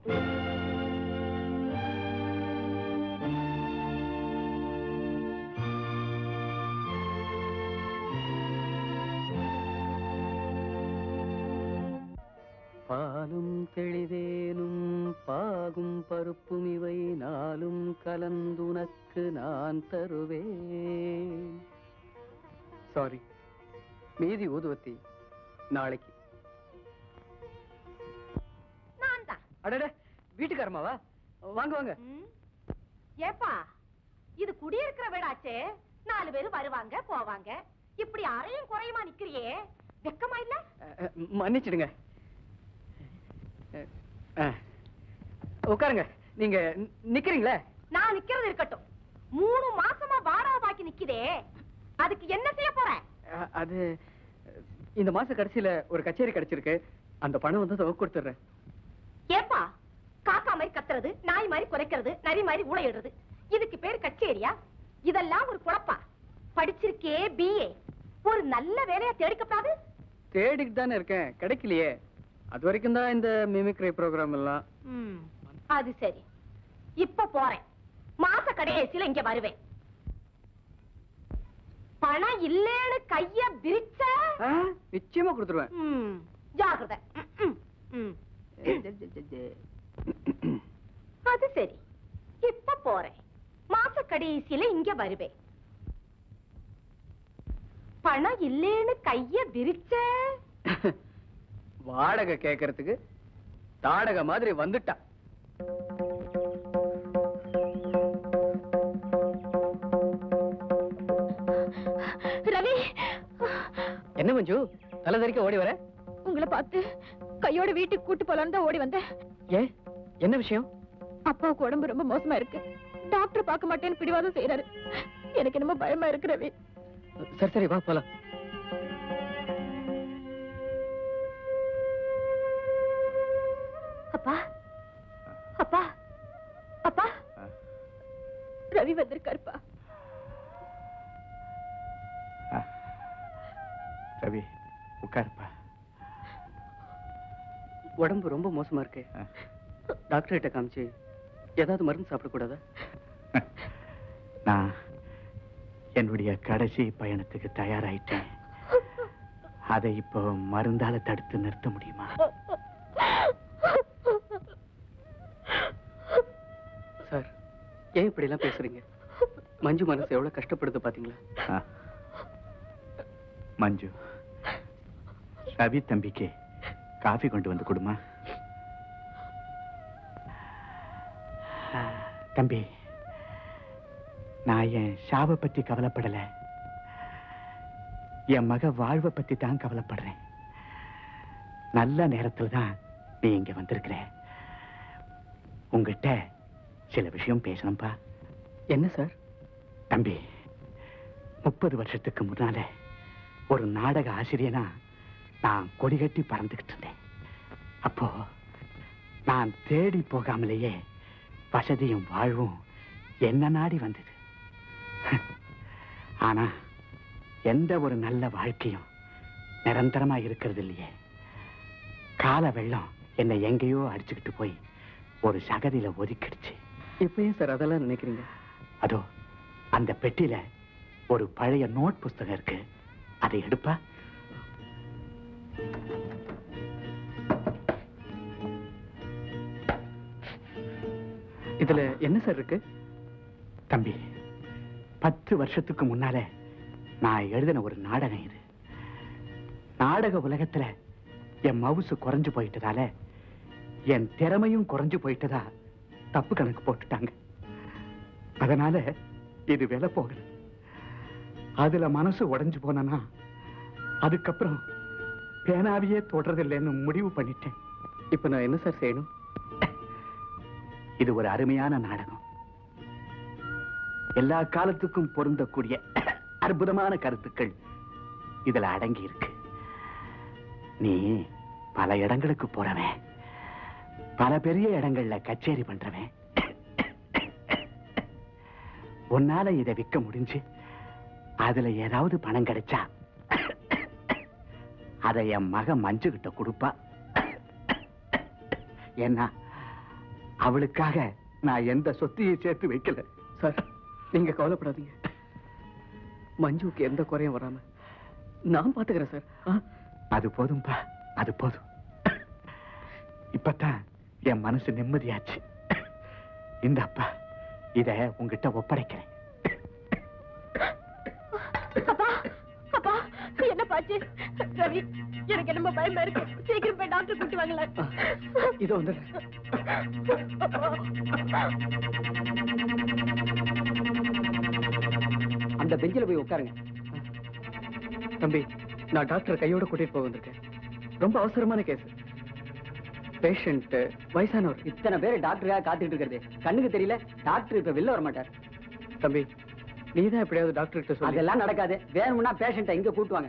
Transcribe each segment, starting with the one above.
பாலும் தெளிதேனும் பாகும் பருப்பும் இவை நாளும் கலந்துனக்கு நான் தருவேன் சாரி மீதி ஊதுவத்தி நாளைக்கு நான் தான் அடடே வீட்டுக்காரமாவா வாங்க வாங்க ஏப்பா இது குடியிருக்கிற வீடாச்சே நாலு பேர் வருவாங்க போவாங்க இப்படி அறையும் குறையுமா நிக்கிறியே வெக்கமா இல்ல அஹ், அஹ், மன்னிச்சிடுங்க அஹ், அஹ். உட்காருங்க நீங்க நி- நிக்கிறீங்களே நான் நிக்கிறது இருக்கட்டும் மூணு மாசமா வாடகை பாக்கி நிக்குதே அதுக்கு என்ன செய்ய போற அஹ், அது அஹ், இந்த மாச கடைசியில ஒரு கச்சேரி கிடைச்சிருக்கு அந்த பணம் வந்து தொகை கொடுத்துட்றேன் ஏப்பா காக்கா மாதிரி கத்துறது நாய் மாதிரி குறைக்கிறது நரி மாதிரி ஊழையிடுறது இதுக்கு பேர் கச்சேரியா இதெல்லாம் ஒரு குழப்பா படிச்சிருக்கே பிஏ ஒரு நல்ல வேலையா தேடிக்கப்படாது தேடிட்டு தானே இருக்கேன் கிடைக்கலையே அது வரைக்கும் தான் இந்த மிமிக்ரி ப்ரோக்ராம் எல்லாம் அது சரி இப்ப போறேன் மாச கடைசியில இங்க வருவேன் பணம் இல்லேன்னு கைய விரிச்ச ஆ, நிச்சயமா கொடுத்துருவேன் ம், ஜாக்கிரதை ம், ம், ம். அது சரி இப்ப போறேன் மாச கடைசியில இங்க வருவேன் பணம் இல்லேன்னு கைய விரிச்ச வாடகை கேட்கறதுக்கு தாடகை மாதிரி வந்துட்டா ரவி என்ன மஞ்சு தலை தெறிக்க ஓடி வர உங்களை பார்த்து கையோட வீட்டுக்கு கூட்டு போலான்னு தான் ஓடி வந்தேன் ஏ என்ன விஷயம் அப்பாவுக்கு உடம்பு ரொம்ப மோசமா இருக்கு டாக்டர் பார்க்க மாட்டேன்னு பிடிவாதம் செய்யறாரு எனக்கு என்னமோ பயமா இருக்கு ரவி சரி சரி வா போலாம் அப்பா அப்பா அப்பா ரவி வந்திருக்காருப்பா ரவி உட்காருப்பா உடம்பு ரொம்ப மோசமா இருக்கு டாக்டர் கிட்ட காமிச்சு ஏதாவது மருந்து சாப்பிடக்கூடாதா நான் என்னுடைய கடைசி பயணத்துக்கு தயாராயிட்டேன் அதை இப்போ மருந்தால தடுத்து நிறுத்த முடியுமா சார் ஏன் இப்படி எல்லாம் பேசுறீங்க மஞ்சு மனசு எவ்வளவு கஷ்டப்படுது பாத்தீங்களா ஆ. மஞ்சு ரவி தம்பிக்கு காஃபி கொண்டு வந்து கொடுமா ஆ, தம்பி நான் என் ஷாவை பத்தி கவலைப்படல என் மக வாழ்வை பத்தி தான் கவலைப்படுறேன் நல்ல நேரத்துல தான் நீ இங்க வந்திருக்கிற உங்ககிட்ட சில விஷயம் பேசணும்பா என்ன சார் தம்பி முப்பது வருஷத்துக்கு முன்னால ஒரு நாடக ஆசிரியனா நான் கொடி கட்டி பறந்துகிட்டு இருந்தேன் அப்போ நான் தேடி போகாமலேயே வசதியும் வாழ்வும் என்ன நாடி வந்தது ஆனா எந்த ஒரு நல்ல வாழ்க்கையும் நிரந்தரமா இருக்கிறது இல்லையே கால வெள்ளம் என்னை எங்கேயோ அடிச்சுக்கிட்டு போய் ஒரு சகதியில ஒதுக்கிடுச்சு இப்ப ஏன் சார் அதெல்லாம் நினைக்கிறீங்க அதோ அந்த பெட்டியில ஒரு பழைய நோட் புஸ்தகம் இருக்கு அதை எடுப்பா இதுல என்ன சார் இருக்கு தம்பி பத்து வருஷத்துக்கு முன்னால நான் எழுதின ஒரு நாடகம் இது நாடக உலகத்துல என் மவுசு குறைஞ்சு போயிட்டதால என் திறமையும் குறைஞ்சு போயிட்டதா தப்பு கணக்கு போட்டுட்டாங்க அதனால இது விலை போகல அதுல மனசு உடைஞ்சு போனனா அதுக்கப்புறம் பேனாவையே தொடறதில்லைன்னு முடிவு பண்ணிட்டேன் இப்ப நான் என்ன சார் செய்யணும் இது ஒரு அருமையான நாடகம் எல்லா காலத்துக்கும் பொருந்தக்கூடிய அற்புதமான கருத்துக்கள் இதுல அடங்கி இருக்கு நீ பல இடங்களுக்கு போறவன் பல பெரிய இடங்கள்ல கச்சேரி பண்றவன் உன்னால இதை விற்க முடிஞ்சு அதுல ஏதாவது பணம் கிடைச்சா அதை என் மகன் மஞ்சு கிட்ட கொடுப்பா ஏன்னா அவளுக்காக நான் எந்த சொத்தையும் சேர்த்து வைக்கல சார் நீங்க கவலைப்படாதீங்க மஞ்சுவுக்கு எந்த குறையும் வராம நான் பாத்துக்கிறேன் சார் ஆ? அது போதும்பா அது போதும் இப்பதான் என் மனசு நிம்மதியாச்சு இந்த அப்பா இத உங்ககிட்ட ஒப்படைக்கிறேன் அப்பா அப்பா என்ன பாச்சு ரவி எனக்கு என்னமோ பயமா இருக்கு சீக்கிரம் போய் டாக்டர் கூட்டி வாங்கல ஆ, இதோ வந்து அந்த பெஞ்சில போய் உட்காருங்க தம்பி நான் டாக்டர் கையோட கூட்டிட்டு போக வந்திருக்கேன் ரொம்ப அவசரமான கேஸ் பேஷண்ட் வயசானவர் இத்தனை பேர் டாக்டரா காத்துக்கிட்டு இருக்கிறது கண்ணுக்கு தெரியல டாக்டர் இப்ப வெளில வர மாட்டார் தம்பி நீதான் எப்படியாவது டாக்டர் கிட்ட சொல்லி அதெல்லாம் நடக்காது வேணும்னா பேஷண்ட்டை இங்க கூட்டுவாங்க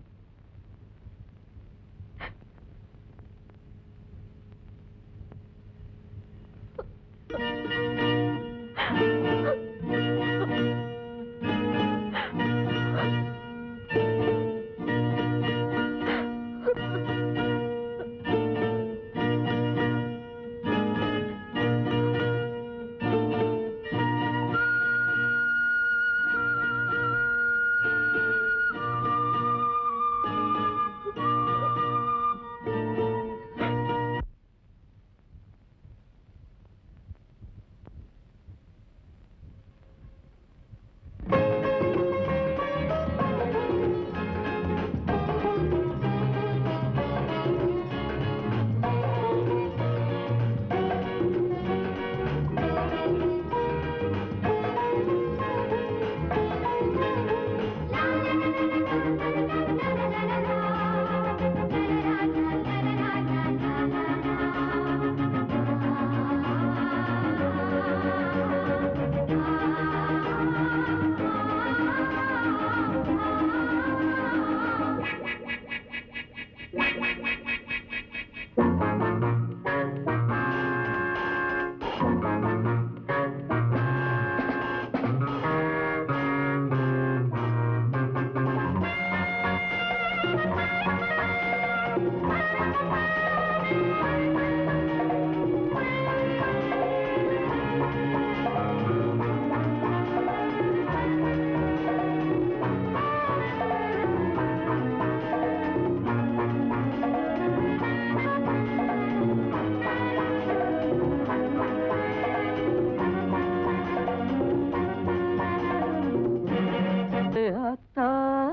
அத்தா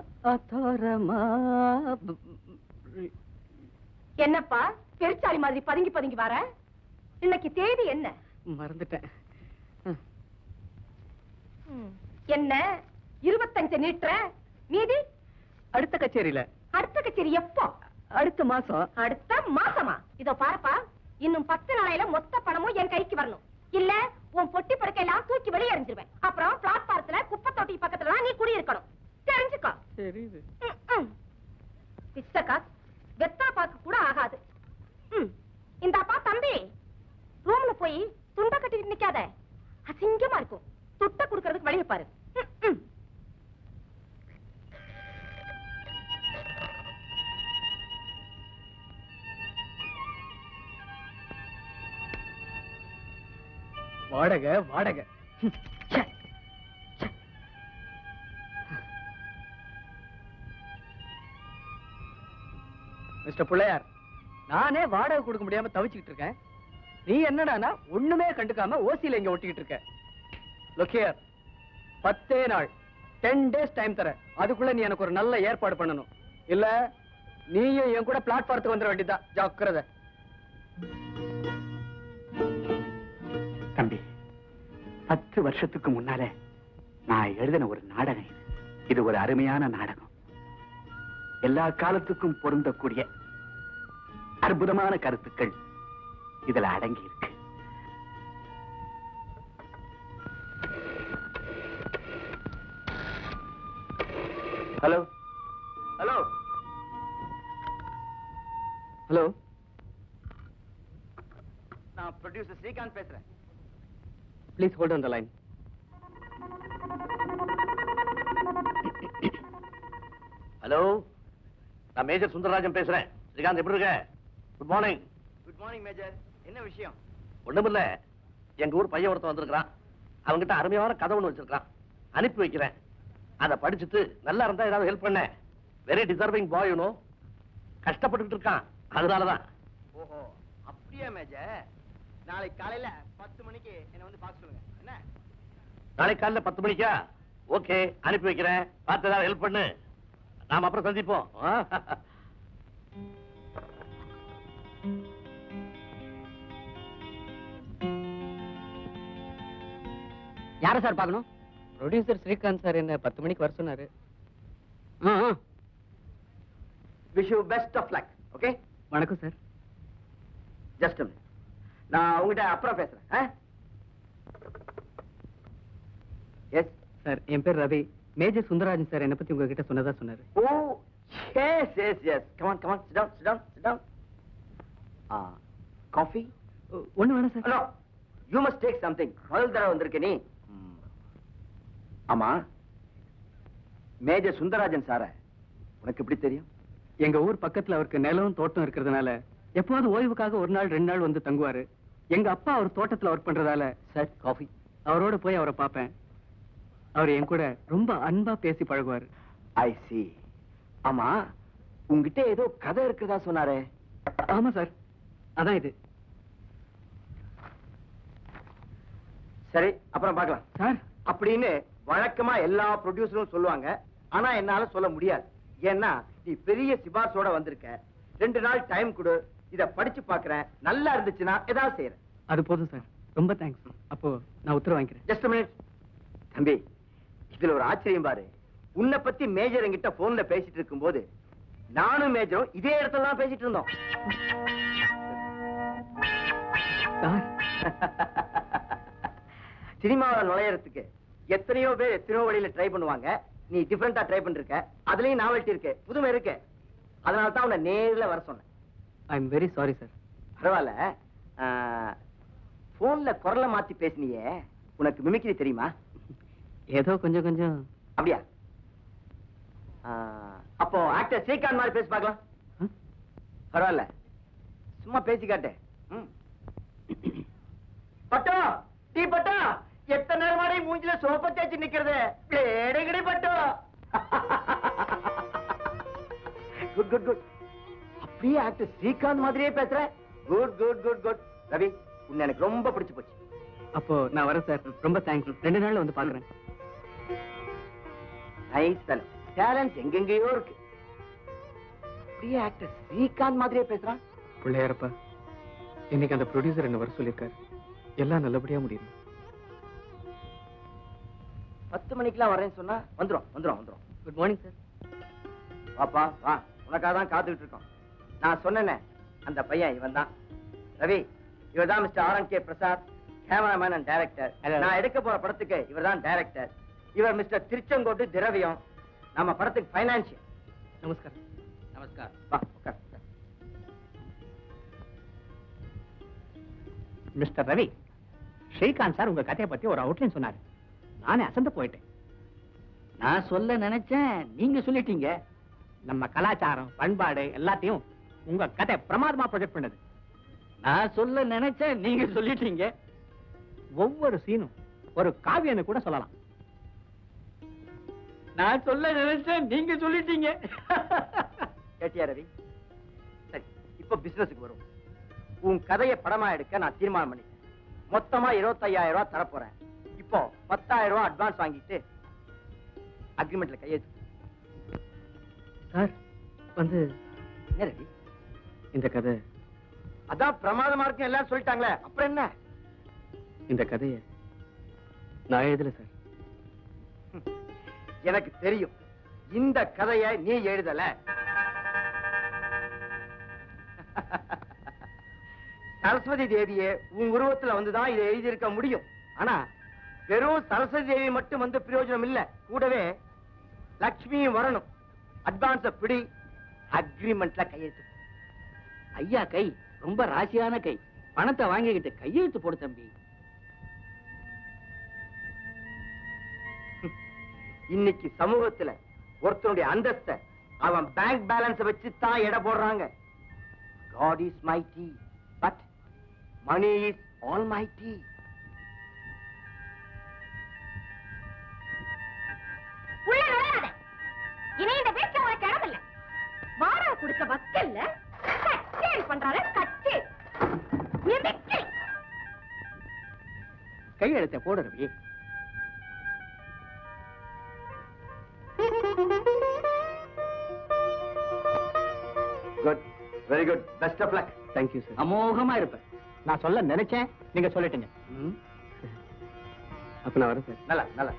அத்தாரமா என்னப்பா பெருச்சாளி மாதிரி பதுங்கி பதுங்கி வர இன்னைக்கு தேதி என்ன மறந்துட்டேன் ம், என்ன இருபத்தஞ்சு நீட்டுற மீதி அடுத்த கச்சேரியில அடுத்த கச்சேரி எப்போ அடுத்த மாசம் அடுத்த மாசமா இதோ பாருப்பா இன்னும் பத்து நாளையில மொத்த பணமும் என் கைக்கு வரணும் இல்ல உன் பொட்டி படுக்கையெல்லாம் தூக்கி வெளியே எறிஞ்சிருவேன் அப்புறம் பிளாட்பாரத்துல குப்பை தொட்டி பக்கத்துல தான் நீ குடி இருக்கணும் தெரிஞ்சுக்கோ தெரியுது ம், ம். பிச்சைக்கா வெத்தா பாக்கு கூட ஆகாது ம். இந்தாப்பா தம்பி ரூம்ல போய் துண்ட கட்டிட்டு நிக்காத அசிங்கமா இருக்கும் துட்ட குடுக்கறதுக்கு வழியை பாரு ம், ம். வாடகை வாடகை ச்சே, ச்சே. மிஸ்டர் பிள்ளையார் நானே வாடகை கொடுக்க முடியாம தவிச்சுக்கிட்டு இருக்கேன் நீ என்னடானா ஒண்ணுமே கண்டுக்காம ஓசியில இங்க ஒட்டிக்கிட்டு இருக்க லொக்கியர் பத்தே நாள் டென் டேஸ் டைம் தர அதுக்குள்ள நீ எனக்கு ஒரு நல்ல ஏற்பாடு பண்ணணும் இல்ல நீயும் என் கூட பிளாட்ஃபாரத்துக்கு வந்துட வேண்டியதுதான் ஜாக்கிரதை தம்பி பத்து வருஷத்துக்கு முன்னாலே நான் எழுதின ஒரு நாடகம் இது இது ஒரு அருமையான நாடகம் எல்லா காலத்துக்கும் பொருந்தக்கூடிய அற்புதமான கருத்துக்கள் இதுல அடங்கி இருக்கு ஹலோ ஹலோ ஹலோ நான் ப்ரொடியூசர் ஸ்ரீகாந்த் பேசுறேன் please hold on the line hello நான் மேஜர் சுந்தரராஜன் பேசுறேன் ஸ்ரீகாந்த் எப்படி இருக்க good morning good morning major என்ன விஷயம் ஒண்ணுமில்ல எங்க ஊர் பையன் ஒருத்தன் வந்திருக்கான் அவன்கிட்ட அருமையான கதை ஒண்ணு வச்சிருக்கான் அனுப்பி வைக்கிறேன் அதை படிச்சுட்டு நல்லா இருந்தா ஏதாவது ஹெல்ப் பண்ண வெரி டிசர்விங் பாய் யூனோ கஷ்டப்பட்டுட்டு இருக்கான் அதனாலதான் ஓஹோ அப்படியா மேஜர் நாளைக்கு காலையில பத்து மணிக்கு என்ன வந்து பார்க்க சொல்லுங்க என்ன நாளைக்கு காலையில பத்து மணிக்கா ஓகே அனுப்பி வைக்கிறேன் பார்த்து ஏதாவது ஹெல்ப் பண்ணு நாம அப்புறம் சந்திப்போம் ஆ? யாரை சார் பார்க்கணும் ப்ரொடியூசர் ஸ்ரீகாந்த் சார் என்ன பத்து மணிக்கு வர சொன்னாரு ஆ ஆ. Wish you best of luck okay வணக்கம் சார் ஜஸ்ட் நான் உங்ககிட்ட அப்புறம் பேசுறேன் எஸ் சார் என் பேர் ரவி மேஜர் சுந்தரராஜன் சார் என்னை பத்தி உங்ககிட்ட சொன்னதா சொன்னாரு oh yes yes yes come on come on sit down sit down sit down ஆ காஃபி ஒண்ணு வேணாம் sir hello you must take something முதல் தடவை வந்திருக்க நீ ஆமா மேஜர் சுந்தரராஜன் சார உனக்கு எப்படி தெரியும் எங்க ஊர் பக்கத்துல அவருக்கு நிலம் தோட்டம் இருக்கிறதுனால எப்போது ஓய்வுக்காக ஒரு நாள் ரெண்டு நாள் வந்து தங்குவாரு எங்க அப்பா அவர் தோட்டத்துல ஒர்க் பண்றதால சார் காஃபி அவரோட போய் அவரை பார்ப்பேன் அவர் என் கூட ரொம்ப அன்பா பேசி பழகுவாரு ஐ சி ஆமா உங்ககிட்ட ஏதோ கதை இருக்கிறதா சொன்னாரே ஆமா சார் அதான் இது சரி அப்புறம் பார்க்கலாம் சார் அப்படின்னு வழக்கமா எல்லா ப்ரொடியூசரும் சொல்லுவாங்க ஆனா என்னால சொல்ல முடியாது ஏன்னா நீ பெரிய சிபார்சோட வந்திருக்க ரெண்டு நாள் டைம் கொடு இத படிச்சு பார்க்கறேன் நல்லா இருந்துச்சுன்னா ஏதாவது செய்யறேன் அது போதும் சார் ரொம்ப தேங்க்ஸ் அப்போ நான் உத்தரவு வாங்கிக்கிறேன் ஜஸ்ட் மினிட் தம்பி இதுல ஒரு ஆச்சரியம் பாரு உன்னை பத்தி மேஜர் என்கிட்ட போன்ல பேசிட்டு இருக்கும்போது நானும் மேஜரும் இதே இடத்துல தான் பேசிட்டு இருந்தோம் சார் சினிமாவில் நுழையறதுக்கு எத்தனையோ பேர் எத்தனையோ வழியில ட்ரை பண்ணுவாங்க நீ டிஃபரெண்டா ட்ரை பண்ணிருக்க அதுலயும் நாவல்ட்டி இருக்கு புதுமை இருக்கு அதனால தான் உன்னை நேர்ல வர சொன்னேன் I am very sorry sir பரவாயில்ல போன்ல குரலை மாத்தி பேசினியே உனக்கு மிமிக்ரி தெரியுமா ஏதோ கொஞ்சம் கொஞ்சம் அப்படியா ஆ, அப்போ ஆக்டர் ஸ்ரீகாந்த் மாதிரி பேசி பார்க்கலாம் ஆ? பரவாயில்ல சும்மா பேசி காட்டு ம். பட்டோ டீ பட்டோ எத்தனை நேரமாடி மூஞ்சில சோப்ப தேய்ச்சி நிக்கிறது பிளேடுங்கடி பட்டோ குட் குட் குட் அப்படியே ஆக்டர் ஸ்ரீகாந்த் மாதிரியே பேசுற good good good good Ravi உன்னை எனக்கு ரொம்ப பிடிச்சு போச்சு அப்போ நான் வரேன் சார் ரொம்ப தேங்க்ஸ் ரெண்டு நாள்ல வந்து பாக்குறேன் நைஸ் தலம் டேலண்ட் எங்கெங்கேயோ இருக்கு அப்படியே ஆக்டர் ஸ்ரீகாந்த் மாதிரியே பேசுறான் பிள்ளையாரப்பா இன்னைக்கு அந்த ப்ரொடியூசர் என்ன வர சொல்லியிருக்காரு எல்லாம் நல்லபடியா முடியும் பத்து மணிக்கெல்லாம் வரேன்னு சொன்னா வந்துரும் வந்துரும் வந்துரும் குட் மார்னிங் சார் வாப்பா வா உனக்காக தான் காத்துக்கிட்டு இருக்கோம் நான் சொன்னேனே அந்த பையன் இவன் தான் ரவி இவர் தான் mister R K Prasad cameraman and director நான் எடுக்க போற படத்துக்கு இவர் தான் டைரக்டர் இவர் மிஸ்டர் திருச்செங்கோட்டு திரவியம் நம்ம படத்துக்கு பைனான்சியல் நமஸ்காரம் நமஸ்கார் வா உட்கார் உட்கார். மிஸ்டர் ரவி ஸ்ரீகாந்த் சார் உங்க கதையை பத்தி ஒரு அவுட்லைன் சொன்னாரு நானே அசந்து போயிட்டேன் நான் சொல்ல நினைச்சேன் நீங்க சொல்லிட்டீங்க நம்ம கலாச்சாரம் பண்பாடு எல்லாத்தையும் உங்க கதை பிரமாதமா ப்ரொஜெக்ட் பண்ணுது நான் சொல்ல நினைச்சேன் நீங்க சொல்லிட்டீங்க ஒவ்வொரு சீனும் ஒரு காவியன்னு கூட சொல்லலாம் நான் சொல்ல நினைச்சேன் நீங்க சொல்லிட்டீங்க கேட்டியா ரவி சரி இப்போ பிசினஸுக்கு வரும் உன் கதையை படமா எடுக்க நான் தீர்மானம் பண்ணிட்டேன் மொத்தமா இருபத்தையாயிரம் ரூபாய் தரப்போறேன் இப்போ பத்தாயிரம் ரூபாய் அட்வான்ஸ் வாங்கிட்டு அக்ரிமெண்ட்ல கையெழுத்து சார் வந்து என்ன ரவி இந்த கதை அதான் பிரமாதமா இருக்கும் எல்லாரும் சொல்லிட்டாங்களே அப்புறம் என்ன இந்த கதையை நான் எழுதல சார் எனக்கு தெரியும் இந்த கதையை நீ எழுதல சரஸ்வதி தேவியே உன் உருவத்துல வந்துதான் இதை எழுதியிருக்க முடியும் ஆனா வெறும் சரஸ்வதி தேவி மட்டும் வந்து பிரயோஜனம் இல்ல கூடவே லக்ஷ்மியும் வரணும் அட்வான்ஸ பிடி அக்ரிமெண்ட்ல கையெழுத்து போடு. ஐயா கை ரொம்ப ராசியான கை பணத்தை வாங்கிக்கிட்டு கையெழுத்து போடு தம்பி இன்னைக்கு சமூகத்துல ஒருத்தனுடைய அந்தஸ்த அவன் பேங்க் பேலன்ஸ் வச்சு தான் எடை போடுறாங்க God is mighty but money is almighty பேச வக்கல்ல கச்சேரி பண்றாரு கச்சேரி மிமிக்ரி கையெழுத்த போடு Ravi good very good best of luck thank you sir அமோகமா இருப்பேன் நான் சொல்ல நினைச்சேன் நீங்க சொல்லிட்டீங்க அப்ப நான் வரேன் சார் நல்லா நல்லா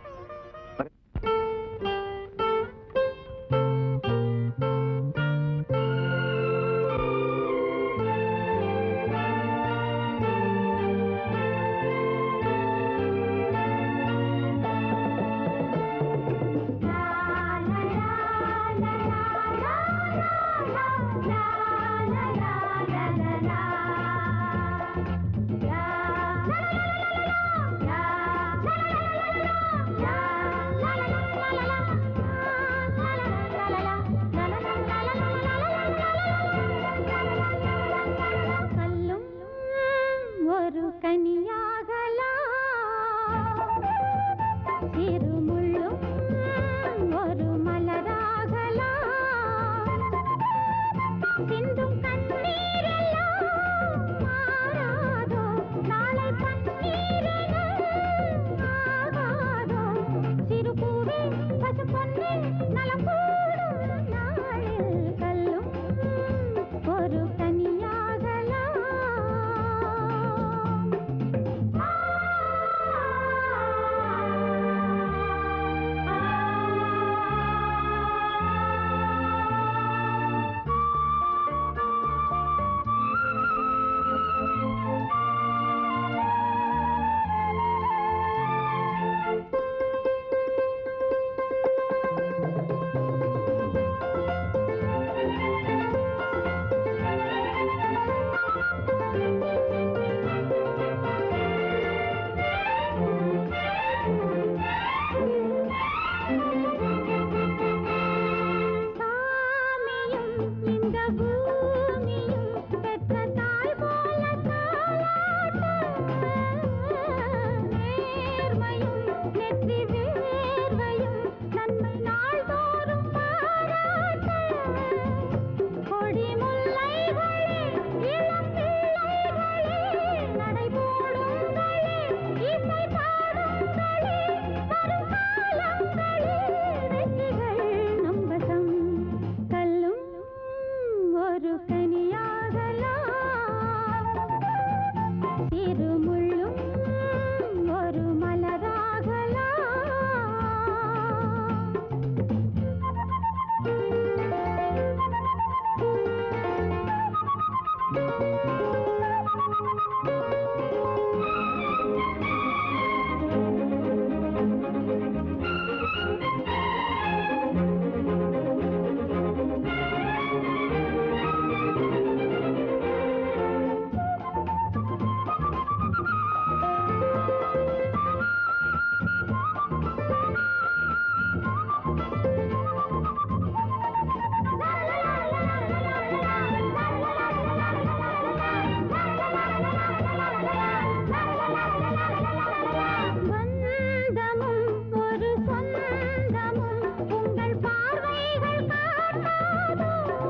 கல்லும் ஒரு கனியாகலாம் திருமுள்ளும் ஒரு மலராகலாம் சிந்தும் கண்ணீரெல்லாம் மாறாதோ நாளை பன்னீரென ஆகாதோ சிறு பூவே பசு பொன்னே நலம் கூடும் நாளில் கல்லும் ஒரு கனியாகலாம் சாமியும் இந்த பூமியும் பெற்ற தாய் போல தாலாட்ட நேர்மையும் நெற்றி வேர்வையும் நன்மை நாள்தோறும் பாராட்ட கொடி முல்லைகளே இளம் பிள்ளைகளே நடைபோடுங்களே இசை பாடுங்களே வரும் காலங்களே வெற்றிகள் நம் வசம் கல்லும் ஒரு கனியாகலாம் திருமுள்ளும் ஒரு மலராகலாம் பந்தமும் ஒரு சொந்தமும் உங்கள் பார்வைகள் காட்டாதோ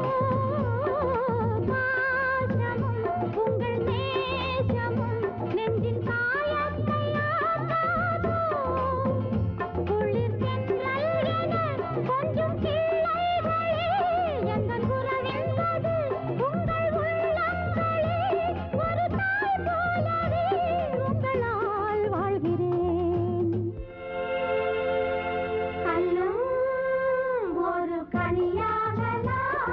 பாசமும் உங்கள் நேசமும் நெஞ்சின் காயத்தை ஆக்காதோ குளிர் தென்றல் என கொஞ்சம் கிள்ளைகளே எங்கள் உறவென்பது உங்கள் உள்ளங்களே ஒரு தாய் போலவே உங்களால் வாழ்கிறேன் கல்லும் ஒரு கனியாகலாம்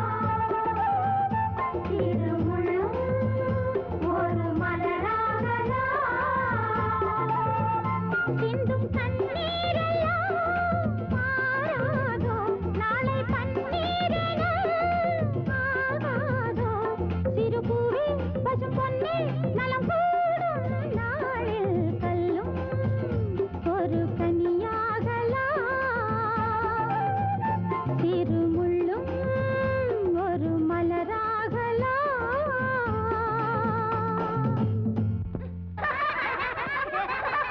திருமுள்ளும் ஒரு மலராகலாம் சிந்தும் கண்ணீரெல்லாம் மாறாதோ நாளை பன்னீரென ஆகாதோ சிறு பூவே பசும் பொன்னே நலம் கூடும் நாளில் கல்லும் ஒரு கனியாகலாம் திருமுள்ளும் ஒரு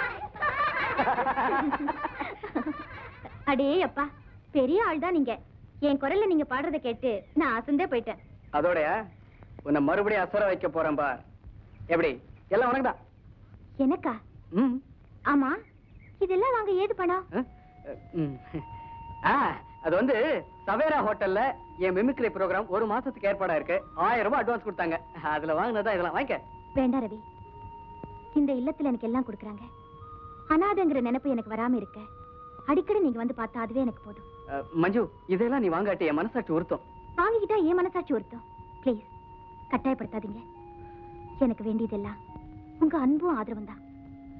மலராகலாம் அடே அப்பா பெரிய ஆள் தான் நீங்க என் குரல்ல நீங்க பாடுறத கேட்டு நான் அசந்தே போயிட்டேன் அதோடயா உன்னை மறுபடியும் அசர வைக்க போறேன் பார் எப்படி எல்லாம் உனக்கு தான் எனக்கா ம் ஆமா இதெல்லாம் வாங்க ஏது பணம் அஹ், ம். ஆ, அது வந்து சவேரா ஹோட்டல்ல என் மிமிக்ரி ப்ரோக்ராம் ஒரு மாசத்துக்கு ஏற்பாடா இருக்கு ஆயிரம் ரூபாய் அட்வான்ஸ் கொடுத்தாங்க அதுல வாங்கினதா இதெல்லாம் வாங்கிக்க வேண்டாம் ரவி இந்த இல்லத்துல எனக்கு எல்லாம் கொடுக்குறாங்க அனாதைங்கிற நினைப்பு எனக்கு வராம இருக்க அடிக்கடி நீங்க வந்து பார்த்தா அதுவே எனக்கு போதும் அஹ், மஞ்சு இதெல்லாம் நீ வாங்காட்டி என் மனசாட்சி உறுத்தும் வாங்கிக்கிட்டா ஏன் மனசாட்சி வருத்தம் ப்ளீஸ் கட்டாயப்படுத்தாதீங்க எனக்கு வேண்டியதெல்லாம் உங்க அன்பும் ஆதரவும் தான்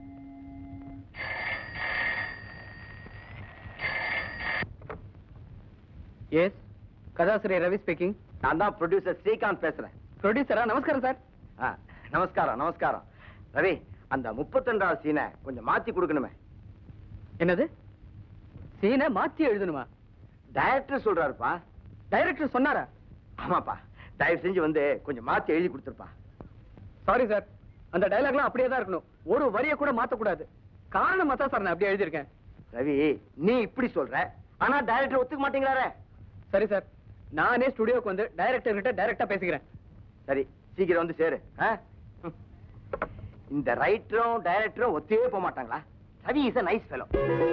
எஸ் கதாசிரியர் ரவி ஸ்பீக்கிங் நான் தான் ப்ரொடியூசர் ஸ்ரீகாந்த் பேசுறேன் ப்ரொடியூசரா நமஸ்காரம் சார் ஆ, நமஸ்காரம் நமஸ்காரம் ரவி அந்த முப்பத்தொன்றாவது சீனை கொஞ்சம் மாத்தி கொடுக்கணுமே என்னது சீனை மாத்தி எழுதணுமா டைரக்டர் சொல்றாருப்பா டைரக்டர் சொன்னாரா ஆமாப்பா தயவு செஞ்சு வந்து கொஞ்சம் மாத்தி எழுதி கொடுத்துருப்பா சாரி சார் அந்த டயலாக்லாம் அப்படியே தான் இருக்கணும் ஒரு வரியை கூட மாத்தக்கூடாது காரணமா தான் சார் நான் அப்படியே எழுதியிருக்கேன் ரவி நீ இப்படி சொல்ற ஆனா டைரக்டர் ஒத்துக்க மாட்டேங்கிறாரே சரி சார் நானே ஸ்டுடியோக்கு வந்து டைரக்டர் கிட்ட டைரக்டா பேசிக்கிறேன் சரி சீக்கிரம் வந்து சேரு ஆ? ம். இந்த ரைட்டரும் டைரக்டரும் ஒத்தே போக மாட்டாங்களா Ravi is a nice fellow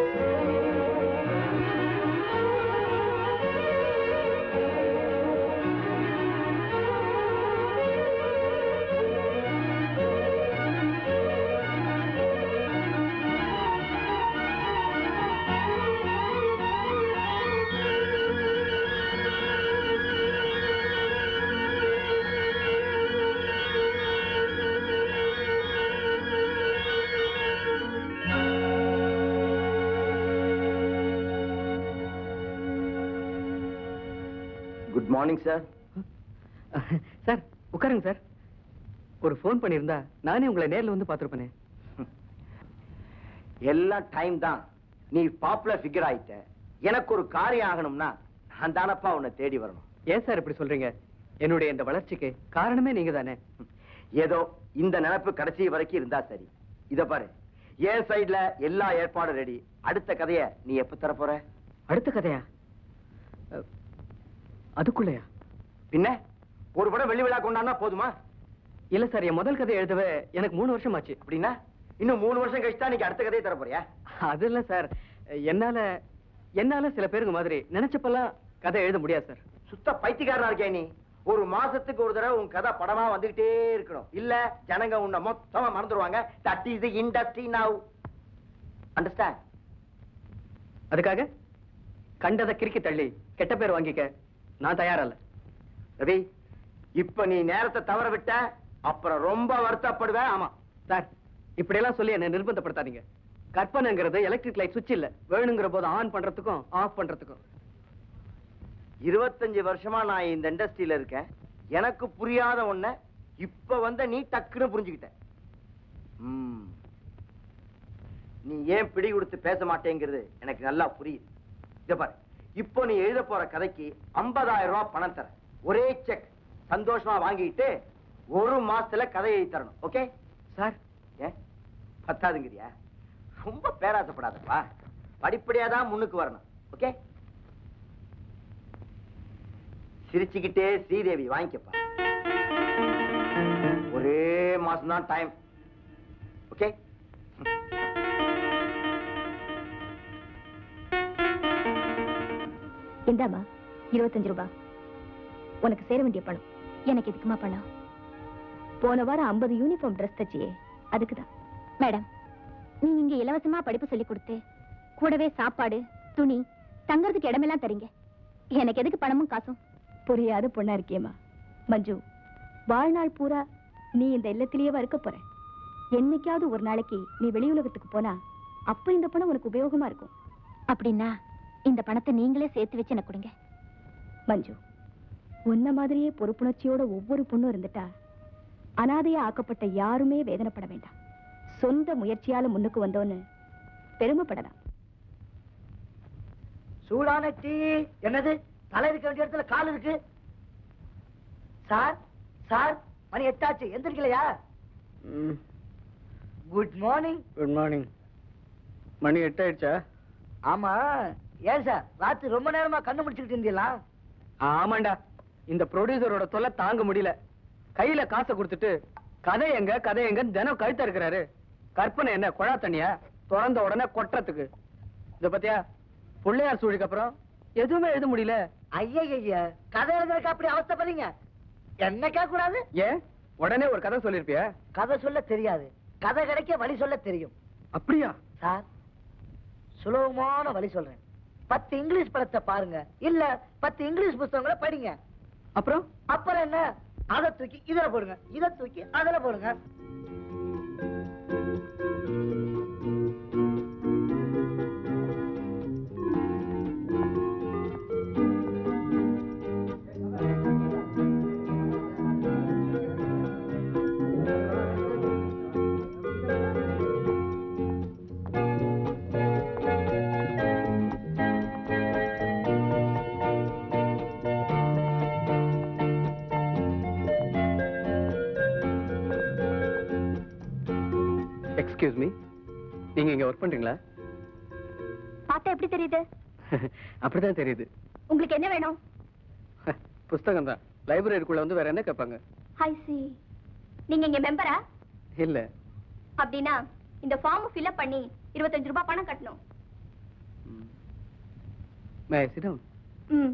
good morning sir sir உட்காருங்க சார் ஒரு ஃபோன் பண்ணியிருந்தா நானே உங்களை நேர்ல வந்து பார்த்திருப்பேனே எல்லாம் டைம் தான் நீ பாப்புலர் ஃபிகர் ஆயிட்ட எனக்கு ஒரு காரியம் ஆகணும்னா நான் தானப்பா உன்னை தேடி வரணும் ஏன் சார் இப்படி சொல்றீங்க என்னுடைய இந்த வளர்ச்சிக்கு காரணமே நீங்க தானே ஏதோ இந்த நினைப்பு கடைசி வரைக்கும் இருந்தா சரி இத பாரு என் சைடுல எல்லா ஏற்பாடும் ரெடி அடுத்த கதைய நீ எப்ப தர போற அடுத்த கதையா அஹ், அதுக்குள்ளயா பின்ன ஒரு படம் வெள்ளி விழா கொண்டாடினா போதுமா இல்ல சார் என் முதல் கதை எழுதவே எனக்கு மூணு வருஷம் ஆச்சு அப்படின்னா இன்னும் மூணு வருஷம் கழிச்சு தான் நீங்க அடுத்த கதையை தர போறியா அது இல்ல சார் என்னால என்னால சில பேருக்கு மாதிரி நினைச்சப்பெல்லாம் கதை எழுத முடியாது சார் சுத்த பைத்தியக்காரனா இருக்கே நீ ஒரு மாசத்துக்கு ஒரு தடவை உன் கதை படமா வந்துகிட்டே இருக்கணும் இல்ல ஜனங்க உன்னை மொத்தமா மறந்துடுவாங்க that is the industry now understand அதுக்காக கண்டதை கிறுக்கி தள்ளி கெட்ட பேர் வாங்கிக்க நான் தயாரல்ல ரவி இப்ப நீ நேரத்தை தவற விட்ட அப்புறம் ரொம்ப வருத்தப்படுவேன் ஆமா சார் இப்படியெல்லாம் சொல்லி என்ன நிர்பந்தப்படுத்தாதீங்க கற்பனைங்கிறது எலக்ட்ரிக் லைட் சுவிட்ச் இல்ல வேணுங்கிற போது ஆன் பண்றதுக்கும் ஆஃப் பண்றதுக்கும் இருபத்தஞ்சு வருஷமா நான் இந்த இண்டஸ்ட்ரியில இருக்கேன் எனக்கு புரியாத ஒண்ண இப்ப வந்த நீ டக்குன்னு புரிஞ்சுக்கிட்ட ம். நீ ஏன் பிடி கொடுத்து பேச மாட்டேங்கிறது எனக்கு நல்லா புரியுது இத பாரு இப்போ நீ எழுத போற கதைக்கு 50000 ரூபாய் பணம் தர ஒரே செக் சந்தோஷமா வாங்கிட்டு ஒரு மாசத்துல கதை எழுதி தரணும் ஓகே சார் ஏன் பத்தாதுங்கிறியா ரொம்ப பேராசப்படாதப்பா படிப்படியா தான் முன்னுக்கு வரணும் ஓகே சிரிச்சுக்கிட்டே ஸ்ரீதேவி வாங்கிக்கப்பா ஒரே மாசம் தான் டைம் ஓகே இந்தாமா இருபத்தஞ்சு ரூபாய் உனக்கு சேர வேண்டிய பணம் எனக்கு எதுக்குமா பணம் போன வாரம் ஐம்பது யூனிஃபார்ம் ட்ரெஸ் தச்சியே அதுக்குதான் மேடம் நீங்க இங்க இலவசமா படிப்பு சொல்லி கொடுத்து கூடவே சாப்பாடு துணி தங்கறதுக்கு இடமெல்லாம் தரீங்க எனக்கு எதுக்கு பணமும் காசும் புரியாத பொண்ணா இருக்கியேம்மா மஞ்சு வாழ்நாள் பூரா நீ இந்த இல்லத்திலேயே இருக்க போற என்னைக்காவது ஒரு நாளைக்கு நீ வெளியுலகத்துக்கு போனா அப்ப இந்த பணம் உனக்கு உபயோகமா இருக்கும் அப்படின்னா இந்த பணத்தை நீங்களே சேர்த்து வச்சு எனக்கு கொடுங்க மஞ்சு உன்ன மாதிரியே பொறுப்புணர்ச்சியோட ஒவ்வொரு பொண்ணும் இருந்துட்டா அனாதையா ஆக்கப்பட்ட யாருமே வேதனைப்பட வேண்டாம் சொந்த முயற்சியால முன்னுக்கு வந்தோன்னு பெருமைப்படலாம் சூடான டீ என்னது தலை இருக்க வேண்டிய இடத்துல கால் இருக்கு சார் சார் மணி எட்டாச்சு எந்திரிக்கலையா குட் மார்னிங் குட் மார்னிங் மணி எட்டு ஆயிடுச்சா ஆமா ஏன் சார் ராத்திரி ரொம்ப நேரமா கண்ணு முடிச்சுக்கிட்டு இருந்தீங்களா ஆமாண்டா இந்த ப்ரொடியூசரோட தொல்லை தாங்க முடியல கையில காசை கொடுத்துட்டு கதை எங்க கதை எங்க தினம் கழுத்த இருக்கிறாரு கற்பனை என்ன குழா தண்ணியா திறந்த உடனே கொட்டுறதுக்கு இத பத்தியா பிள்ளையார் சூழிக்கு அப்புறம் எதுவுமே எழுத முடியல ஐயா கதை எழுதுறதுக்கு அப்படி அவஸ்தைப்படுறீங்க என்ன கேட்க கூடாது ஏன் உடனே ஒரு கதை சொல்லிருப்பிய கதை சொல்ல தெரியாது கதை கிடைக்க வழி சொல்ல தெரியும் அப்படியா சார் சுலபமான வழி சொல்றேன் பத்து இங்கிலீஷ் படத்தை பாருங்க இல்ல பத்து இங்கிலீஷ் புத்தகங்களை படிங்க அப்புறம் அப்புறம் என்ன அதை தூக்கி இதுல போடுங்க இதை தூக்கி அதுல போடுங்க எக்ஸ்கியூஸ் மீ நீங்க இங்க ஒர்க் பண்றீங்களா பார்த்தா எப்படி தெரியுது அப்படிதான் தெரியுது உங்களுக்கு என்ன வேணும் புஸ்தகம் தான் லைப்ரரிக்குள்ள வந்து வேற என்ன கேட்பாங்க ஹை சி நீங்க இங்க மெம்பரா இல்ல அப்படின்னா இந்த ஃபார்ம் ஃபில்அப் பண்ணி இருபத்தஞ்சு ரூபாய் பணம் கட்டணும் மே சிடம் ம்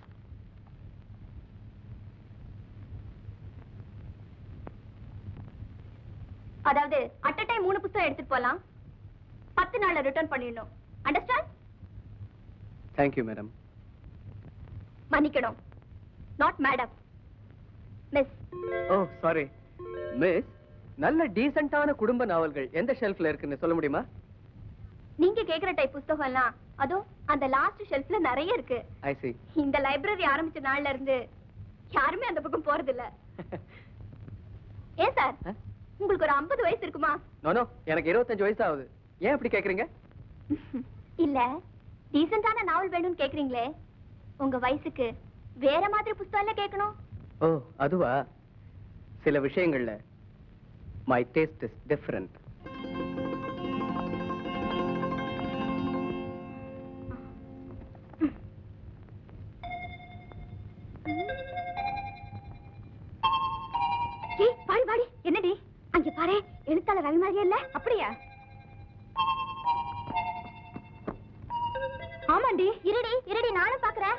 அதாவது அட் அ டைம் மூணு புத்தகம் எடுத்துட்டு போலாம் பத்து நாள்ல ரிட்டர்ன் பண்ணிடணும் அண்டர்ஸ்டாண்ட் தேங்க்யூ மேடம் மன்னிக்கணும் not madam miss oh sorry miss நல்ல டீசென்ட்டான குடும்ப நாவல்கள் எந்த ஷெல்ஃப்ல இருக்குன்னு சொல்ல முடியுமா நீங்க கேக்குற டைப் புத்தகம் எல்லாம் அதுவும் அந்த லாஸ்ட் ஷெல்ஃப்ல நிறைய இருக்கு ஐ சி இந்த லைப்ரரி ஆரம்பிச்ச நாள்ல இருந்து யாருமே அந்த பக்கம் போறது இல்ல ஏன் சார் உங்களுக்கு ஒரு 50 வயசு இருக்குமா நோ நோ எனக்கு இருபத்தஞ்சு வயசு ஆகுது ஏன் அப்படி கேக்குறீங்க இல்ல டீசென்டான நாவல் வேணும்னு கேக்குறீங்களே உங்க வயசுக்கு வேற மாதிரி புஸ்தகம் எல்லாம் கேட்கணும் ஓ அதுவா சில விஷயங்கள்ல மை டேஸ்ட் இஸ் டிஃபரண்ட் ஏய் வாடி வாடி என்னடி அங்க பாரு எழுத்தாளர் ரவி மாதிரியே இல்ல அப்படியா ஆமாண்டி இருடி இருடி நானும் பாக்குறேன்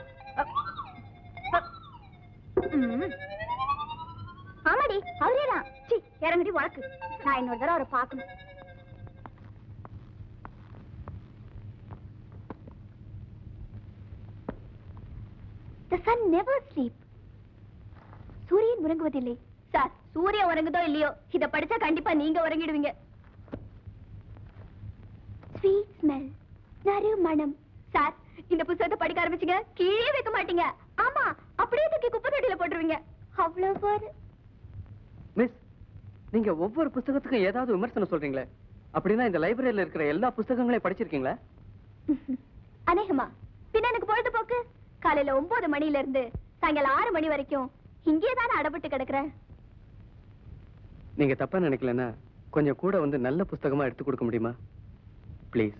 ம். ஆமாடி அவரேதான் சி இறங்குடி உனக்கு நான் இன்னொரு தடவை அவரை பார்க்கணும் The sun never sleep. சூரியன் உறங்குவதில்லை சார் சூரியன் உறங்குதோ இல்லையோ இத படிச்சா கண்டிப்பா நீங்க உறங்கிடுவீங்க ஸ்வீட் ஸ்மெல் நறு மணம் சார் இந்த புத்தகத்தை படிக்க ஆரம்பிச்சீங்க கீழே வைக்க மாட்டீங்க ஆமா அப்படியே தூக்கி குப்பை தொட்டியில போட்டுருவீங்க அவ்வளவு ஒரு மிஸ் நீங்க ஒவ்வொரு புஸ்தகத்துக்கும் ஏதாவது விமர்சனம் சொல்றீங்களே அப்படின்னா இந்த லைப்ரரியில இருக்கிற எல்லா புஸ்தகங்களையும் படிச்சிருக்கீங்களா அநேகமா பின்ன எனக்கு பொழுதுபோக்கு காலையில ஒன்பது மணில இருந்து சாயங்காலம் ஆறு மணி வரைக்கும் இங்கே தானே அடப்பட்டு கிடக்குறேன் நீங்க தப்பா நினைக்கலன்னா கொஞ்சம் கூட வந்து நல்ல புஸ்தகமா எடுத்து கொடுக்க முடியுமா please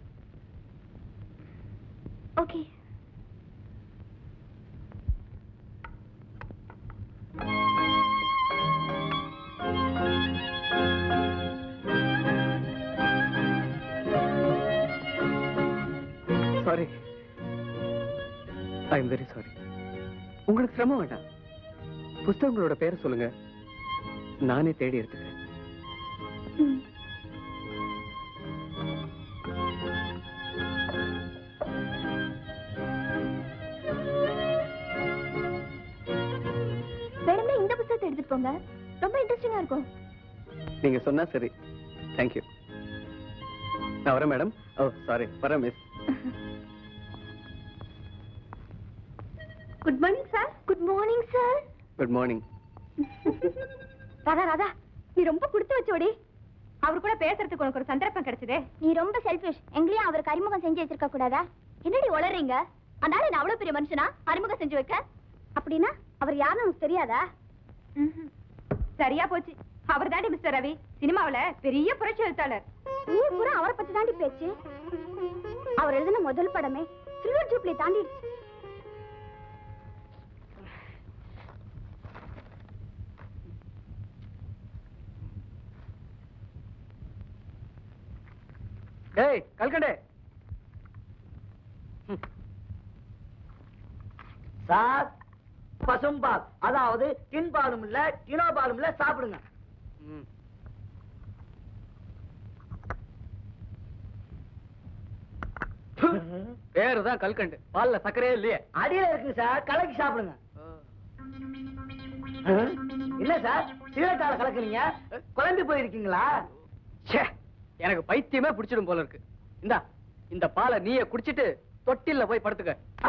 okay sorry I am very sorry உங்களுக்கு சிரமம் வேண்டாம் புஸ்தகங்களோட பேரை சொல்லுங்க நானே தேடி எடுத்துக்கிறேன் ம். வேணும்னா இந்த புத்தகத்தை எடுத்துட்டு போங்க ரொம்ப இன்ட்ரெஸ்டிங்கா இருக்கும் நீங்க சொன்னா சரி தேங்க்யூ நான் வரேன் மேடம் ஓ சாரி வரேன் miss good morning sir good morning sir good morning Radha Radha நீ ரொம்ப கொடுத்து வச்சோடி அவர் கூட பேசுறதுக்கு உனக்கு ஒரு சந்தர்ப்பம் கிடைச்சதே நீ ரொம்ப செல்ஃபிஷ் எங்களையும் அவருக்கு அறிமுகம் செஞ்சு வச்சிருக்க கூடாதா என்னடி உளறீங்க அதனால என்ன அவ்வளவு பெரிய மனுஷனா அறிமுகம் செஞ்சு வைக்க அப்படின்னா அவர் யாருன்னு உனக்கு தெரியாதா சரியா போச்சு அவர் தாண்டி மிஸ்டர் ரவி சினிமாவுல பெரிய புரட்சி எழுத்தாளர் ஊர் பூரா அவரை பத்தி தாண்டி பேச்சு அவர் எழுதின முதல் படமே சில்வர் ஜூப்ளி தாண்டிடுச்சு டேய் கல்கண்டே சார் பசும்பால் அதாவது டின் பாலும் இல்ல டினோ பாலும் இல்ல சாப்பிடுங்க ம். பேரு தான் கல்கண்டு பால்ல சக்கரையே இல்லையே அடியில இருக்குங்க சார் கலக்கி சாப்பிடுங்க இல்ல சார் சிகரெட்டால கலக்குறீங்க குழம்பி போயிருக்கீங்களா ச்சே எனக்கு பைத்தியமே பிடிச்சிடும் போல இருக்கு இந்தா இந்த பாலை நீயே குடிச்சிட்டு தொட்டில்ல போய் படுத்துக்க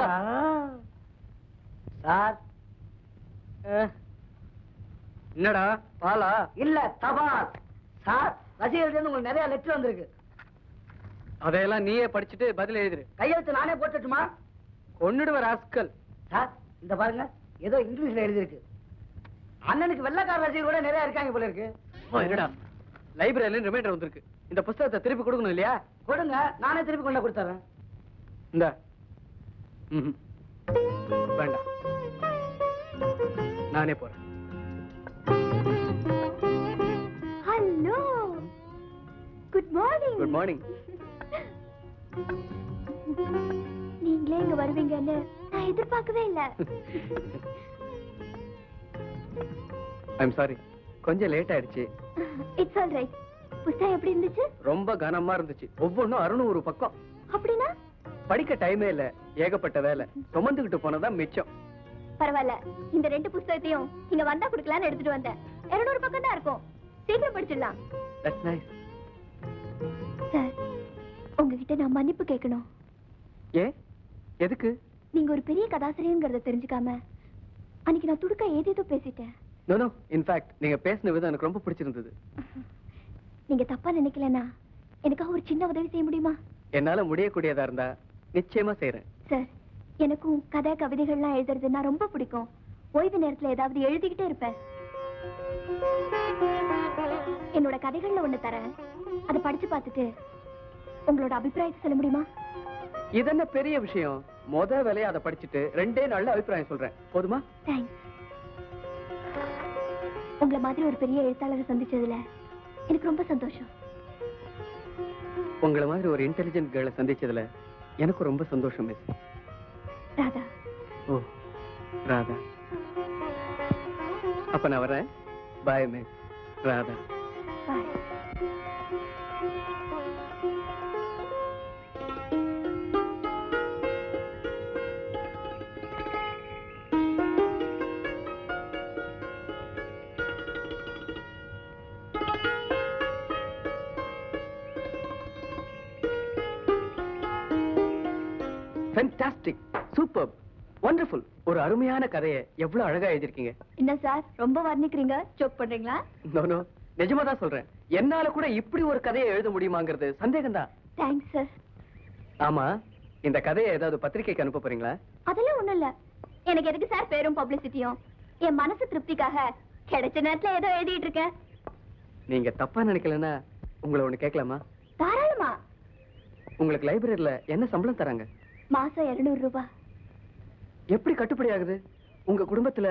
சார் அஹ். என்னடா பாலா இல்ல தபால் சார் ரசிகர்கள் இருந்து உங்களுக்கு நிறைய லெட்டர் வந்திருக்கு அதையெல்லாம் நீயே படிச்சுட்டு பதில் எழுதிரு கையெழுத்து நானே போட்டுட்டுமா கொன்னுடுவ ராஸ்கல் சார் இந்த பாருங்க ஏதோ இங்கிலீஷ்ல எழுதிருக்கு அண்ணனுக்கு வெள்ளக்கார ரசிகர் கூட நிறைய இருக்காங்க போல இருக்கு ஓ, என்னடா லைப்ரரியில ரிமைண்டர் வந்திருக்கு இந்த புஸ்தகத்தை திருப்பி கொடுக்கணும் இல்லையா கொடுங்க நானே திருப்பி கொண்டு கொடுத்துறேன் இந்த ம்ஹும். வேண்டாம் நானே போறேன் hello good morning good morning நீங்களே இங்க வருவீங்கன்னு நான் எதிர்பார்க்கவே இல்ல ஐம் சாரி கொஞ்சம் லேட் ஆயிடுச்சு இட்ஸ் ஆல் ரைட் புஸ்தகம் எப்படி இருந்துச்சு ரொம்ப கனமா இருந்துச்சு ஒவ்வொன்றும் அறுநூறு பக்கம் அப்படின்னா படிக்க டைமே இல்ல ஏகப்பட்ட வேலை சுமந்துகிட்டு போனதான் மிச்சம் பரவாயில்ல இந்த ரெண்டு புஸ்தகத்தையும் இங்க வந்தா குடுக்கலாம்னு எடுத்துட்டு வந்தேன் இருநூறு பக்கம் தான் இருக்கும் சீக்கிரம் படிச்சிடலாம் தட்ஸ் நைஸ் சார் உங்ககிட்ட நான் மன்னிப்பு கேட்கணும் ஏ எதுக்கு நீங்க ஒரு பெரிய கதாசிரியங்கிறத தெரிஞ்சுக்காம அன்னைக்கு நான் துடுக்க ஏதேதோ பேசிட்டேன் நோ நோ இன்ஃபேக்ட் நீங்க பேசின விதம் எனக்கு ரொம்ப பிடிச்சிருந்தது நீங்க தப்பா நினைக்கலனா எனக்காக ஒரு சின்ன உதவி செய்ய முடியுமா என்னால முடியக்கூடியதா இருந்தா நிச்சயமா செய்யறேன் சார் எனக்கும் கதை கவிதைகள்லாம் எழுதுறதுன்னா ரொம்ப பிடிக்கும் ஓய்வு நேரத்துல ஏதாவது எழுதிக்கிட்டே இருப்பேன் என்னோட கதைகள்ல ஒண்ணு தரேன் அதை படிச்சு பார்த்துட்டு உங்களோட அபிப்பிராயத்தை சொல்ல முடியுமா இது என்ன பெரிய விஷயம் முத வேலையை அதை படிச்சுட்டு ரெண்டே நாள்ல அபிப்பிராயம் சொல்றேன் போதுமா தேங்க்ஸ் உங்களை மாதிரி ஒரு பெரிய எழுத்தாளரை சந்திச்சதுல எனக்கு ரொம்ப சந்தோஷம் உங்களை மாதிரி ஒரு இன்டெலிஜென்ட் கேர்ளை சந்திச்சதுல எனக்கு ரொம்ப சந்தோஷம் மிஸ் ராதா ஓ ராதா அப்ப நான் வரேன் bye miss Radha bye fantastic super wonderful ஒரு அருமையான கதையை எவ்வளவு அழகா எழுதிருக்கீங்க என்ன சார் ரொம்ப வர்ணிக்கிறீங்க ஜோக் பண்றீங்களா நோ நோ நிஜமா தான் சொல்றேன் என்னால கூட இப்படி ஒரு கதையை எழுத முடியுமாங்கிறது சந்தேகம்தான் தேங்க்ஸ் சார் ஆமா இந்த கதையை ஏதாவது பத்திரிக்கைக்கு அனுப்ப போறீங்களா அதெல்லாம் ஒண்ணும் இல்ல எனக்கு எதுக்கு சார் பேரும் பப்ளிசிட்டியும் என் மனசு திருப்திக்காக கிடைச்ச நேரத்துல ஏதோ எழுதிட்டு இருக்கேன் நீங்க தப்பா நினைக்கலன்னா உங்களை ஒண்ணு கேட்கலாமா தாராளமா உங்களுக்கு லைப்ரரியில என்ன சம்பளம் தராங்க மாசம் இருநூறு ரூபாய் எப்படி கட்டுப்படி ஆகுது உங்க குடும்பத்துல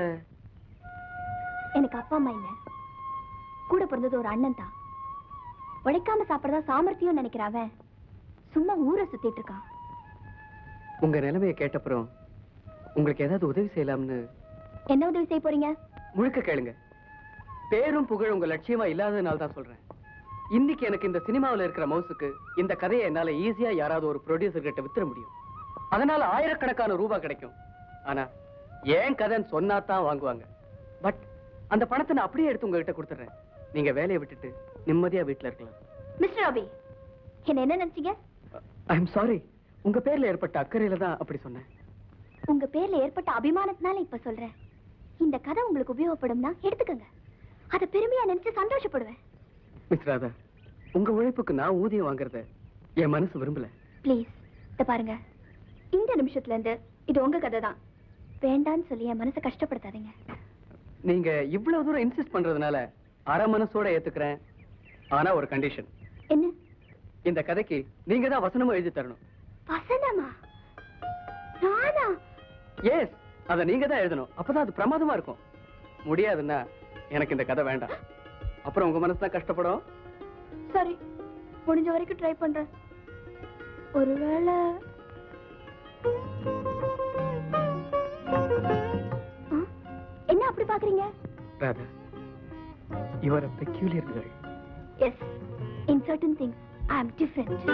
எனக்கு அப்பா அம்மா இல்ல கூட பிறந்தது ஒரு அண்ணன் தான் உழைக்காம சாப்பிடறதா சாமர்த்தியம் நினைக்கிறாவன் சும்மா ஊரை சுத்திட்டு இருக்கான் உங்க நிலைமையை கேட்டப்புறம் உங்களுக்கு ஏதாவது உதவி செய்யலாம்னு என்ன உதவி செய்ய போறீங்க முழுக்க கேளுங்க பேரும் புகழ் உங்க லட்சியமா இல்லாததுனால தான் சொல்றேன் இன்னைக்கு எனக்கு இந்த சினிமாவுல இருக்கிற மவுசுக்கு இந்த கதையை என்னால ஈஸியா யாராவது ஒரு ப்ரொடியூசர் கிட்ட வித்துற முடியும் அதனால ஆயிரக்கணக்கான ரூபாய் கிடைக்கும் ஆனா ஏன் கதைன்னு சொன்னா தான் வாங்குவாங்க பட் அந்த பணத்தை நான் அப்படியே எடுத்து உங்ககிட்ட கொடுத்துறேன் நீங்க வேலையை விட்டுட்டு நிம்மதியா வீட்டுல இருக்கலாம் மிஸ்டர் ரவி என்ன என்ன நினைச்சீங்க ஐ எம் சாரி உங்க பேர்ல ஏற்பட்ட அக்கறையில தான் அப்படி சொன்னேன் உங்க பேர்ல ஏற்பட்ட அபிமானத்தினால இப்ப சொல்றேன் இந்த கதை உங்களுக்கு உபயோகப்படும்னா எடுத்துக்கங்க அத பெருமையா நினைச்சு சந்தோஷப்படுவேன் மிஸ் ராதா உங்க உழைப்புக்கு நான் ஊதியம் வாங்குறத என் மனசு விரும்பல ப்ளீஸ் இத பாருங்க இந்த நிமிஷத்துல இருந்து இது உங்க கதை தான் வேண்டான்னு சொல்லி என் மனசை கஷ்டப்படுத்தாதீங்க நீங்க இவ்வளவு தூரம் இன்சிஸ்ட் பண்றதுனால அரை மனசோட ஏத்துக்கிறேன் ஆனா ஒரு கண்டிஷன் என்ன இந்த கதைக்கு நீங்க தான் வசனமும் எழுதி தரணும் வசனமா நானா எஸ் அத நீங்க தான் எழுதணும் அப்பதான் அது பிரமாதமா இருக்கும் முடியாதுன்னா எனக்கு இந்த கதை வேண்டாம் அப்புறம் உங்க மனசு தான் கஷ்டப்படும் சரி முடிஞ்ச வரைக்கும் ட்ரை பண்றேன் ஒருவேளை ஆ, என்ன அப்படி பாக்குறீங்க Radha your a peculiar girl yes in certain things I am different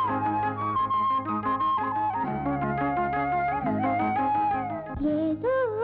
ஏதோ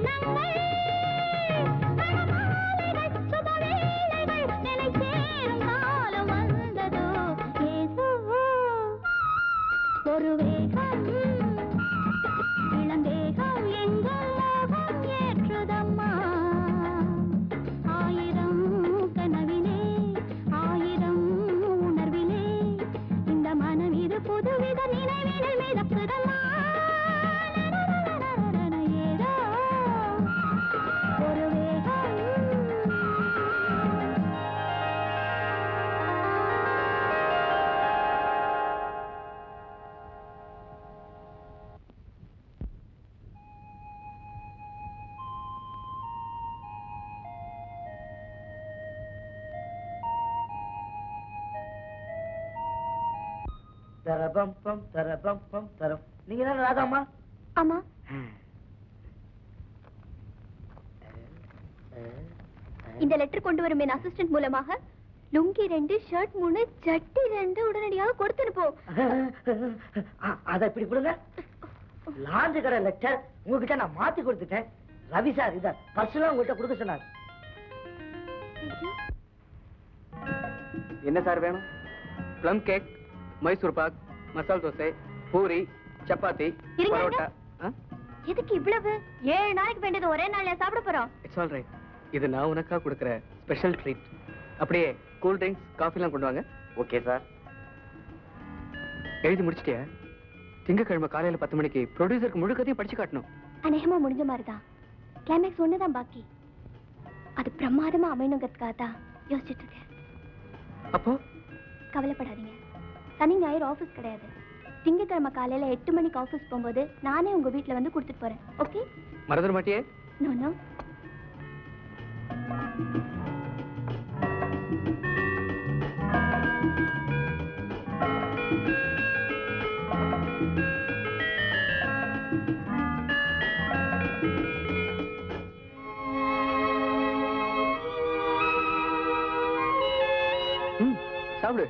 எண்ணங்கள் மணமாலைகள் சுபவேளைகள் நிலை சேரும் காலம் வந்ததோ ஏதோ ஒரு வேகம் இளந்தேகம் எங்கும் மோகம் ஏற்றுதம்மா ஆயிரம் கனவிலே ஆயிரம் உணர்விலே இந்த மனம் இது புதுவித நினைவினில் மிதக்குதம்மா ஏதோ ஒரு வேகம் தரபம் பம் தரபம் பம் தரம் நீங்க தானே ராதாம்மா ஆமா இந்த லெட்டர் கொண்டு வரும் என் அசிஸ்டன்ட் மூலமாக லுங்கி ரெண்டு ஷர்ட் மூணு ஜட்டி ரெண்டு உடனடியாக கொடுத்து அனுப்போ அ- அத இப்படி கொடுங்க லாஞ்சு கடை லெக்சர் உங்ககிட்ட நான் மாத்தி கொடுத்துட்டேன் ரவி சார் இத பர்சனலா உங்ககிட்ட கொடுக்க சொன்னார் என்ன சார் வேணும் ப்ளம் கேக் மைசூர் பாக் மசால் தோசை பூரி சப்பாத்தி இருங்க, பரோட்டா எதுக்கு இவ்வளவு ஏழு நாளைக்கு வேண்டியது ஒரே நாள்ல சாப்பிட போறோம் இட்ஸ் ஆல் ரைட் இது நான் உனக்கா கொடுக்குற ஸ்பெஷல் ட்ரீட் அப்படியே கூல் ட்ரிங்க்ஸ் காஃபிலாம் கொண்டு வாங்க ஓகே சார் எழுதி முடிச்சிட்டியா திங்கக்கிழமை காலையில பத்து மணிக்கு ப்ரொடியூசருக்கு முழு கதையும் படிச்சு காட்டணும் அநேகமா முடிஞ்ச மாதிரிதான் கிளைமேக்ஸ் ஒண்ணுதான் பாக்கி அது பிரமாதமா அமையணுங்கிறதுக்காக தான் யோசிச்சுட்டு இருக்கேன் அப்போ கவலைப்படாதீங்க சனி ஞாயிறு ஆஃபீஸ் கிடையாது திங்கக்கிழமை காலையில எட்டு மணிக்கு ஆஃபீஸ் போகும்போது நானே உங்க வீட்ல வந்து கொடுத்துட்டு போறேன் ஓகே மறந்துட மாட்டியே நோ நோ ம் சாப்பிடு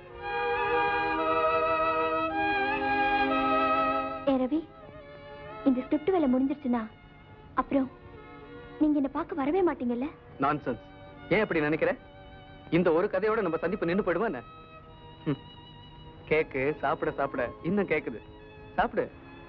ஏ ரவி இந்த ஸ்கிரிப்ட் வேலை முடிஞ்சிருச்சுன்னா அப்புறம் நீங்க என்ன பார்க்க வரவே மாட்டீங்கல்ல நான்சென்ஸ் ஏன் அப்படி நினைக்கிற இந்த ஒரு கதையோட நம்ம சந்திப்பு நின்னு போயிடுமா என்ன ம். கேக்கு சாப்பிட சாப்பிட இன்னும் கேக்குது சாப்பிடு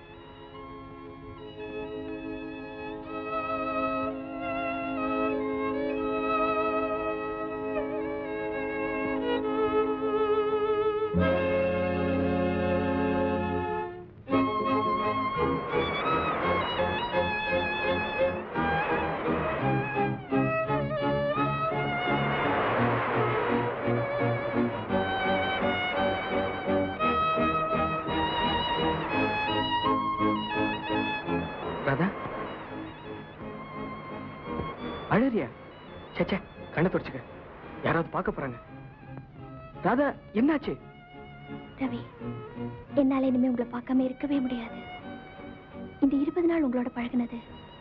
ராதா அழறியா சேச்சே கண்ணை தொடச்சுக்க யாராவது பார்க்க போறாங்க ராதா என்னாச்சு ரவி என்னால இனிமே உங்களை பார்க்காம இருக்கவே முடியாது இந்த இருபது நாள் உங்களோட பழகுனது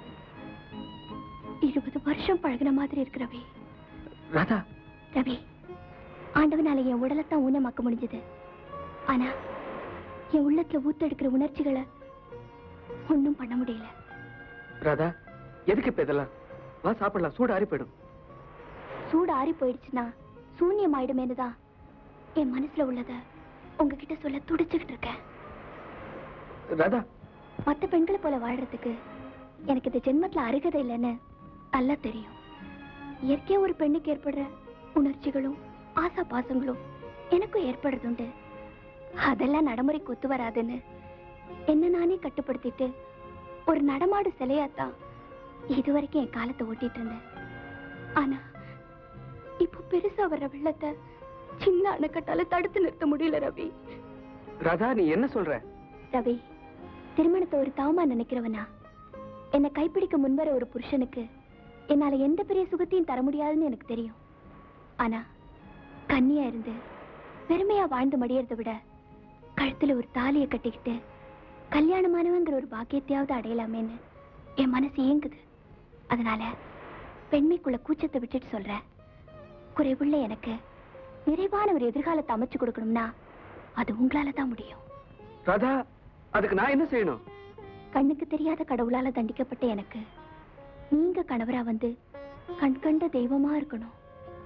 இருபது வருஷம் பழகுன மாதிரி இருக்கு ரவி ராதா ரவி ஆண்டவனால என் உடலைத்தான் ஊனமாக்க முடிஞ்சது ஆனா என் உள்ளத்துல ஊத்தெடுக்கிற உணர்ச்சிகளை ஒண்ணும் பண்ண முடியல ராதா எதுக்கு இப்ப இதெல்லாம் வா சாப்பிடலாம் சூடு ஆறி போயிடும் சூடு ஆறி போயிடுச்சுன்னா சூன்யம் ஆயிடுமேனு தான் என் மனசுல உள்ளத உங்ககிட்ட சொல்ல துடிச்சுக்கிட்டு இருக்கேன் ராதா மத்த பெண்களை போல வாழ்றதுக்கு எனக்கு இந்த ஜென்மத்துல அருகதை இல்லைன்னு நல்லா தெரியும் இயற்கையா ஒரு பெண்ணுக்கு ஏற்படுற உணர்ச்சிகளும் ஆசா பாசங்களும் எனக்கும் ஏற்படுறதுண்டு அதெல்லாம் நடைமுறைக்கு ஒத்து வராதுன்னு என்ன நானே கட்டுப்படுத்திட்டு ஒரு நடமாடு சிலையாத்தான் இதுவரைக்கும் என் காலத்தை ஓட்டிட்டு இருந்தேன் ஆனா இப்போ பெருசா வர்ற வெள்ளத்தை சின்ன அணைக்கட்டால தடுத்து நிறுத்த முடியல ரவி ராதா நீ என்ன சொல்ற ரவி திருமணத்தை ஒரு தவமா நினைக்கிறவனா என்னை கைப்பிடிக்க முன்வர ஒரு புருஷனுக்கு என்னால எந்த பெரிய சுகத்தையும் தர முடியாதுன்னு எனக்கு தெரியும் ஆனா கன்னியா இருந்து பெருமையா வாழ்ந்து மடியறதை விட கழுத்துல ஒரு தாலியை கட்டிக்கிட்டு கல்யாணமானவங்கிற ஒரு பாக்கியத்தையாவது அடையலாமேன்னு என் மனசு ஏங்குது அதனால பெண்மைக்குள்ள கூச்சத்தை விட்டுட்டு சொல்றேன் குறைவுள்ள எனக்கு நிறைவான ஒரு எதிர்காலத்தை அமைச்சு கொடுக்கணும்னா அது உங்களால தான் முடியும் ராதா அதுக்கு நான் என்ன செய்யணும் கண்ணுக்கு தெரியாத கடவுளால தண்டிக்கப்பட்ட எனக்கு நீங்க கணவரா வந்து கண் கண்ட தெய்வமா இருக்கணும்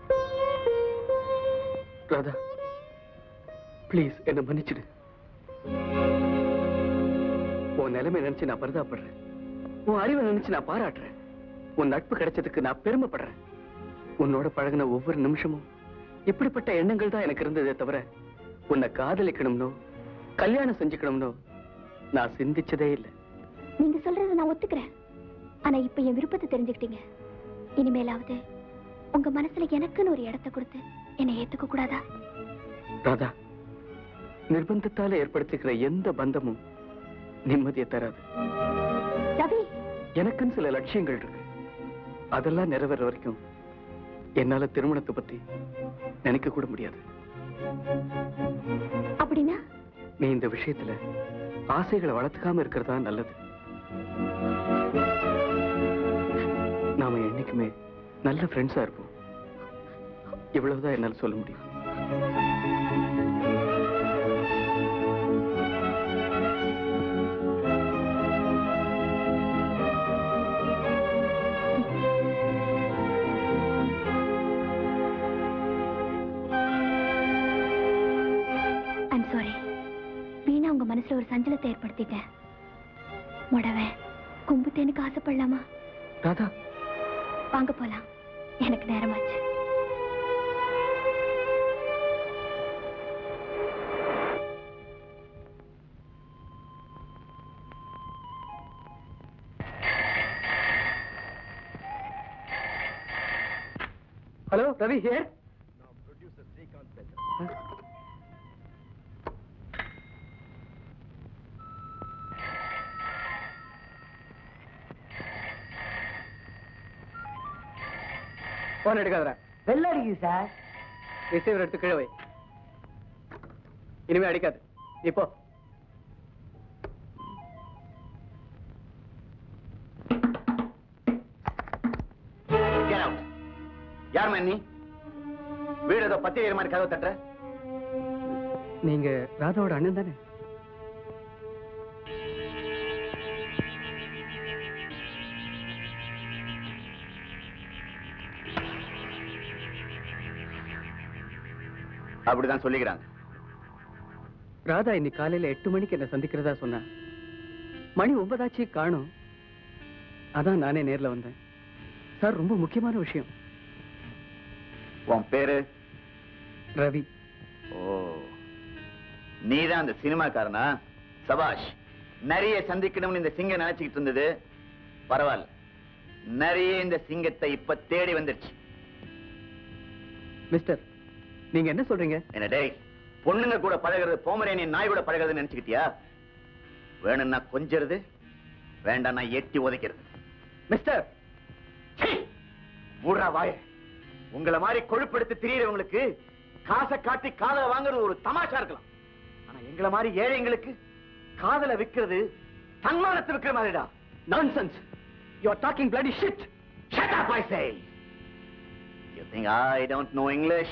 ராதா ப்ளீஸ் என்ன மன்னிச்சிடு உன் நிலைமை நினைச்சு நான் பரிதாபப்படுறேன் உன் அறிவை நினைச்சு நான் பாராட்டுறேன் உன் நட்பு கிடைச்சதுக்கு நான் பெருமைப்படுறேன் உன்னோட பழகுன ஒவ்வொரு நிமிஷமும் இப்படிப்பட்ட எண்ணங்கள் தான் எனக்கு இருந்ததே தவிர உன்னை காதலிக்கணும்னோ கல்யாணம் செஞ்சுக்கணும்னோ நான் சிந்திச்சதே இல்லை நீங்க சொல்றத நான் ஒத்துக்கிறேன் ஆனா இப்ப என் விருப்பத்தை தெரிஞ்சுக்கிட்டீங்க இனிமேலாவது உங்க மனசுல எனக்குன்னு ஒரு இடத்தை கொடுத்து என்னை ஏத்துக்க கூடாதா ராதா நிர்பந்தத்தால ஏற்படுத்திக்கிற எந்த பந்தமும் நிம்மதியை தராது ரவி எனக்குன்னு சில லட்சியங்கள் இருக்கு அதெல்லாம் நிறைவேற வரைக்கும் என்னால திருமணத்தை பத்தி நினைக்க கூட முடியாது அப்படின்னா நீ இந்த விஷயத்துல ஆசைகளை வளர்த்துக்காம இருக்கிறதா நல்லது நாம என்னைக்குமே நல்ல ஃப்ரெண்ட்ஸா இருப்போம் இவ்வளவுதான் என்னால சொல்ல முடியும் ஐம் சாரி வீணா உங்க மனசுல ஒரு சஞ்சலத்தை ஏற்படுத்திட்டேன் முடவன் கும்புத்தேனுக்கு ஆசைப்படலாமா ராதா வாங்க போலாம் எனக்கு நேரமாச்சு ஹலோ ரவி ஹியர் போன் எடுக்காதடா வெள்ள அடிக்குது சார் ரிசீவர் எடுத்து கீழே வை இனிமே அடிக்காது நீ போ Get out. யார் மேன் நீ வீடு ஏதோ பத்தி ஏற மாதிரி கதவை தட்டுற நீங்க ராதாவோட அண்ணன் தானே அப்படிதான் சொல்லிக்கிறாங்க ராதா இன்னைக்கு காலையில எட்டு மணிக்கு என்ன சந்திக்கிறதா சொன்னா மணி ஒன்பதாச்சு காணும் அதான் நானே நேர்ல வந்தேன் சார் ரொம்ப முக்கியமான விஷயம் உன் பேரு ரவி ஓ நீதான் அந்த சினிமாக்காரனா சபாஷ் நிறைய சந்திக்கணும்னு இந்த சிங்கம் நினைச்சுக்கிட்டு இருந்தது பரவாயில்ல நிறைய இந்த சிங்கத்தை இப்ப தேடி வந்துருச்சு மிஸ்டர் நீங்க என்ன சொல்றீங்க என்ன டேய் பொண்ணுங்க கூட பழகிறது போமரேனியன் நாய் கூட பழகிறதுன்னு நினைச்சுக்கிட்டியா வேணும்னா கொஞ்சறது வேண்டாம்னா எட்டி உதைக்கிறது மிஸ்டர் சீ! மூடுறா வாய உங்களை மாதிரி கொழுப்பெடுத்து திரியறவங்களுக்கு காசை காட்டி காதலை வாங்குறது ஒரு தமாஷா இருக்கலாம் ஆனா எங்களை மாதிரி ஏழைங்களுக்கு காதலை விக்கிறது தன்மானத்தை விக்கிற மாதிரிடா nonsense you are talking bloody shit Shut up, I say! You think I don't know English?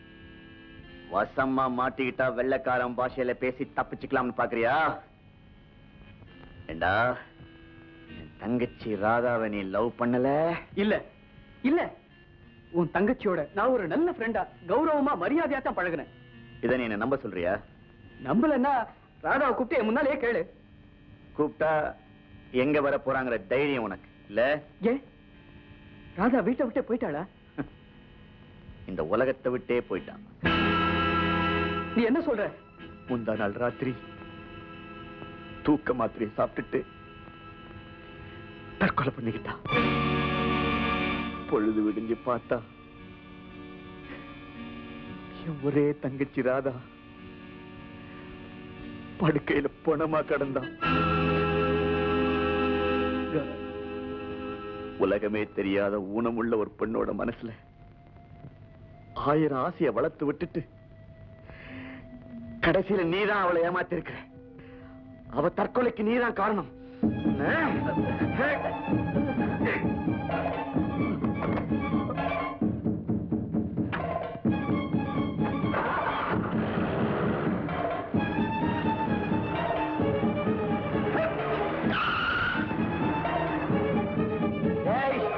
வசமா மாட்டிக்கிட்டா வெள்ளைக்காரன் பாஷையில பேசி தப்பிச்சுக்கலாம்னு பாக்குறியா ஏண்டா என் தங்கச்சி ராதாவை நீ லவ் பண்ணல இல்ல இல்ல உன் தங்கச்சியோட நான் ஒரு நல்ல ஃப்ரெண்டா கௌரவமா மரியாதையா தான் பழகுனேன் இதை நீ என்ன நம்ப சொல்றியா நம்பலன்னா ராதாவை கூப்பிட்டு என் முன்னாலேயே கேளு கூப்பிட்டா எங்க வர போறாங்கிற தைரியம் உனக்கு இல்ல ஏன் ராதா வீட்டை விட்டே போயிட்டாளா இந்த உலகத்தை விட்டே போயிட்டான் நீ என்ன சொல்ற முந்தா நாள் ராத்திரி தூக்க மாத்திரை சாப்பிட்டுட்டு தற்கொலை பண்ணிக்கிட்டான் பொழுது விடிஞ்சு பார்த்தா என் ஒரே தங்கச்சி ராதா படுக்கையில பொணமா கடந்தான் உலகமே தெரியாத ஊனமுள்ள ஒரு பெண்ணோட மனசுல ஆயிரம் ஆசைய வளர்த்து விட்டுட்டு கடைசியில நீதான் அவளை ஏமாத்திருக்கிற அவ தற்கொலைக்கு நீதான் காரணம் ஏய்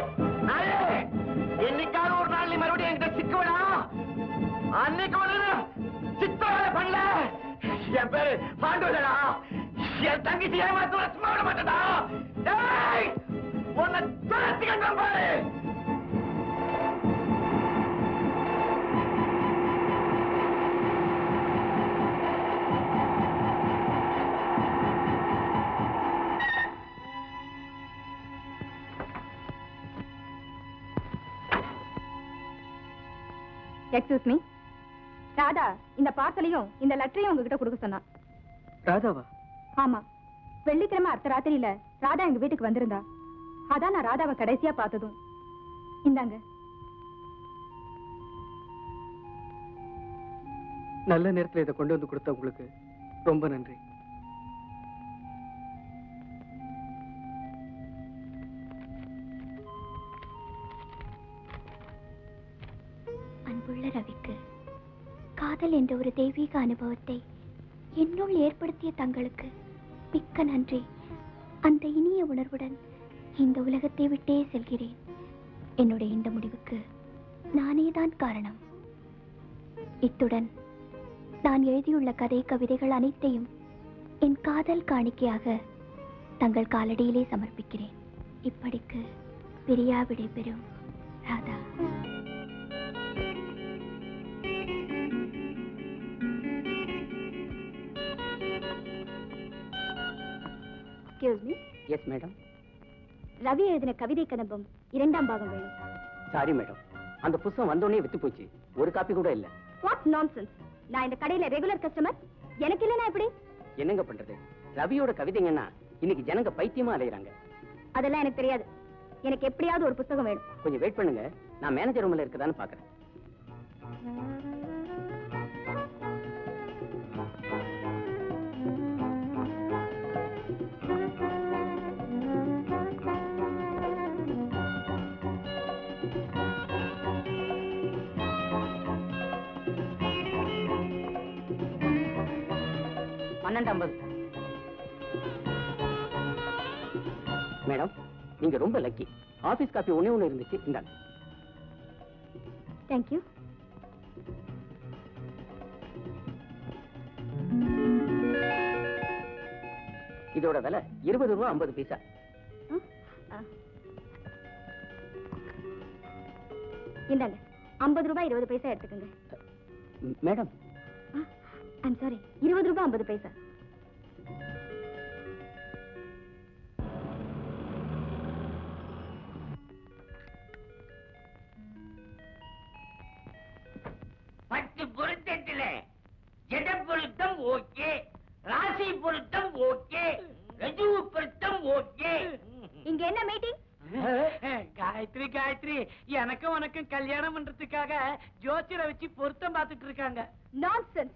என் பேரு பாண்டுலடா என் தங்கச்சி ஏமாத்து சும்மா விட மாட்டேடா டேய் உன்னை துரத்திக்கிட்டு பாரு எக்ஸ்கியூஸ் மீ ராதா இந்த பார்சலையும் இந்த லெட்டரையும் உங்ககிட்ட கொடுக்க சொன்னா ராதாவா ஆமா வெள்ளிக்கிழமை அர்த்த ராத்திரியில ராதா எங்க வீட்டுக்கு வந்திருந்தா அதான் நான் ராதாவை கடைசியா பார்த்ததும் இந்தாங்க நல்ல நேரத்துல இதை கொண்டு வந்து கொடுத்த உங்களுக்கு ரொம்ப நன்றி அன்புள்ள ரவிக்கு காதல் என்ற ஒரு தெய்வீக அனுபவத்தை என்னுள் ஏற்படுத்திய தங்களுக்கு மிக்க நன்றி அந்த இனிய உணர்வுடன் இந்த உலகத்தை விட்டே செல்கிறேன் என்னுடைய இந்த முடிவுக்கு நானே தான் காரணம் இத்துடன் நான் எழுதியுள்ள கதை கவிதைகள் அனைத்தையும் என் காதல் காணிக்கையாக தங்கள் காலடியிலே சமர்ப்பிக்கிறேன் இப்படிக்கு பிரியா விடைபெறும் Radha excuse me yes madam Ravi எழுதின கவிதை கதம்பம் இரண்டாம் பாகம் வேணும் சாரி மேடம் அந்த புஸ்தகம் வந்தோடனே வித்து போச்சு ஒரு காப்பி கூட இல்ல வாட் நான்சென்ஸ் நான் இந்த கடையில ரெகுலர் கஸ்டமர் எனக்கு இல்லைனா எப்படி என்னங்க பண்றது ரவியோட கவிதைங்கன்னா இன்னைக்கு ஜனங்க பைத்தியமா அலையறாங்க அதெல்லாம் எனக்கு தெரியாது எனக்கு எப்படியாவது ஒரு புத்தகம் வேணும் கொஞ்சம் வெயிட் பண்ணுங்க நான் மேனேஜர் ரூம்ல இருக்கதான்னு பாக்குறேன் பன்னெண்டு ஐம்பது மேடம் நீங்க ரொம்ப லக்கி ஆபீஸ் காப்பி ஒண்ணே ஒண்ணு இருந்துச்சு இந்தாங்க தேங்க்யூ இதோட விலை இருபது ரூபா ஐம்பது பைசா இந்தாங்க ஐம்பது ரூபாய் இருபது பைசா எடுத்துக்கோங்க ம், மேடம் ஐம் சாரி இருபது ரூபாய் ஐம்பது பைசா பத்து பொருத்தத்துல ஜட பொருத்தம் ஓகே ராசி பொருத்தம் ஓகே ரஜுவு பொருத்தம் ஓகே இங்க என்ன மீட்டிங் காயத்ரி காயத்ரி எனக்கும் உனக்கும் கல்யாணம் பண்றதுக்காக ஜோசியரை வச்சு பொருத்தம் பார்த்துட்டு இருக்காங்க நான்சென்ஸ்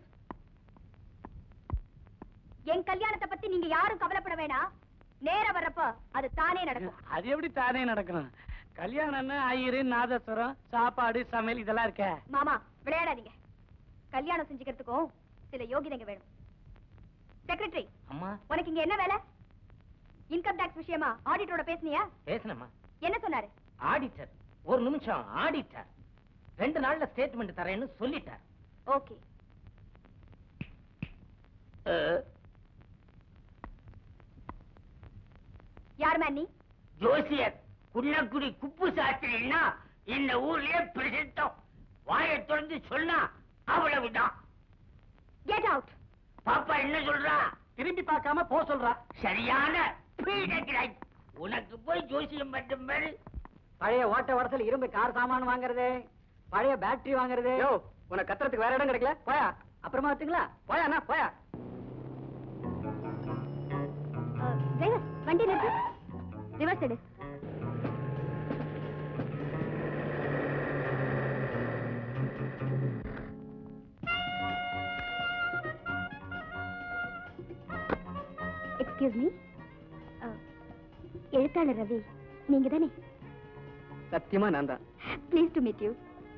என் கல்யாணத்தை பத்தி நீங்க யாரும் கவலைப்பட வேணாம் நேரம் வர்றப்ப அது தானே நடக்கும் அது எப்படி தானே நடக்கும் கல்யாணம்னா ஐயரு நாதஸ்வரம் சாப்பாடு சமையல் இதெல்லாம் இருக்க மாமா விளையாடாதீங்க கல்யாணம் செஞ்சுக்கிறதுக்கும் சில யோகிதைங்க வேணும் செக்ரட்டரி அம்மா உனக்கு இங்க என்ன வேலை இன்கம் டாக்ஸ் விஷயமா ஆடிட்டரோட பேசுனியா பேசணுமா என்ன சொன்னாரு ஆடிட்டர் ஒரு நிமிஷம் ஆடிட்டர் ரெண்டு நாள்ல ஸ்டேட்மெண்ட் தரேன்னு சொல்லிட்டார் ஓகே யார் மேன் நீ ஜோசியர் குன்னக்குடி குப்பு சாஸ்திரின்னா இந்த ஊர்லயே பிரசித்தம் வாயை திறந்து சொன்னா அவ்வளவுதான் கெட் அவுட் பாப்பா என்ன சொல்றா திரும்பி பார்க்காம போ சொல்றா சரியான பீடக்கிடாய் உனக்கு போய் ஜோசியம் மட்டும் பாரு பழைய ஓட்ட வரசல் இரும்பு கார் சாமான் வாங்குறது பழைய பேட்டரி வாங்குறது யோ உனக்கு கத்துறதுக்கு வேற இடம் கிடைக்கல போயா அப்புறமா வச்சுங்களா போயா அண்ணா போயா டிரைவர் வண்டி நிறுத்து ரிவர்ஸ் எடு எக்ஸ்கியூஸ் மீ எழுத்தாளர் ரவி நீங்க தானே சத்தியமா நான் தான் please to meet you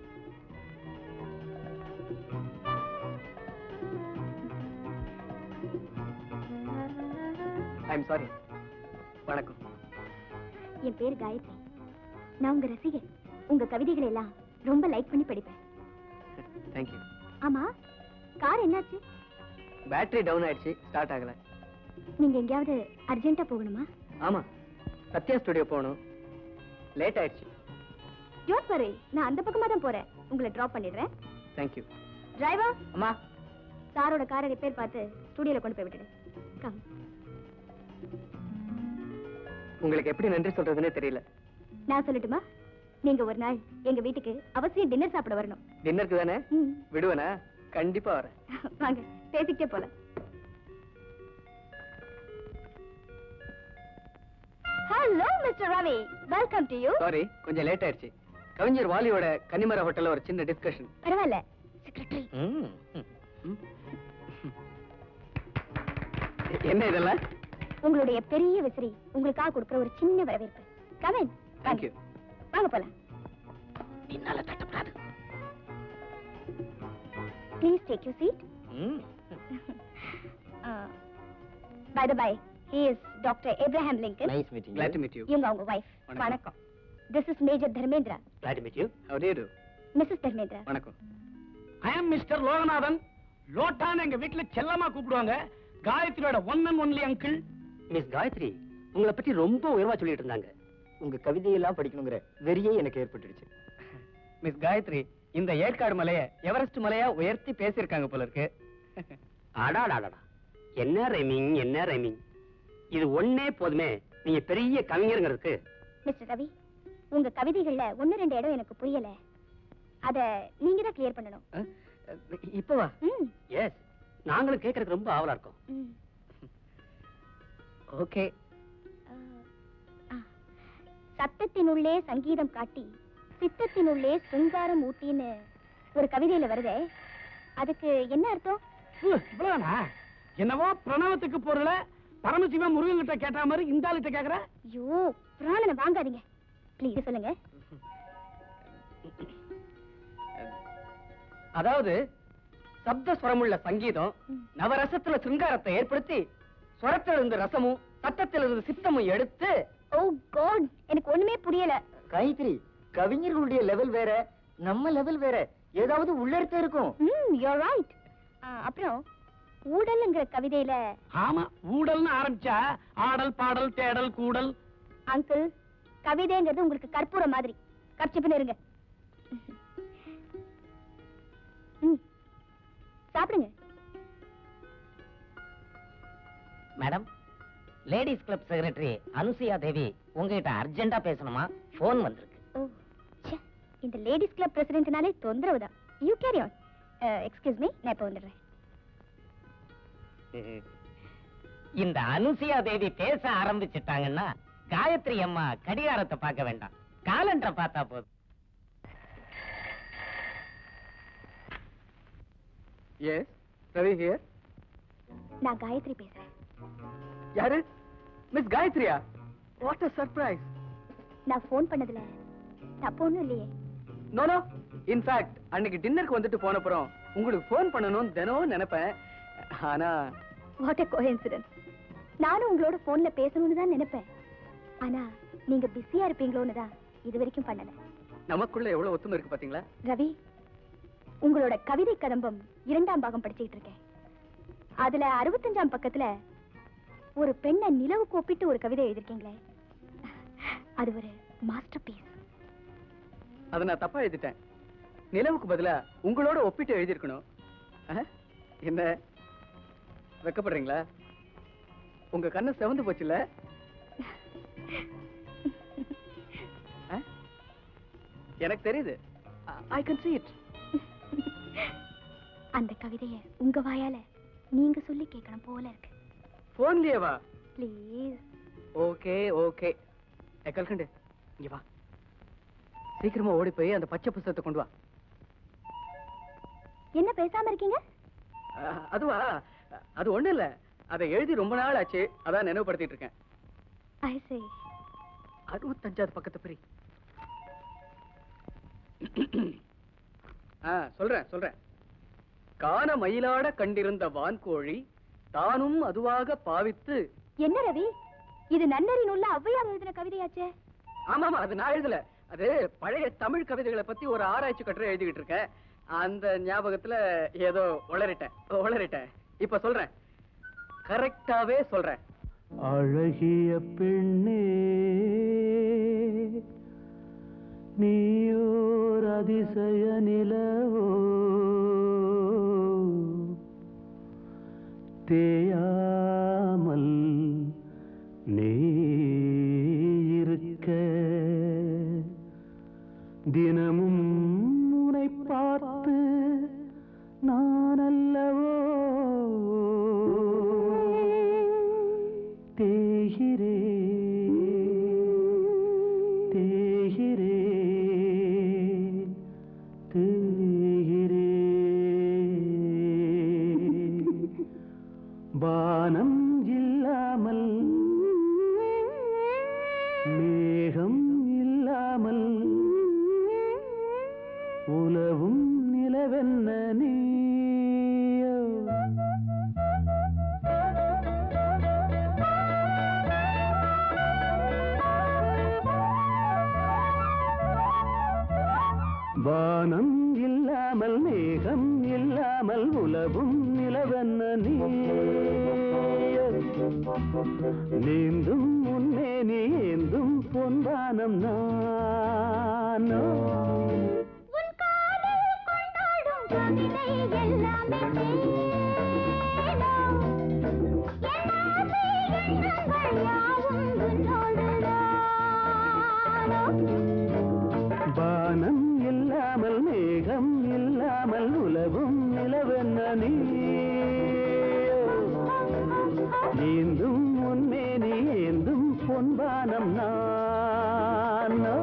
I'm sorry வணக்கம் என் பேர் காயத்ரி நான் உங்க ரசிகர் உங்க கவிதைகளை எல்லாம் ரொம்ப லைக் பண்ணி படிப்பேன் தேங்க்யூ ஆமா கார் என்னாச்சு பேட்டரி டவுன் ஆயிடுச்சு ஸ்டார்ட் ஆகல நீங்க எங்கேயாவது அர்ஜென்ட்டா போகணுமா ஆமா சத்யா ஸ்டுடியோ போகணும் லேட் ஆயிடுச்சு டோன்ட் வரி நான் அந்த பக்கமா தான் போறேன் உங்களை டிராப் பண்ணிடுறேன் தேங்க்யூ டிரைவர் அம்மா சாரோட காரை ரிப்பேர் பார்த்து ஸ்டுடியோல கொண்டு போய் விட்டுடு கம் உங்களுக்கு எப்படி நன்றி சொல்றதுன்னே தெரியல நான் சொல்லட்டுமா நீங்க ஒரு நாள் எங்க வீட்டுக்கு அவசியம் டின்னர் சாப்பிட வரணும் டின்னருக்கு தானே ம். விடுவேனா கண்டிப்பா வரேன் வாங்க பேசிக்கிட்டே போலாம் hello mister Ravi welcome to you sorry கொஞ்சம் லேட் ஆயிடுச்சு கவிஞர் வாலியோட கன்னிமர ஹோட்டல்ல ஒரு சின்ன டிஸ்கஷன் பரவாயில்ல செக்ரட்டரி என்ன இதெல்லாம் உங்களுடைய பெரிய விசிறி உங்களுக்காக கொடுக்குற ஒரு சின்ன வரவேற்பு கவின் தேங்க்யூ வாங்க போலாம் பின்னால தட்டப்படாது please take you seat by the by he is doctor Abraham Lincoln nice meeting glad to meet you இவங்க அவங்க வைஃப் வணக்கம். வணக்கம் this is major Dharmendra glad to meet you how do you do Mrs Dharmendra வணக்கம் I am mister Loganathan லோட்டான்னு எங்க வீட்டுல செல்லமா கூப்பிடுவாங்க காயத்ரியோட one and only uncle miss Gayathri உங்களை பத்தி ரொம்ப உயர்வா சொல்லிட்டு இருந்தாங்க உங்க கவிதையெல்லாம் படிக்கணுங்கிற வெறியே எனக்கு ஏற்பட்டுடுச்சு மிஸ் காயத்ரி இந்த ஏற்காடு மலைய எவரெஸ்ட் மலையா உயர்த்தி பேசியிருக்காங்க போல இருக்கு அடாடாடா என்ன ரைமிங் என்ன ரைமிங் இது ஒண்ணே போதுமே நீங்க பெரிய கவிஞருங்கிறதுக்கு மிஸ்டர் ரவி உங்க கவிதைகள்ல ஒன்னு ரெண்டு இடம் எனக்கு புரியல அத நீங்க தான் கிளியர் பண்ணணும் அஹ், இப்பவா ம், எஸ் நாங்களும் கேட்கறதுக்கு ரொம்ப ஆவலா இருக்கோம் ம். ஓகே ஆ, ஆ. சத்தத்தினுள்ளே சங்கீதம் காட்டி சித்தத்தினுள்ளே சிங்காரம் ஊட்டின்னு ஒரு கவிதையில வருதே அதுக்கு என்ன அர்த்தம் இவ்வளவுதானா என்னவோ பிரணவத்துக்கு பொருள பரமசிவன் முருகன் கிட்ட கேட்ட மாதிரி இந்த ஆளுகிட்ட கேக்குற ஐயோ பிராணனை வாங்காதீங்க ப்ளீஸ் சொல்லுங்க அதாவது சப்த ஸ்வரமுள்ள சங்கீதம் ம். நவரசத்துல சிருங்காரத்தை ஏற்படுத்தி ஸ்வரத்திலிருந்து ரசமும் சத்தத்திலிருந்து சித்தமும் எடுத்து ஓ காட் எனக்கு ஒண்ணுமே புரியல காயத்ரி கவிஞர்களுடைய லெவல் வேற நம்ம லெவல் வேற ஏதாவது உள்ளர்த்தம் இருக்கும் ம் யூ ரைட் அப்புறம் ஊடல்ங்கிற கவிதையில ஆமா ஊடல்னு ஆரம்பிச்சா ஆடல் பாடல் தேடல் கூடல் அங்கிள் கவிதைங்கிறது உங்களுக்கு கற்பூரம் மாதிரி கப்சிப்புன்னு இருங்க ம் சாப்பிடுங்க madam ladies club secretary Anusuya Devi உங்ககிட்ட அர்ஜென்ட்டா பேசணுமா ஃபோன் வந்திருக்கு ஓ ச்சே இந்த லேடிஸ் கிளப் பிரசிடென்ட்னாலே தொந்தரவு தான் you carry on excuse me நான் இப்போ வந்துடுறேன் இந்த அனுசுயா தேவி பேச ஆரம்பிச்சிட்டாங்கன்னா காயத்ரி அம்மா கடிகாரத்தை பார்க்க வேண்டாம் காலண்டரை பார்த்தா போதும் எஸ் ரவி ஹியர் நான் காயத்ரி பேசுறேன் யாரு மிஸ் காயத்ரியா வாட் அ சர்ப்ரைஸ் நான் ஃபோன் பண்ணதுல தப்பு ஒண்ணும் இல்லையே நோ நோ இன்ஃபேக்ட் அன்னைக்கு டின்னருக்கு வந்துட்டு போனப்புறம் உங்களுக்கு ஃபோன் பண்ணணும்னு தினம் நினைப்பேன் ஆனா வாட் அ கோஇன்சிடென்ஸ் நானும் உங்களோட போன்ல பேசணும்னு தான் நினைப்பேன் ஆனா நீங்க பிஸியா இருப்பீங்களோன்னு தான் இது வரைக்கும் பண்ணல நமக்குள்ள எவ்வளவு ஒத்துமை இருக்கு பாத்தீங்களா ரவி உங்களோட கவிதை கதம்பம் இரண்டாம் பாகம் படிச்சுக்கிட்டு இருக்கேன் அதுல அறுபத்தஞ்சாம் பக்கத்துல ஒரு பெண்ணை நிலவுக்கு ஒப்பிட்டு ஒரு கவிதை எழுதிருக்கீங்களே அது ஒரு மாஸ்டர் பீஸ் அதை நான் தப்பா எழுதிட்டேன் நிலவுக்கு பதிலா உங்களோட ஒப்பிட்டு எழுதியிருக்கணும் அஹ், என்ன வெக்கப்படுறீங்களா உங்க கண்ணு செவந்து போச்சுல்ல அஹ்? எனக்கு தெரியுது ஐ கேன் see it அந்த கவிதைய உங்க வாயால நீங்க சொல்லி கேட்கணும் போல இருக்கு போன்லயே வா ப்ளீஸ் ஓகே ஓகே கல்கண்டு இங்க வா சீக்கிரமா ஓடி போய் அந்த பச்சை புஸ்தகத்தை கொண்டு வா என்ன பேசாம இருக்கீங்க அஹ், அதுவா அது ஒண்ணு இல்ல அதை எழுதி ரொம்ப நாள் ஆச்சு அதான் நினைவுபடுத்திட்டு இருக்கேன் ஐ சே அறுபத்தஞ்சாவது பக்கத்து பிரி ஆ சொல்றேன் சொல்றேன் காண மயிலாட கண்டிருந்த வான்கோழி தானும் அதுவாக பாவித்து என்ன ரவி இது நன்னறி நூல்ல ஔவையார் எழுதின கவிதையாச்சே ஆமாமா அது நான் எழுதல அது பழைய தமிழ் கவிதைகளை பத்தி ஒரு ஆராய்ச்சி கட்டுரை எழுதிக்கிட்டு இருக்கேன் அந்த ஞாபகத்துல ஏதோ உளறிட்டேன் உளறிட்டேன் இப்ப சொல்றேன் கரெக்டாவே சொல்றேன் அழகிய பெண்ணே நீயோர் அதிசய நிலவோ தேயாமல் நீ இருக்க தினமும் உனை பார்த்து நான் அல்லவோ தேகிறே தேகிறே தேகிறே வானம் இல்லாமல் மேகம் இல்லாமல் உலவும் நிலவென்ன நீயோ வானம் இல்லாமல் மேகம் இல்லாமல் உலவும் நிலவென்ன நீயோ நீந்தும் முன்னே நீ ஏந்தும் பொன்வானம் நானோ வானம் இல்லாமல் மேகம் இல்லாமல் உலவும் நிலவென்ன நீயோ நீந்தும் முன்னே நீ ஏந்தும் பொன்வானம் நானோ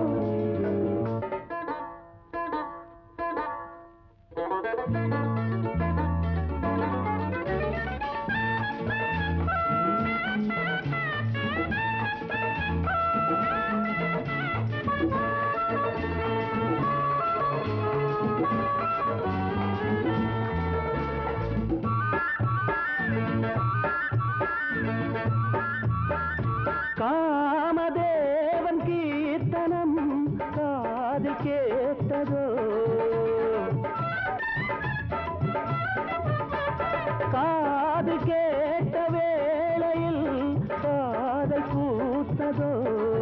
காமதேவன் கீர்த்தனம் காதில் கேட்டதோ காதில் கேட்ட வேளையில் காதை பூத்ததோ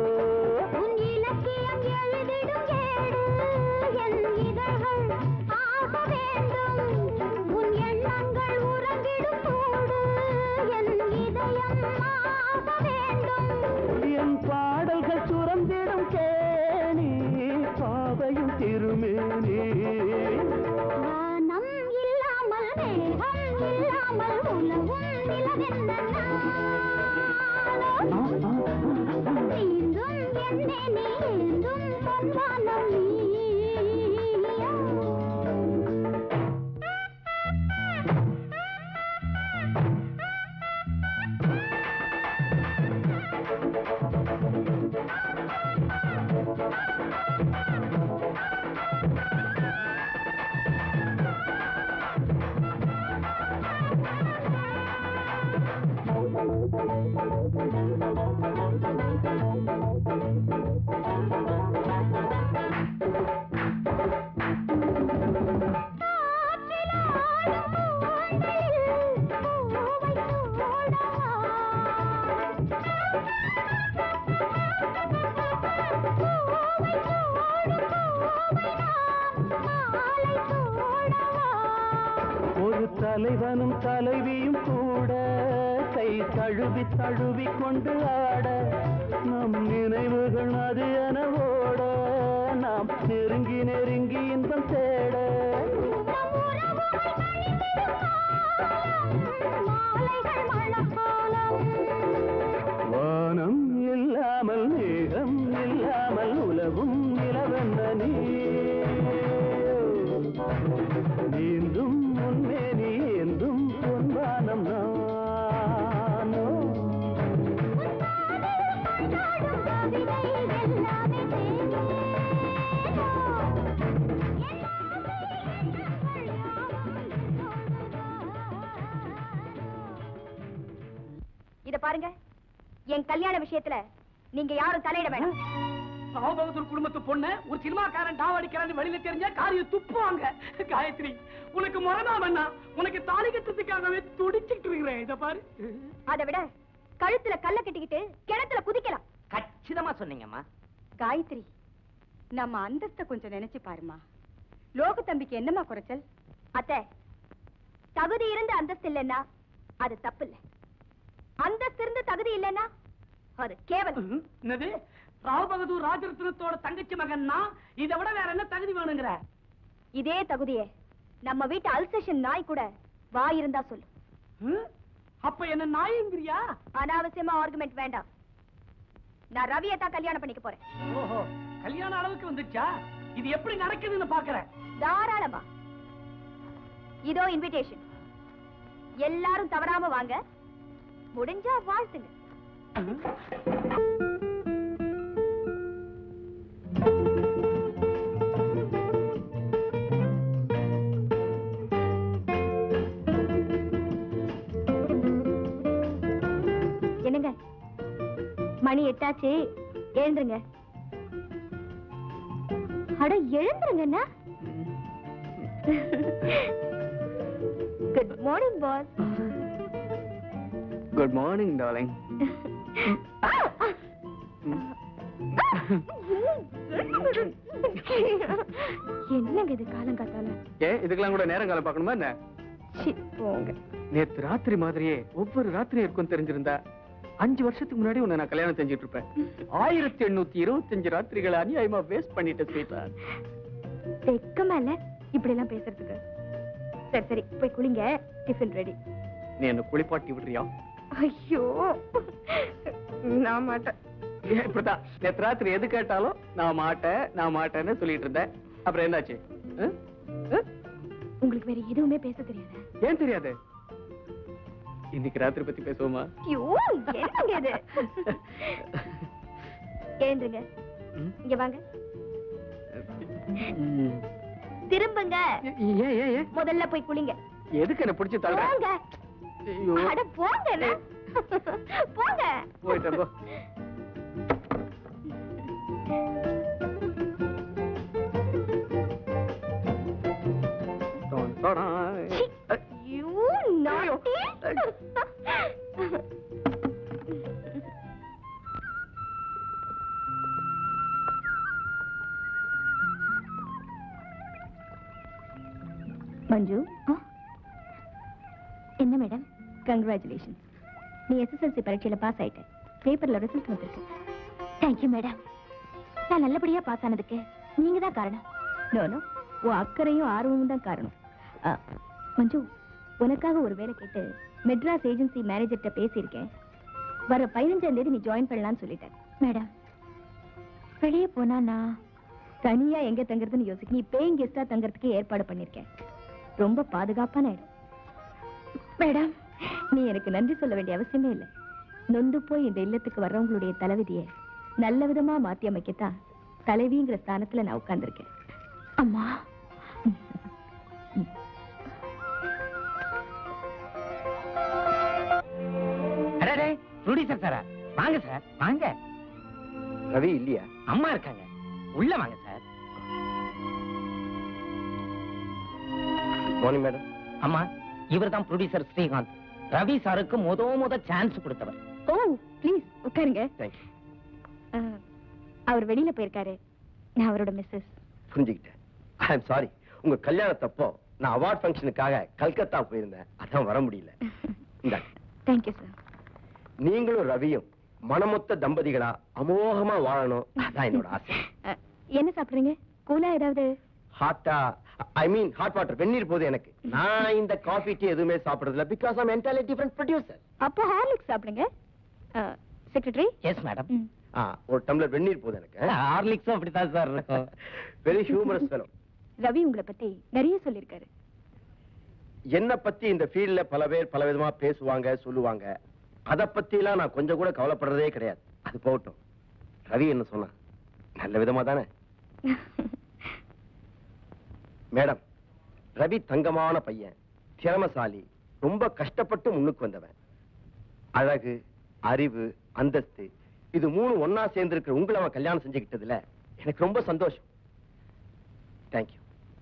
என் பாடல்கள் சுரந்திடும் கேணி பாவையும் திருமேனி ஒரு தலைவனும் தலைவியும் கூட கை தழுவி தழுவி கொண்டு ஆட நம் நினைவுகள் அது என ஓட நாம் நெருங்கி நெருங்கி இன்பம் தேட வானம் இல்லாமல் மேகம் இல்லாமல் உலவும் நிலவென்ன நீ நீந்தும் முன்னே நீ ஏந்தும் பொன்வானம் நானோ இத பாருங்க என் கல்யாண விஷயத்துல நீங்க யாரும் தலையிட வேணாம் ராவ் பகதூர் குடும்பத்து பொண்ணு ஒரு சினிமாக்காரன் டாவ் அடிக்கிறான்னு வெளியில தெரிஞ்சா காரியம் துப்புவாங்க காயத்ரி உனக்கு முரணா வேணா உனக்கு தாலி கட்டுறதுக்காகவே துடிச்சிட்டு இருக்கிறேன் இத பாரு அதை விட கழுத்துல கல்ல கட்டிக்கிட்டு கிணத்துல குதிக்கலாம் கச்சிதமா சொன்னீங்கம்மா காயத்ரி நம்ம அந்தஸ்த கொஞ்சம் நினைச்சு பாருமா லோக தம்பிக்கு என்னமா குறைச்சல் அத்தை தகுதி இருந்து அந்தஸ்து இல்லைன்னா அது தப்பு இல்ல அந்தஸ்து இருந்து தகுதி இல்லைன்னா அது கேவலம் என்னது ராவ் பகதூர் ராஜரத்னத்தோட தங்கச்சி மகன்னா இதை விட வேற என்ன தகுதி வேணுங்கிற இதே தகுதியே நம்ம வீட்டு அல்சேஷன் நாய் கூட வாய் இருந்தா சொல்லு ஹம்? அப்ப என்ன நாயங்கிரியா அனாவசியமா ஆர்குமெண்ட் வேண்டாம் நான் ரவியை தான் கல்யாணம் பண்ணிக்க போறேன் ஓஹோ கல்யாண அளவுக்கு வந்துச்சா இது எப்படி நடக்குதுன்னு பாக்குறேன் தாராளமா இதோ இன்விடேஷன் எல்லாரும் தவறாம வாங்க முடிஞ்சா வாழ்த்துங்க என்னங்க மணி எட்டாச்சு எழுந்துருங்க அட எழுந்துருங்கண்ணா good morning boss good morning darling என்னங்க இது காலங்காத்தால ஏன் இதுக்கெல்லாம் கூட நேரம் காலம் பார்க்கணுமா என்ன சி, போங்க நேத்து ராத்திரி மாதிரியே ஒவ்வொரு ராத்திரியும் இருக்கும் தெரிஞ்சிருந்தா அஞ்சு வருஷத்துக்கு முன்னாடி உன்னை நான் கல்யாணம் செஞ்சுட்டு இருப்பேன் ஆயிரத்தி எண்ணூத்தி இருபத்தஞ்சு ராத்திரிகளை அநியாயமா வேஸ்ட் பண்ணிட்டேன் ஸ்வீட்டா வெக்கமா இல்ல இப்படி எல்லாம் பேசுறதுக்கு சரி சரி போய் குளிங்க டிஃபன் ரெடி நீ என்ன குளிப்பாட்டி விடுறியா ஐயோ நான் மாட்டேன் ஏன் இப்படிதான் நேத்து ராத்திரி எது கேட்டாலும் நான் மாட்டேன் நான் மாட்டேன்னு சொல்லிட்டு இருந்தேன் அப்புறம் என்னாச்சு ஆ? ஆ? உங்களுக்கு வேற எதுவுமே பேச தெரியாது ஏன் தெரியாது இன்னைக்கு ராத்திரி பத்தி பேசுவோமா ஐயோ என்னங்க இது ஏந்துங்க ம். இங்க வாங்க ம். திரும்புங்க ஏன் ஏன் ஏன் முதல்ல போய் குளிங்க எதுக்கு என்ன பிடிச்சி தள்ளுற போங்க ஐயோ அட போங்க அண்ணா. போங்க போயிட்டேன் போ டான், டாடாய். சி. You naughty. மஞ்சு என்ன மேடம் கங்க்ராச்சுலேஷன் நீ எஸ்எஸ்எல்சி பரீட்சையில பாஸ் ஆயிட்ட பேப்பர்ல ரிசல்ட் வந்திருக்கு தேங்க்யூ மேடம் நான் நல்லபடியா பாஸ் ஆனதுக்கு நீங்க தான் காரணம் நோ நோ உன் அக்கறையும் ஆர்வமும் தான் காரணம் ஆ, மஞ்சு உனக்காக ஒரு வேலை கேட்டு மெட்ராஸ் ஏஜென்சி மேனேஜர்கிட்ட பேசியிருக்கேன் வர பதினஞ்சாம் தேதி நீ ஜாயின் பண்ணலாம்னு சொல்லிட்டேன் மேடம் வெளியே போனா நான் தனியா எங்க தங்குறதுன்னு யோசிக்க நீ பேயிங் கெஸ்டா தங்குறதுக்கு ஏற்பாடு பண்ணிருக்கேன் ரொம்ப பாதுகாப்பான இடம் மேடம் நீ எனக்கு நன்றி சொல்ல வேண்டிய அவசியமே இல்லை நொந்து போய் இந்த இல்லத்துக்கு வர்றவங்களுடைய தலைவிதியை நல்ல விதமா மாத்தி அமைக்கத்தான் தலைவிங்கிற ஸ்தானத்துல நான் உட்கார்ந்திருக்கேன் அம்மா அடடே ப்ரொடியூசர் சாரா வாங்க சார் வாங்க ரவி இல்லையா அம்மா இருக்காங்க உள்ள வாங்க சார் மார்னிங் மேடம் அம்மா இவர் தான் ப்ரொடியூசர் ஸ்ரீகாந்த் ரவி சாருக்கு முத முத சான்ஸ் கொடுத்தவர் ஓ ப்ளீஸ் உட்காருங்க தேங்க்யூ ஆ, அவர் வெளியில போயிருக்காரு நான் அவரோட மிஸ்ஸஸ் புரிஞ்சுக்கிட்டேன் ஐ எம் சாரி உங்க கல்யாணத்தப்போ நான் அவார்ட் ஃபங்க்ஷனுக்காக கல்கத்தா போயிருந்தேன் அதான் வர முடியல இந்தா தேங்க்யூ சார் நீங்களும் ரவியும் மனமொத்த தம்பதிகளா அமோகமா வாழணும் அதான் என்னோட ஆசை என்ன சாப்பிடுறீங்க கூலா ஏதாவது ஹாட்டா ஐ மீன் ஹாட் வாட்டர் வெந்நீர் போது எனக்கு நான் இந்த காஃபி டீ எதுவுமே சாப்பிடுறது இல்ல because I'm entirely different producer அப்போ ஹார்லிக்ஸ் சாப்பிடுங்க செக்ரட்டரி எஸ் மேடம் ஒரு டம்ளர் வெந்நீர் போது எனக்கு ஹார்லிக்ஸும் அப்படித்தான் சார் இருக்கும் வெரி ஹியூமரஸ் ஃபெலோ ரவி உங்களை பத்தி நிறைய சொல்லியிருக்காரு என்ன பத்தி இந்த ஃபீல்ட்ல பல பேர் பல விதமா பேசுவாங்க சொல்லுவாங்க அத பத்திலாம் நான் கொஞ்சம் கூட கவலைப்படுறதே கிடையாது அது போகட்டும் ரவி என்ன சொன்னா நல்ல விதமா தானே மேடம் ரவி தங்கமான பையன் திறமசாலி ரொம்ப கஷ்டப்பட்டு முன்னுக்கு வந்தவன் அழகு அறிவு அந்தஸ்து இது மூணு ஒன்னா சேர்ந்து இருக்கிற உங்களை அவன் கல்யாணம் செஞ்சுக்கிட்டதுல எனக்கு ரொம்ப சந்தோஷம் தேங்க்யூ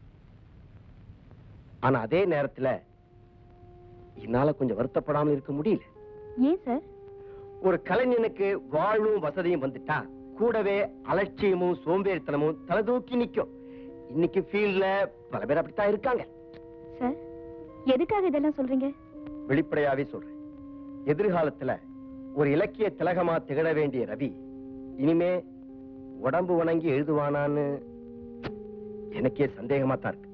ஆனா அதே நேரத்துல என்னால கொஞ்சம் வருத்தப்படாமல் இருக்க முடியல ஏன் சார் ஒரு கலைஞனுக்கு வாழும் வசதியும் வந்துட்டா கூடவே அலட்சியமும் சோம்பேறித்தனமும் தலை தூக்கி நிக்கும் இன்னைக்கு ஃபீல்ட்ல பல பேர் அப்படித்தான் இருக்காங்க சார் எதுக்காக இதெல்லாம் சொல்றீங்க வெளிப்படையாவே சொல்றேன் எதிர்காலத்துல ஒரு இலக்கிய திலகமா திகழ வேண்டிய ரவி இனிமே உடம்பு வணங்கி எழுதுவானான்னு எனக்கே சந்தேகமா தான் இருக்கு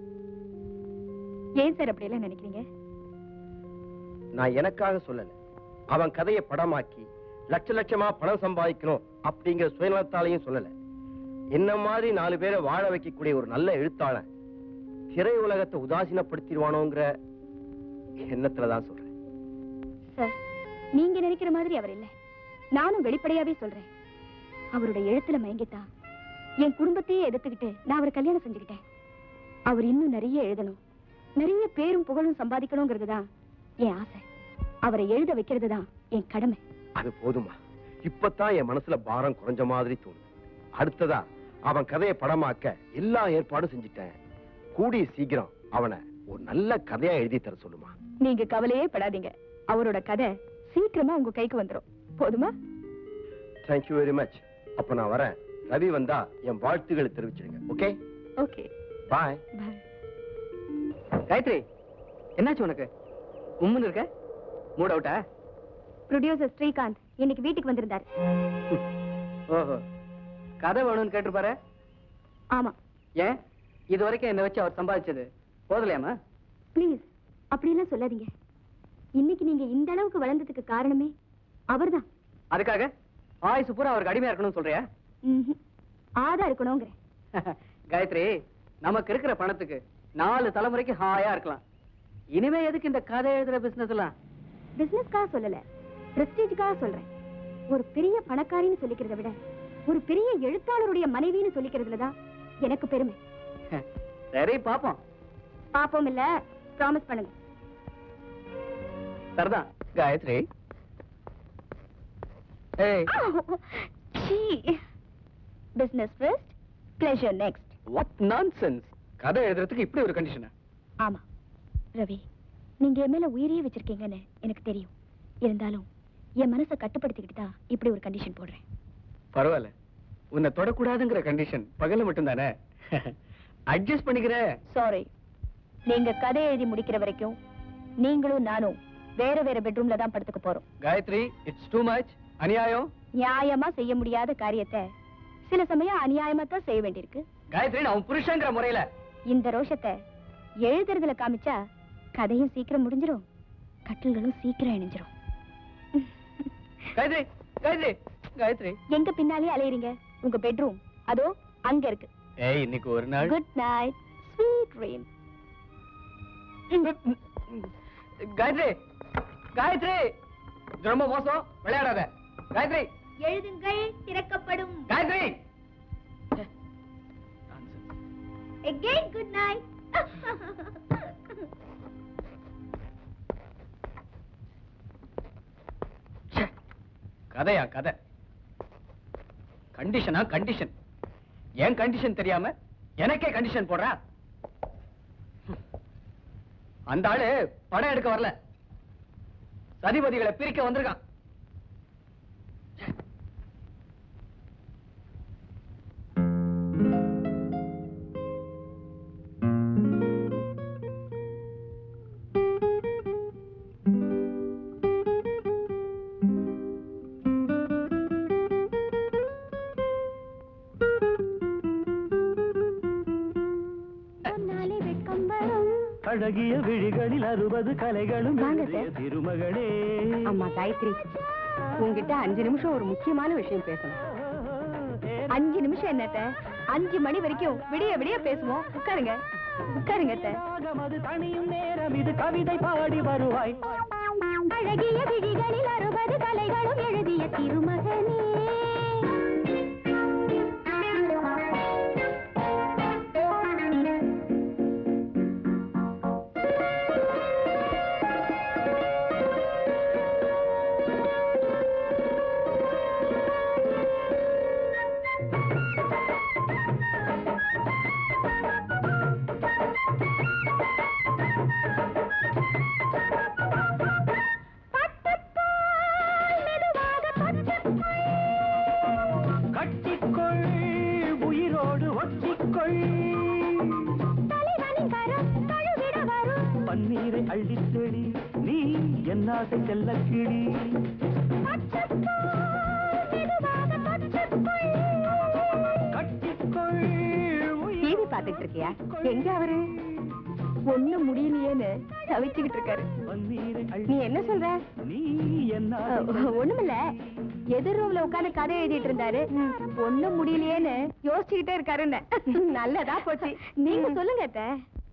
ஏன் சார் அப்படி எல்லாம் நினைக்கிறீங்க நான் எனக்காக சொல்லல அவன் கதையை படமாக்கி லட்ச லட்சமா பணம் சம்பாதிக்கணும் அப்படிங்கிற சுயநலத்தாலையும் சொல்லல என்ன மாதிரி நாலு பேரை வாழ வைக்கக்கூடிய ஒரு நல்ல எழுத்தாளன் திரை உலகத்தை உதாசீனப்படுத்திடுவானோங்கிற எண்ணத்துலதான் சொல்றேன் சார் நீங்க நினைக்கிற மாதிரி அவர் இல்ல நானும் வெளிப்படையாவே சொல்றேன் அவருடைய எழுத்துல மயங்கிட்டா என் குடும்பத்தையே எதிர்த்துக்கிட்டு நான் அவரை கல்யாணம் செஞ்சுக்கிட்டேன் அவர் இன்னும் நிறைய எழுதணும் நிறைய பேரும் புகழும் சம்பாதிக்கணுங்கிறது தான் என் ஆசை அவரை எழுத வைக்கிறது தான் என் கடமை அது போதுமா இப்பதான் என் மனசுல பாரம் குறைஞ்ச மாதிரி தோணுது அடுத்ததா அவன் கதையை படமாக்க எல்லா ஏற்பாடும் செஞ்சுட்டேன் கூடிய சீக்கிரம் அவனை ஒரு நல்ல கதையா எழுதி தர சொல்லுமா நீங்க கவலையே படாதீங்க அவரோட கதை சீக்கிரமா உங்க கைக்கு வந்துரும் போதுமா தேங்க்யூ வெரி மச் அப்ப நான் வரேன் ரவி வந்தா என் வாழ்த்துக்களை தெரிவிச்சிடுங்க okay okay bye bye Gayathri என்னாச்சு உனக்கு உம்முன்னு இருக்க மூட் அவுட்டா ப்ரொடியூசர் ஸ்ரீகாந்த் இன்னைக்கு வீட்டுக்கு வந்திருந்தாரு ஓஹோ கதை வேணும்னு கேட்டிருப்பாரு ஆமா ஏன் இது வரைக்கும் என்ன வச்சு அவர் சம்பாதிச்சது போதலையாமா ப்ளீஸ் அப்படியெல்லாம் சொல்லாதீங்க இன்னைக்கு நீங்க இந்த அளவுக்கு வளர்ந்ததுக்கு காரணமே அவர்தான் அதுக்காக ஆயுசு பூரா அவருக்கு அடிமையா இருக்கணும்னு சொல்றியா ம்ஹும். ஆதா இருக்கணுங்கிறேன் காயத்ரி நமக்கு இருக்கிற பணத்துக்கு நாலு தலைமுறைக்கு ஹாயா இருக்கலாம் இனிமே எதுக்கு இந்த கதை எழுதுற பிசினஸ் எல்லாம் பிசினஸ்க்காக சொல்லல பிரஸ்டீஜுக்காக சொல்றேன் ஒரு பெரிய பணக்காரின்னு சொல்லிக்கிறதை விட ஒரு பெரிய எழுத்தாளருடைய மனைவின்னு சொல்லிக்கிறதுல தான் எனக்கு பெருமை சரி பாப்போம் பாப்போம் இல்ல ப்ராமிஸ் பண்ணுங்க சரிதான் காயத்ரி ஏய் business first pleasure next what nonsense கதை எழுதுறதுக்கு இப்படி ஒரு கண்டிஷனா ஆமா ரவி நீங்க என் மேல உயிரையே வச்சிருக்கீங்கன்னு எனக்கு தெரியும் இருந்தாலும் என் மனசை கட்டுப்படுத்திக்கிட்டு தான் இப்படி ஒரு கண்டிஷன் போடுறேன் பரவாயில்ல உன்னை தொடக்கூடாதுங்கிற கண்டிஷன் பகல்ல மட்டும்தானே அட்ஜஸ்ட் பண்ணிக்கிற சாரி நீங்க கதை எழுதி முடிக்கிற வரைக்கும் நீங்களும் நானும் வேற வேற பெட்ரூம்ல தான் படுத்துக்க போறோம் காயத்ரி இட்ஸ் டூ மச் அநியாயம் நியாயமா செய்ய முடியாத காரியத்தை சில சமயம் அநியாயமா தான் செய்ய வேண்டியிருக்கு காயத்ரி நான் உன் புருஷங்கிற முறையில இந்த ரோஷத்தை எழுதுறதுல காமிச்சா கதையும் சீக்கிரம் முடிஞ்சிரும் கட்டில்களும் சீக்கிரம் இணைஞ்சிரும் காயத்ரி காயத்ரி காயத்ரி எங்க பின்னாலே அலையறீங்க உங்க பெட்ரூம் அதோ அங்க இருக்கு ஏய் இன்னைக்கு ஒரு நாள் good night sweet dream Gayathri Gayathri இது ரொம்ப மோசம் விளையாடாத காயத்ரி எழுதுங்கள் திறக்கப்படும் காயத்ரி again good night கதையா கதை கண்டிஷனா கண்டிஷன் ஏன் கண்டிஷன் தெரியாம எனக்கே கண்டிஷன் போடுறா அந்த ஆளு படம் எடுக்க வரல சதிபதிகளை பிரிக்க வந்திருக்கான் அழகிய விழிகளில் அறுபது கலைகளும் வாங்க எழுதிய சார். திருமகளே அம்மா காயத்ரி உங்ககிட்ட அஞ்சு நிமிஷம் ஒரு முக்கியமான விஷயம் பேசணும் அஞ்சு நிமிஷம் என்னத்த அஞ்சு மணி வரைக்கும் விடிய விடிய பேசுவோம் உட்காருங்க உட்காருங்க அத்தை. அது தனியும் நேரம் இது கவிதை பாடி வருவாய் அழகிய விழிகளில் அறுபது கலைகளும் எழுதிய திருமகனே ஒற்றிக்கொள் பன்னீரை அள்ளித் தெளி நீ என்னாசை செல்ல கிளி கட்டிக்கொள் உயிர் டிவி பாத்துட்டு இருக்கியா எங்க அவரு ஒண்ணு முடியலையேன்னு தவிச்சுக்கிட்டு இருக்காரு பன்னீரை நீ அள்ளி என்ன சொல்ற நீ என்ன ஒண்ணுமில்ல எதிர் ரூம்ல உட்கார்ந்து கதை எழுதிட்டு இருந்தாரு ஒண்ணும் முடியலையேன்னு யோசிச்சுக்கிட்டே இருக்காருன்னு நல்லதா போச்சு நீங்க சொல்லுங்க அத்தை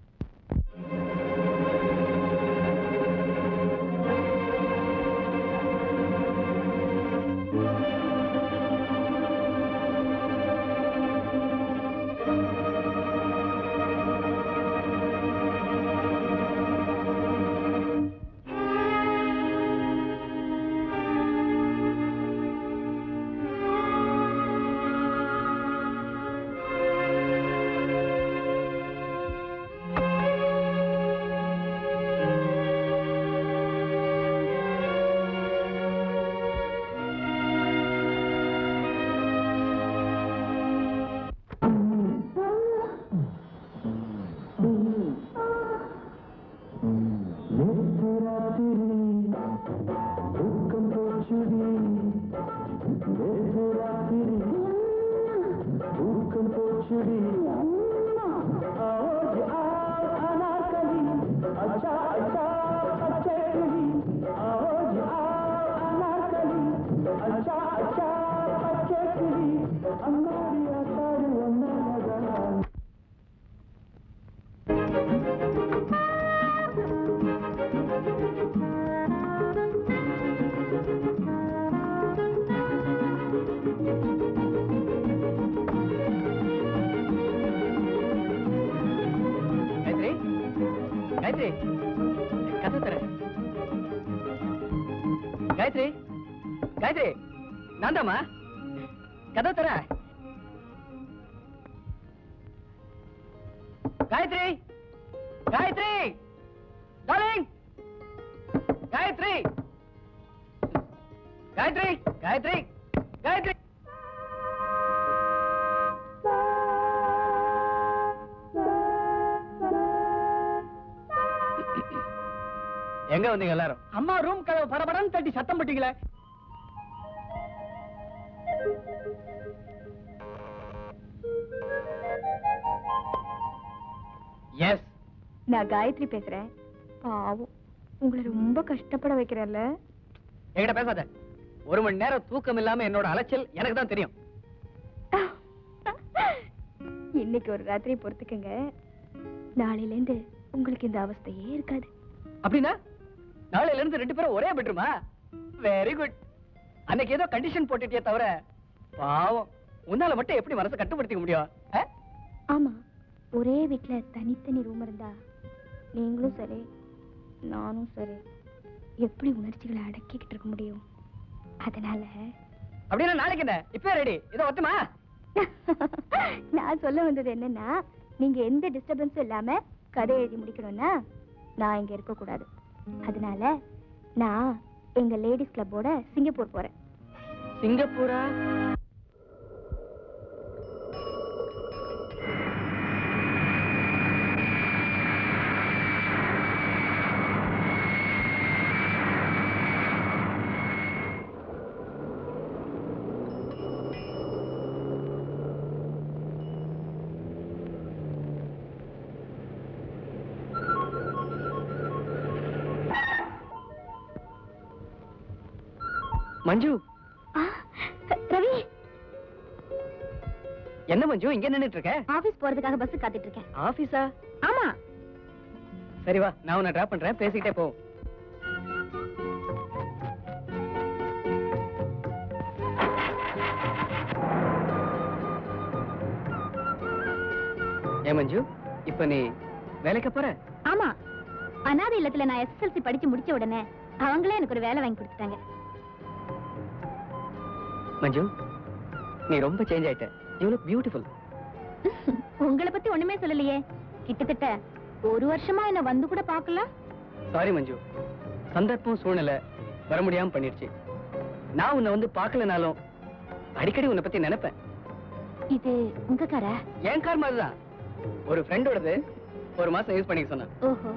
காயத்ரி காயத்ரி கதை தர காயத்ரி காயத்ரி நான்தாம்மா கதை தர காயத்ரி காயத்ரி டார்லிங் காயத்ரி காயத்ரி காயத்ரி காயத்ரி எங்க வந்தீங்க எல்லாரும் அம்மா ரூம் கதவு படபடன்னு தட்டி சத்தம் போட்டீங்களே எஸ் நான் காயத்ரி பேசுறேன் பாவம் உங்களை ரொம்ப கஷ்டப்பட வைக்கிறேன்ல என்கிட்ட பேசாத ஒரு மணி நேரம் தூக்கம் இல்லாம என்னோட அலைச்சல் எனக்கு தான் தெரியும் இன்னைக்கு ஒரு ராத்திரி பொறுத்துக்கங்க நாளையில இருந்து உங்களுக்கு இந்த அவஸ்தையே இருக்காது அப்படின்னா நாளையில இருந்து ரெண்டு பேரும் ஒரே பெட்ரூமா வெரி குட் அன்னைக்கு ஏதோ கண்டிஷன் போட்டுட்டியே தவிர பாவம் உன்னால மட்டும் எப்படி மனசை கட்டுப்படுத்திக்க முடியும் ஆ? ஆமா ஒரே வீட்ல தனித்தனி ரூம் இருந்தா நீங்களும் சரி நானும் சரி எப்படி உணர்ச்சிகளை அடக்கிக்கிட்டு இருக்க முடியும் அதனால அப்படின்னா நாளைக்கு என்ன இப்பவே ரெடி இதோ ஒத்துமா நான் சொல்ல வந்தது என்னன்னா நீங்க எந்த டிஸ்டர்பன்ஸும் இல்லாம கதை எழுதி முடிக்கணும்னா நான் இங்க இருக்க கூடாது அதனால நான் எங்க லேடிஸ் கிளப்போட சிங்கப்பூர் போறேன் சிங்கப்பூரா மஞ்சு ஆ, ரவி என்ன மஞ்சு இங்க நின்னுட்டு இருக்க ஆபீஸ் போறதுக்காக பஸ் காத்துட்டு இருக்கேன் ஆபீஸா ஆமா சரி வா நான் உன்னை டிராப் பண்றேன் பேசிக்கிட்டே போ ஏ மஞ்சு இப்ப நீ வேலைக்கு போற ஆமா அனாதை இல்லத்துல நான் எஸ்எஸ்எல்சி படிச்சு முடிச்ச உடனே அவங்களே எனக்கு ஒரு வேலை வாங்கி கொடுத்துட்டாங்க மஞ்சு நீ ரொம்ப சேஞ்ச் ஆயிட்ட யூ லுக் பியூட்டிஃபுல் உங்களை பத்தி ஒண்ணுமே சொல்லலையே கிட்டத்தட்ட ஒரு வருஷமா என்ன வந்து கூட பார்க்கல சாரி மஞ்சு சந்தர்ப்பம் சூழ்நிலை வர முடியாம பண்ணிடுச்சு நான் உன்னை வந்து பார்க்கலனாலும் அடிக்கடி உன்னை பத்தி நினைப்பேன் இது உங்க காரா என் கார் மாதிரி தான் ஒரு ஃப்ரெண்டோடது ஒரு மாசம் யூஸ் பண்ணிக்க சொன்னான் ஓஹோ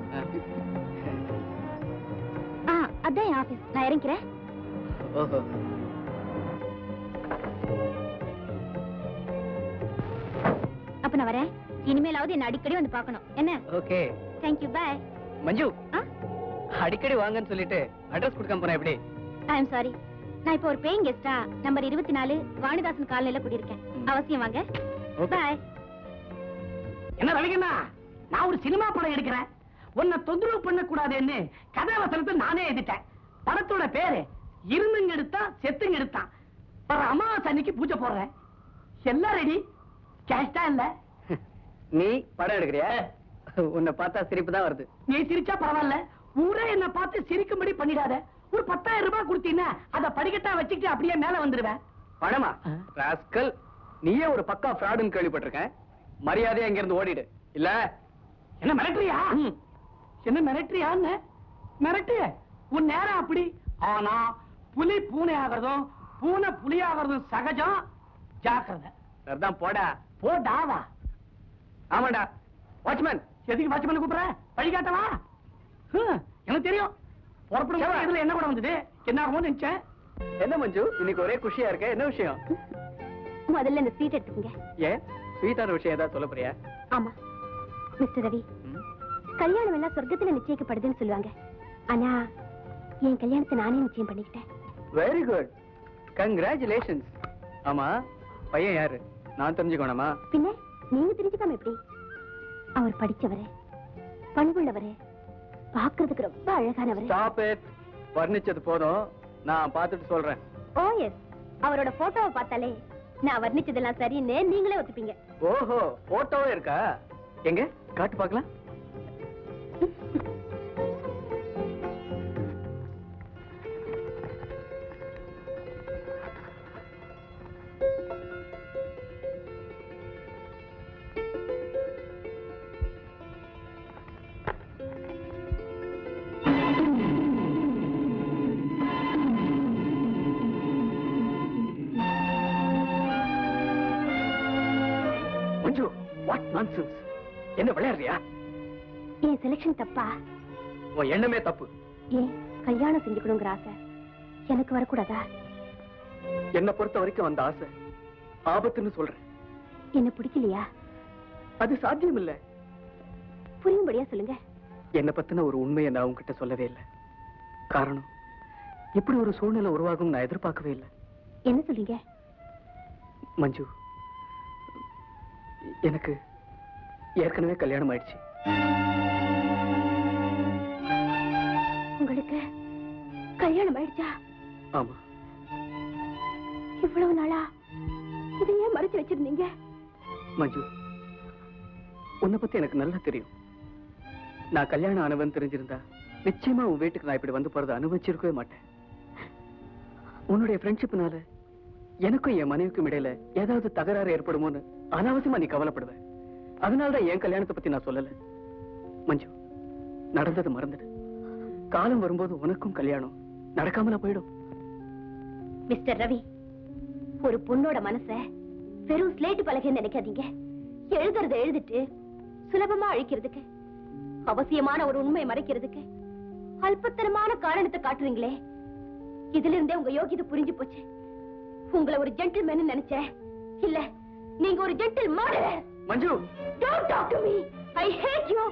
ஆ அதான் என் ஆபீஸ் நான் இறங்கிறேன் ஓஹோ அப்ப நான் வரேன் இனிமேலாவது என்ன அடிக்கடி வந்து பார்க்கணும் என்ன ஓகே தேங்க்யூ பாய் மஞ்சு ஆ அடிக்கடி வாங்கன்னு சொல்லிட்டு அட்ரஸ் கொடுக்காம போனா எப்படி ஐ எம் சாரி நான் இப்போ ஒரு பேயிங் கெஸ்டா நம்பர் இருபத்தி நாலு வாணிதாசன் காலனில குடியிருக்கேன் அவசியம் வாங்க பாய் என்ன ரவிகண்ணா நான் ஒரு சினிமா படம் எடுக்கிறேன் உன்னை தொந்தரவு பண்ண கூடாதுன்னு கதாவசனத்தை நானே எழுதிட்டேன் படத்தோட பேரு இருந்துங்க எடுத்தா செத்துங்க எடுத்தான் வர அமாவாசை அன்னைக்கு பூஜை போடுறேன் எல்லாம் ரெடி கேஷ் தான் இல்ல நீ படம் எடுக்கிறியா உன்னை பார்த்தா சிரிப்பு தான் வருது நீ சிரிச்சா பரவாயில்ல ஊரே என்ன பார்த்து சிரிக்கும்படி பண்ணிடாத ஒரு பத்தாயிரம் ரூபாய் கொடுத்தீங்கன்னா அதை படிக்கட்டா வச்சுக்கிட்டு அப்படியே மேல வந்துருவேன் பணமா ராஸ்கல் நீயே ஒரு பக்கா ஃப்ராடுன்னு கேள்விப்பட்டிருக்கேன் மரியாதையா இங்க இருந்து ஓடிடு இல்ல என்ன மிரட்டுறியா என்ன மிரட்டுறியான்னு மிரட்டு உன் நேரம் அப்படி ஆனா புலி பூனை ஆகிறதும் பூனை புலி ஆகிறதும் சகஜம் ஜாக்கிரதை சரிதான் போடா போடாவா ஆமாடா வாட்ச்மேன் எதுக்கு வாட்ச்மேன் கூப்பிடுற வழிகாட்டவா ஹம், எனக்கு தெரியும் புறப்படும் போது இதுல என்ன கூட வந்தது என்ன ஆகுமோ நினைச்சேன் என்ன மஞ்சு இன்னைக்கு ஒரே குஷியா இருக்க என்ன விஷயம் முதல்ல இந்த சீட் எடுத்துக்கங்க ஏன் ஸ்வீட்டான விஷயம் ஏதாவது சொல்ல போறியா ஆமா மிஸ்டர் ரவி கல்யாணம் எல்லாம் சொர்க்கத்துல நிச்சயிக்கப்படுதுன்னு சொல்லுவாங்க ஆனா என் கல்யாணத்தை நானே நிச்சயம் பண்ணிக்கிட்டேன் வெரி குட் கங்க்ராச்சுலேஷன்ஸ் ஆமா பையன் யாரு நான் தெரிஞ்சுக்கணுமா பின்ன நீங்க தெரிஞ்சுக்காம எப்படி அவர் படிச்சவரு பண்புள்ளவரு பாக்குறதுக்கு ரொம்ப அழகானவரு ஸ்டாப் இட் வர்ணிச்சது போதும் நான் பார்த்துட்டு சொல்றேன் ஓ எஸ் அவரோட போட்டோவை பார்த்தாலே நான் வர்ணிச்சதெல்லாம் சரின்னு நீங்களே ஒத்துப்பீங்க ஓஹோ போட்டோவே இருக்கா எங்க காட்டு பார்க்கலாம் மஞ்சு வாட் நான்சென்ஸ் என்ன விளையாடுறியா என் செலெக்ஷன் தப்பா உன் எண்ணமே தப்பு ஏன் கல்யாணம் செஞ்சுக்கணுங்கிற ஆசை எனக்கு வரக்கூடாதா என்ன பொறுத்த வரைக்கும் அந்த ஆசை ஆபத்துன்னு சொல்றேன் என்ன பிடிக்கலையா அது சாத்தியம் இல்ல புரியும்படியா சொல்லுங்க என்ன பத்தின ஒரு உண்மையை நான் உங்ககிட்ட சொல்லவே இல்லை காரணம் இப்படி ஒரு சூழ்நிலை உருவாகும் நான் எதிர்பார்க்கவே இல்லை என்ன சொல்றீங்க மஞ்சு எனக்கு ஏற்கனவே கல்யாணம் ஆயிடுச்சு உங்களுக்கு கல்யாணம் ஆயிடுச்சா ஆமா இவ்வளவு நாளா இதை ஏன் மறைச்சு வச்சிருந்தீங்க மஞ்சு உன்னை பத்தி எனக்கு நல்லா தெரியும் நான் கல்யாணம் ஆனவன் தெரிஞ்சிருந்தா நிச்சயமா உன் வீட்டுக்கு நான் இப்படி வந்து போறதை அனுபவிச்சிருக்கவே மாட்டேன் உன்னுடைய ஃப்ரெண்ட்ஷிப்னால எனக்கும் என் மனைவிக்கும் இடையில ஏதாவது தகராறு ஏற்படுமோன்னு அனாவசியமா நீ கவலைப்படுவ அதனாலதான் என் கல்யாணத்தை பத்தி நான் சொல்லல மஞ்சு நடந்தது மறந்துடு காலம் வரும்போது உனக்கும் கல்யாணம் நடக்காமலா போயிடும் மிஸ்டர் ரவி ஒரு பொண்ணோட மனச வெறும் ஸ்லேட் பலகைன்னு நினைக்காதீங்க எழுதுறத எழுதிட்டு சுலபமா அழிக்கிறதுக்கு அவசியமான ஒரு உண்மையை மறைக்கிறதுக்கு அல்பத்தனமான காரணத்தை காட்டுறீங்களே இதுல இருந்தே உங்க யோகிதை புரிஞ்சு போச்சு உங்களை ஒரு ஜென்டில்மேன் நினைச்சேன் இல்ல நீங்க ஒரு ஜென்டில் மாடலர் Manju don't talk to me I hate you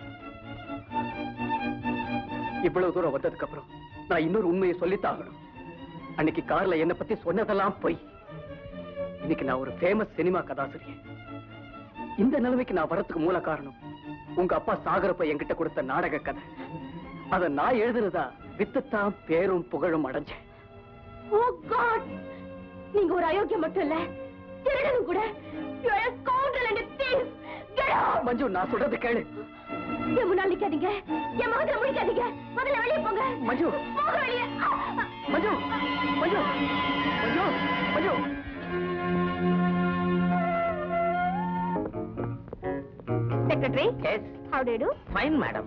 இவ்வளவு தூரம் வந்ததுக்கு அப்புறம் நான் இன்னொரு உண்மையை சொல்லித்தான் ஆகணும் அன்னைக்கு கார்ல என்ன பத்தி சொன்னதெல்லாம் பொய் இன்னைக்கு நான் ஒரு ஃபேமஸ் சினிமா கதாசிரியர் இந்த நிலைமைக்கு நான் வரதுக்கு மூல காரணம் உங்க அப்பா சாகரப்ப என்கிட்ட கொடுத்த நாடக கதை அத நான் எழுதுனதா வித்துத்தான் பேரும் புகழும் அடைஞ்சேன் ஓ காட் நீங்க ஒரு அயோக்கியம் மட்டும் இல்ல திருடனும் கூட you are a scoundrel and a thief get out மஞ்சு நான் சொல்றது கேளு என் முன்னால் நிக்காதீங்க என் முகத்துல முடிக்காதீங்க முதல்ல வெளியே போங்க மஞ்சு போக வெளியே Manju Manju Manju Manju secretary yes how do you do fine madam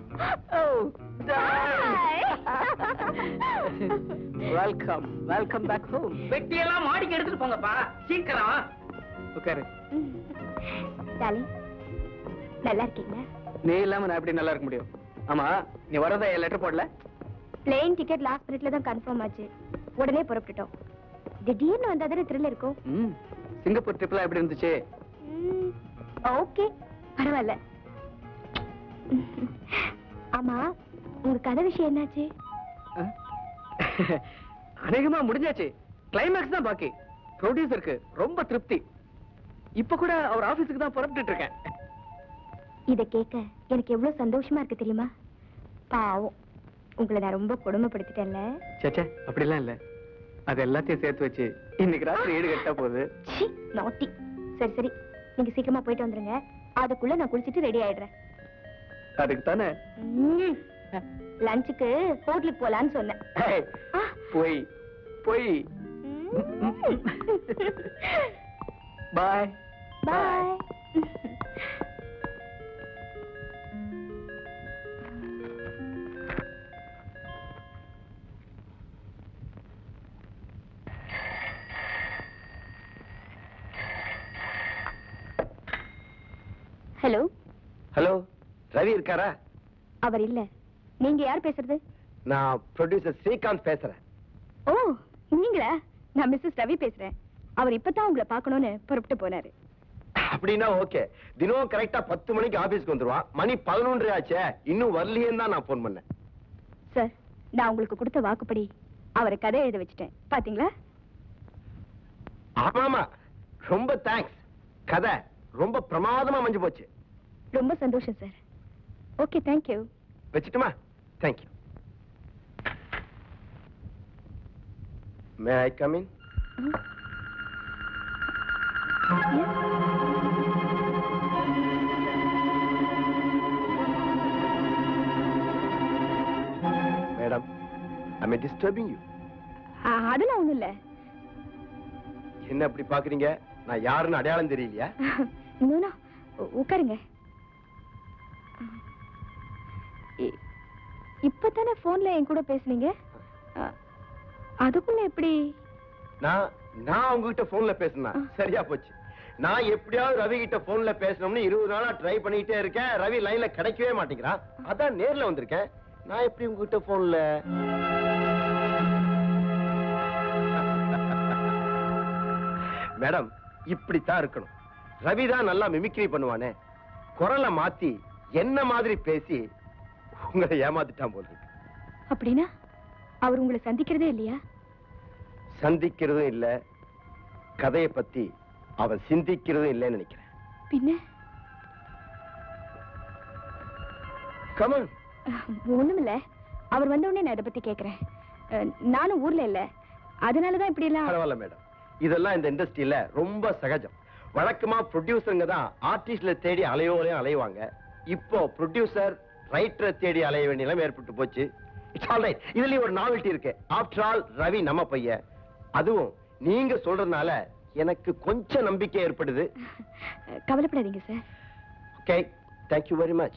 welcome welcome back home பெட்டியெல்லாம் மாடிக்கு எடுத்துட்டு போங்கப்பா சீக்கிரம் உட்காரு டாலிங் நல்லா இருக்கீங்களா நீ இல்லாம நான் எப்படி நல்லா இருக்க முடியும் ஆமா நீ வரத லெட்டர் போடல பிளேன் டிக்கெட் லாஸ்ட் மினிட்ல தான் கன்ஃபார்ம் ஆச்சு உடனே புறப்பட்டுட்டோம் திடீர்னு வந்தா தானே த்ரில் இருக்கும் ம் சிங்கப்பூர் ட்ரிப்லாம் எப்படி இருந்துச்சு ஓகே பரவாயில்ல ஆமா உங்க கதை விஷயம் என்னாச்சு அநேகமா முடிஞ்சாச்சு கிளைமேக்ஸ் தான் பாக்கி ப்ரொடியூசருக்கு ரொம்ப திருப்தி இப்ப கூட அவர் ஆபீஸுக்கு தான் புறப்பட்டுட்டு இருக்கேன் இத கேட்க எனக்கு எவ்வளவு சந்தோஷமா இருக்கு தெரியுமா பாவம் உங்களை நான் ரொம்ப கொடுமைப்படுத்திட்டேன்ல சேச்சே அப்படிலாம் இல்ல அது எல்லாத்தையும் சேர்த்து வச்சு இன்னைக்கு ராத்திரி ஈடு கட்டா போகுது சி நாட்டி சரி சரி நீங்க சீக்கிரமா போயிட்டு வந்துருங்க அதுக்குள்ள நான் குளிச்சிட்டு ரெடி ஆயிடுறேன் அதுக்கு தானே ம். லஞ்சுக்கு ஹோட்டலுக்கு போலான்னு சொன்னேன் ஏய், ஆ. போய் போய் bye bye hello hello Ravi இருக்காரா அவர் இல்ல நீங்க யார் பேசுறது நான் ப்ரொடியூசர் ஸ்ரீகாந்த் பேசுறேன் ஓ நீங்களா நான் மிஸ்ஸஸ் ரவி பேசுறேன் அவர் இப்பதான் உங்களை பார்க்கணும்னு புறப்பட்டு போனாரு அப்படின்னா ஓகே தினம் கரெக்டா பத்து மணிக்கு ஆபீஸ்க்கு வந்துருவான் மணி பதினொன்றரை ஆச்சே இன்னும் வரலையேன்னு தான் நான் போன் பண்ணேன் சார் நான் உங்களுக்கு கொடுத்த வாக்குப்படி அவரை கதை எழுத வச்சுட்டேன் பாத்தீங்களா ஆமா ஆமா ரொம்ப தேங்க்ஸ் கதை ரொம்ப பிரமாதமா மஞ்சு போச்சு ரொம்ப சந்தோஷம் சார் ஓகே தேங்க்யூ வச்சுட்டுமா thank you may I come in madam I disturbing you அதெல்லாம் ஒண்ணும் இல்ல என்ன அப்படி பாக்குறீங்க நான் யாருன்னு அடையாளம் தெரியலையா நோனா உட்காருங்க இ- இப்பதானே போன்ல என் கூட பேசுனீங்க அ- அதுக்குள்ள எப்படி நான் நான் உங்ககிட்ட போன்ல பேசினா சரியா போச்சு நான் எப்படியாவது ரவி கிட்ட போன்ல பேசணும்னு இருபது நாளா ட்ரை பண்ணிட்டே இருக்கேன் ரவி லைன்ல கிடைக்கவே மாட்டேங்கிறான் அதான் நேர்ல வந்திருக்கேன் நான் எப்படி உங்ககிட்ட போன்ல மேடம் இப்படித்தான் இருக்கணும் ரவி தான் நல்லா மிமிக்ரி பண்ணுவானே குரலை மாத்தி என்ன மாதிரி பேசி உங்களை ஏமாத்திட்டான் போல இருக்கு அப்படின்னா அவர் உங்களை சந்திக்கிறதே இல்லையா சந்திக்கிறதும் இல்ல கதையை பத்தி அவன் சிந்திக்கிறதும் இல்லைன்னு நினைக்கிறேன் பின்ன கமன் ஒண்ணும் இல்ல அவர் வந்த உடனே நான் இதை பத்தி கேக்குறேன் அ, நானும் ஊர்ல இல்ல அதனாலதான் இப்படி எல்லாம் பரவாயில்ல மேடம் இதெல்லாம் இந்த இண்டஸ்ட்ரியில ரொம்ப சகஜம் வழக்கமா ப்ரொடியூசருங்க தான் ஆர்டிஸ்ட்ல தேடி அலையோலையும் அலைவாங்க இப்போ ப்ரொடியூசர் ரைட்டரை தேடி அலைய வேண்டிய நிலைமை ஏற்பட்டு போச்சு இட்ஸ் ஆல் ரைட் இதுலயும் ஒரு நாவல்ட்டி இருக்கு ஆஃப்டர் ஆல் ரவி நம்ம பையன் அதுவும் நீங்க சொல்றதுனால எனக்கு கொஞ்சம் நம்பிக்கை ஏற்படுது அ, கவலைப்படாதீங்க sir okay thank you very much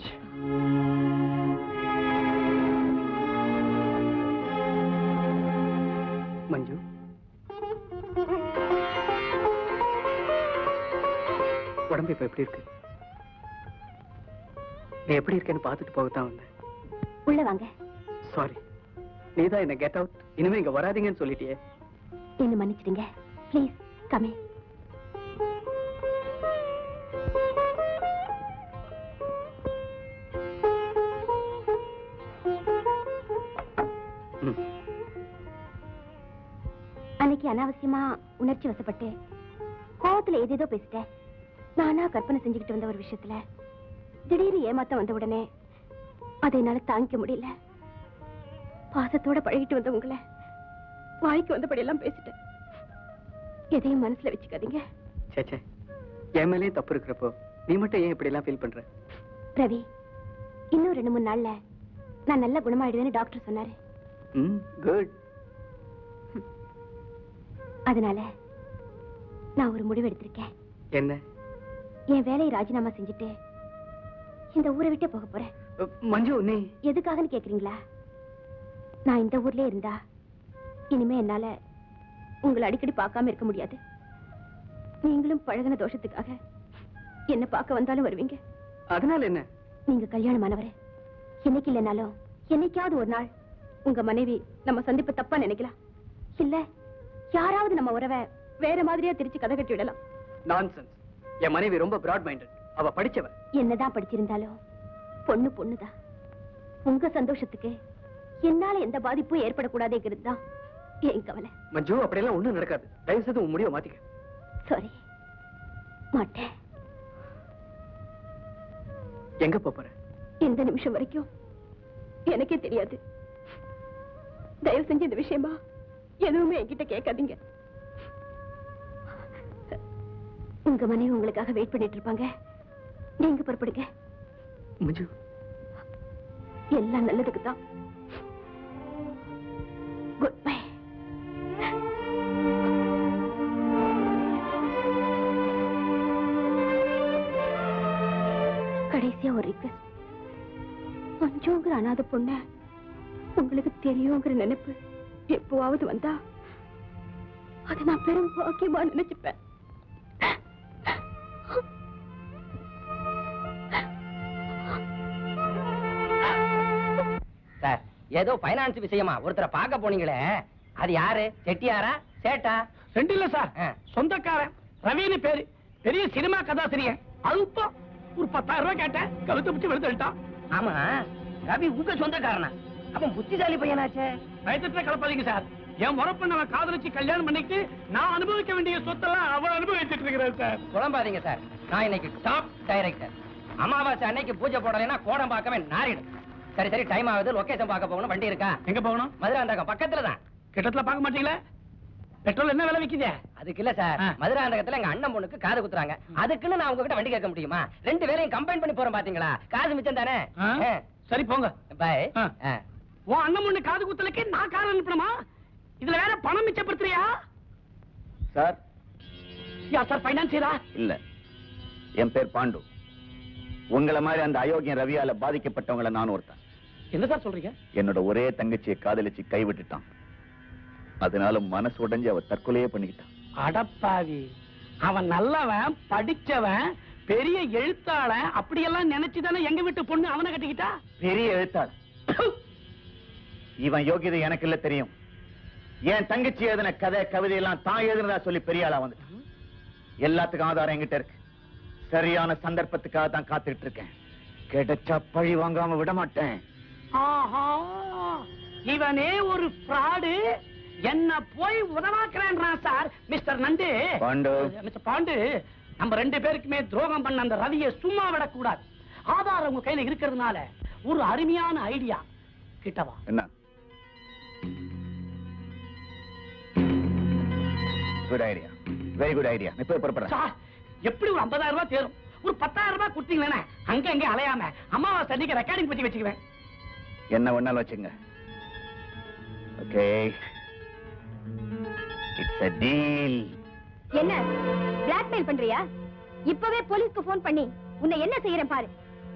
Manju உடம்பு இப்ப எப்படி இருக்கு நீ எப்படி இருக்கேன்னு பார்த்துட்டு போகத்தான் வந்தேன் உள்ள வாங்க சாரி நீதான் என்ன கெட் அவுட் இனிமே இங்க வராதீங்கன்னு சொல்லிட்டியே என்ன மன்னிச்சிடுங்க ப்ளீஸ் கமே ம். அன்னைக்கு அனாவசியமா உணர்ச்சி வசப்பட்டு கோவத்துல ஏதேதோ பேசிட்டேன் நானா கற்பனை செஞ்சுக்கிட்டு வந்த ஒரு விஷயத்துல திடீர்னு ஏமாத்த வந்த உடனே அதை என்னால தாங்கிக்க முடியல பாசத்தோட பழகிட்டு வந்த உங்களை வாய்க்கு வந்தபடி எல்லாம் பேசிட்டேன் எதையும் மனசுல வச்சுக்காதீங்க சேச்சே என் மேலேயும் தப்பு இருக்கிறப்போ நீ மட்டும் ஏன் இப்படி எல்லாம் ஃபீல் பண்ற ரவி இன்னும் ரெண்டு மூணு நாள்ல நான் நல்ல குணமாயிடுவேன்னு டாக்டர் சொன்னாரு ம் குட் அதனால நான் ஒரு முடிவு எடுத்திருக்கேன் என்ன என் வேலையை ராஜினாமா செஞ்சுட்டு இந்த ஊரை விட்டே போக போறேன் அ, மஞ்சு நீ எதுக்காகன்னு கேக்குறீங்களா நான் இந்த ஊர்லயே இருந்தா இனிமே என்னால உங்களை அடிக்கடி பார்க்காம இருக்க முடியாது நீங்களும் பழகின தோஷத்துக்காக என்ன பார்க்க வந்தாலும் வருவீங்க அதனால என்ன நீங்க கல்யாணமானவரே என்னைக்கு இல்லைனாலும் என்னைக்காவது ஒரு நாள் உங்க மனைவி நம்ம சந்திப்பு தப்பா நினைக்கலாம் இல்ல யாராவது நம்ம உறவை வேற மாதிரியா திருச்சி கதை கட்டி விடலாம் நான்சென்ஸ் என் மனைவி ரொம்ப பிராட் மைண்டட் அவ படிச்சவ என்னதான் படிச்சிருந்தாலும் பொண்ணு பொண்ணுதான் உங்க சந்தோஷத்துக்கு என்னால எந்த பாதிப்பும் ஏற்படக்கூடாதுங்கிறது தான் என் கவலை மஞ்சு அப்படியெல்லாம் ஒண்ணும் நடக்காது தயவு செய்து உன் முடிவை மாத்திக்க சாரி மாட்டேன் எங்க போப் போற எந்த நிமிஷம் வரைக்கும் எனக்கே தெரியாது தயவு செஞ்சு இந்த விஷயமா எதுவுமே என்கிட்ட கேட்காதீங்க உங்க மனைவி உங்களுக்காக வெயிட் பண்ணிட்டு இருப்பாங்க நீங்க புறப்படுங்க மஞ்சு எல்லாம் நல்லதுக்கு தான் குட் பை கடைசியா ஒரு ரிக்வெஸ்ட் மஞ்சுங்கிற அனாதை பொண்ண உங்களுக்கு தெரியுங்கிற நினைப்பு எப்பவாவது வந்தா அதை நான் பெரும் பாக்கியமா நினைச்சுப்பேன் சார் ஏதோ பைனான்ஸ் விஷயமா ஒருத்தரை பார்க்க போனீங்களே அது யாரு செட்டியாரா சேட்டா ரெண்டு இல்ல சார் சொந்தக்காரன் ரவின்னு பேரு பெரிய சினிமா கதாசிரியர் அல்பம் ஒரு பத்தாயிரம் ரூபாய் கேட்டேன் கழுத்து பிடிச்சு வெளுத்துட்டான் ஆமா ரவி உங்க சொந்தக்காரனா அவன் புத்திசாலி பையனாச்சே பயத்துல கலப்பாதீங்க சார் என் முறப்ப நம்ம காதலிச்சு கல்யாணம் பண்ணிட்டு நான் அனுபவிக்க வேண்டிய சொத்தெல்லாம் அவன் அனுபவிச்சுட்டு இருக்கிறேன் சார் குழம்பாதீங்க சார் நான் இன்னைக்கு டாப் டைரக்டர் அமாவாசை அன்னைக்கு பூஜை போடலைன்னா கோடம் பார்க்கவே நாரிடும் சரி சரி டைம் ஆகுது லொகேஷன் பார்க்க போகணும் வண்டி இருக்கா எங்க போகணும் மதுராந்தகம் பக்கத்துல தான் கிட்டத்துல பார்க்க மாட்டீங்களா பெட்ரோல் என்ன விலை விக்குதே அதுக்கு இல்ல சார் ஆ. மதுராந்தகத்துல எங்க அண்ணன் பொண்ணுக்கு காது குத்துறாங்க அதுக்குன்னு நான் உங்ககிட்ட வண்டி கேட்க முடியுமா ரெண்டு பேரையும் கம்பைன் பண்ணி போறோம் பாத்தீங்களா காசு மிச்சம் தானே ஆ? சரி போங்க பாய் ஆ. உன் அண்ணன் பொண்ணு காது குத்தலுக்கு நான் கார் அனுப்பணுமா இதுல வேற பணம் மிச்சப்படுத்துறியா சார் யா சார் பைனான்சியரா இல்ல என் பேர் பாண்டு உங்கள மாதிரி அந்த அயோக்கியன் ரவியால பாதிக்கப்பட்டவங்கள நான் ஒருத்தன் என்ன சார் சொல்றீங்க என்னோட ஒரே தங்கச்சியை காதலிச்சு கைவிட்டுட்டான் அதனால மனசு உடைஞ்சு அவ தற்கொலையே பண்ணிக்கிட்டான் அடப்பாவி அவன் நல்லவன் படிச்சவன் பெரிய எழுத்தாளன் அப்படியெல்லாம் நினைச்சுதானே எங்க வீட்டு பொண்ணு அவனை கட்டிக்கிட்டா பெரிய எழுத்தாள் இவன் யோகியதை எனக்கு இல்ல தெரியும் என் தங்கச்சி எழுதின கதை கவிதை எல்லாம் தான் எழுதுனதா சொல்லி பெரிய ஆளா வந்துட்டான் எல்லாத்துக்கும் ஆதாரம் என்கிட்ட இருக்கு சரியான சந்தர்ப்பத்துக்காக தான் காத்துக்கிட்டு இருக்கேன் கிடைச்சா பழி வாங்காம விட மாட்டேன் ஆஹா இவனே ஒரு ஃப்ராடு என்ன போய் உதவாக்குறேன்றான் sir mister Nandu Pandu. Mister Pandu நம்ம ரெண்டு பேருக்குமே துரோகம் பண்ண அந்த ரவியை சும்மா விடக்கூடாது ஆதாரம் உங்க கையில இருக்கிறதுனால ஒரு அருமையான ஐடியா கிட்டவா என்ன good idea very good idea இப்ப புறப்படுறேன் சார் எப்படி ஒரு 50000 ரூபாய் தேரும் ஒரு பத்தாயிரம் ரூபாய் கொடுத்தீங்களே அங்க அங்க அலையாம அம்மாவாசை அன்னைக்கு ரெக்கார்டிங் பத்தி வச்சுக்குவேன் என்ன வேணாலும் வச்சுங்க ஓகே இட்ஸ் a டீல் என்ன பிளாக்மெயில் பண்றியா இப்பவே போலீஸ்க்கு ஃபோன் பண்ணி உன்னை என்ன செய்யறேன் பாரு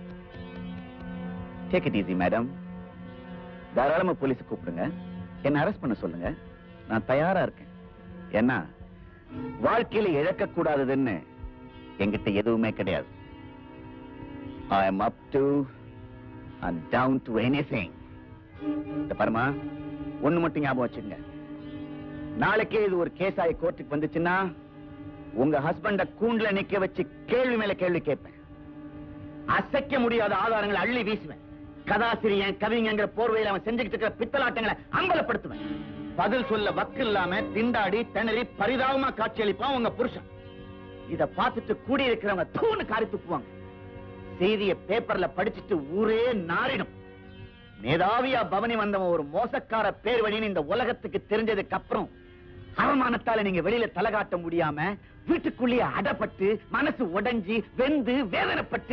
டேக் இட் ஈஸி மேடம் தாராளமா போலீஸ் கூப்பிடுங்க என்ன அரெஸ்ட் பண்ண சொல்லுங்க நான் தயாரா இருக்கேன் ஏன்னா வாழ்க்கையில இழக்க கூடாததுன்னு என்கிட்ட எதுவுமே கிடையாது I am up to and down to anything இந்த பரமா ஒண்ணு மட்டும் ஞாபகம் வச்சுங்க நாளைக்கே இது ஒரு கேஸ் ஆகி கோர்ட்டுக்கு வந்துச்சுன்னா உங்க ஹஸ்பண்ட கூண்டுல நிக்க வச்சு கேள்வி மேல கேள்வி கேட்பேன் அசைக்க முடியாத ஆதாரங்களை அள்ளி வீசுவேன் கதாசிரியன் கவிஞங்கிற போர்வையில் அவன் செஞ்சுக்கிட்டு இருக்கிற பித்தலாட்டங்களை அம்பலப்படுத்துவேன் பதில் சொல்ல வக்கு இல்லாம திண்டாடி திணறி பரிதாபமா காட்சியளிப்பான் உங்க புருஷன் இத பார்த்துட்டு கூடி இருக்கிறவங்க தூணு காரி துப்புவாங்க செய்திய பேப்பர்ல படிச்சுட்டு ஊரே நாரிடும் மேதாவியா பவனி வந்தவன் ஒரு மோசக்கார பேர் வழின்னு இந்த உலகத்துக்கு தெரிஞ்சதுக்கு அப்புறம் அவமானத்தால நீங்க வெளியில தலை காட்ட முடியாம வீட்டுக்குள்ளேயே அடப்பட்டு மனசு உடைஞ்சி வெந்து வேதனைப்பட்டு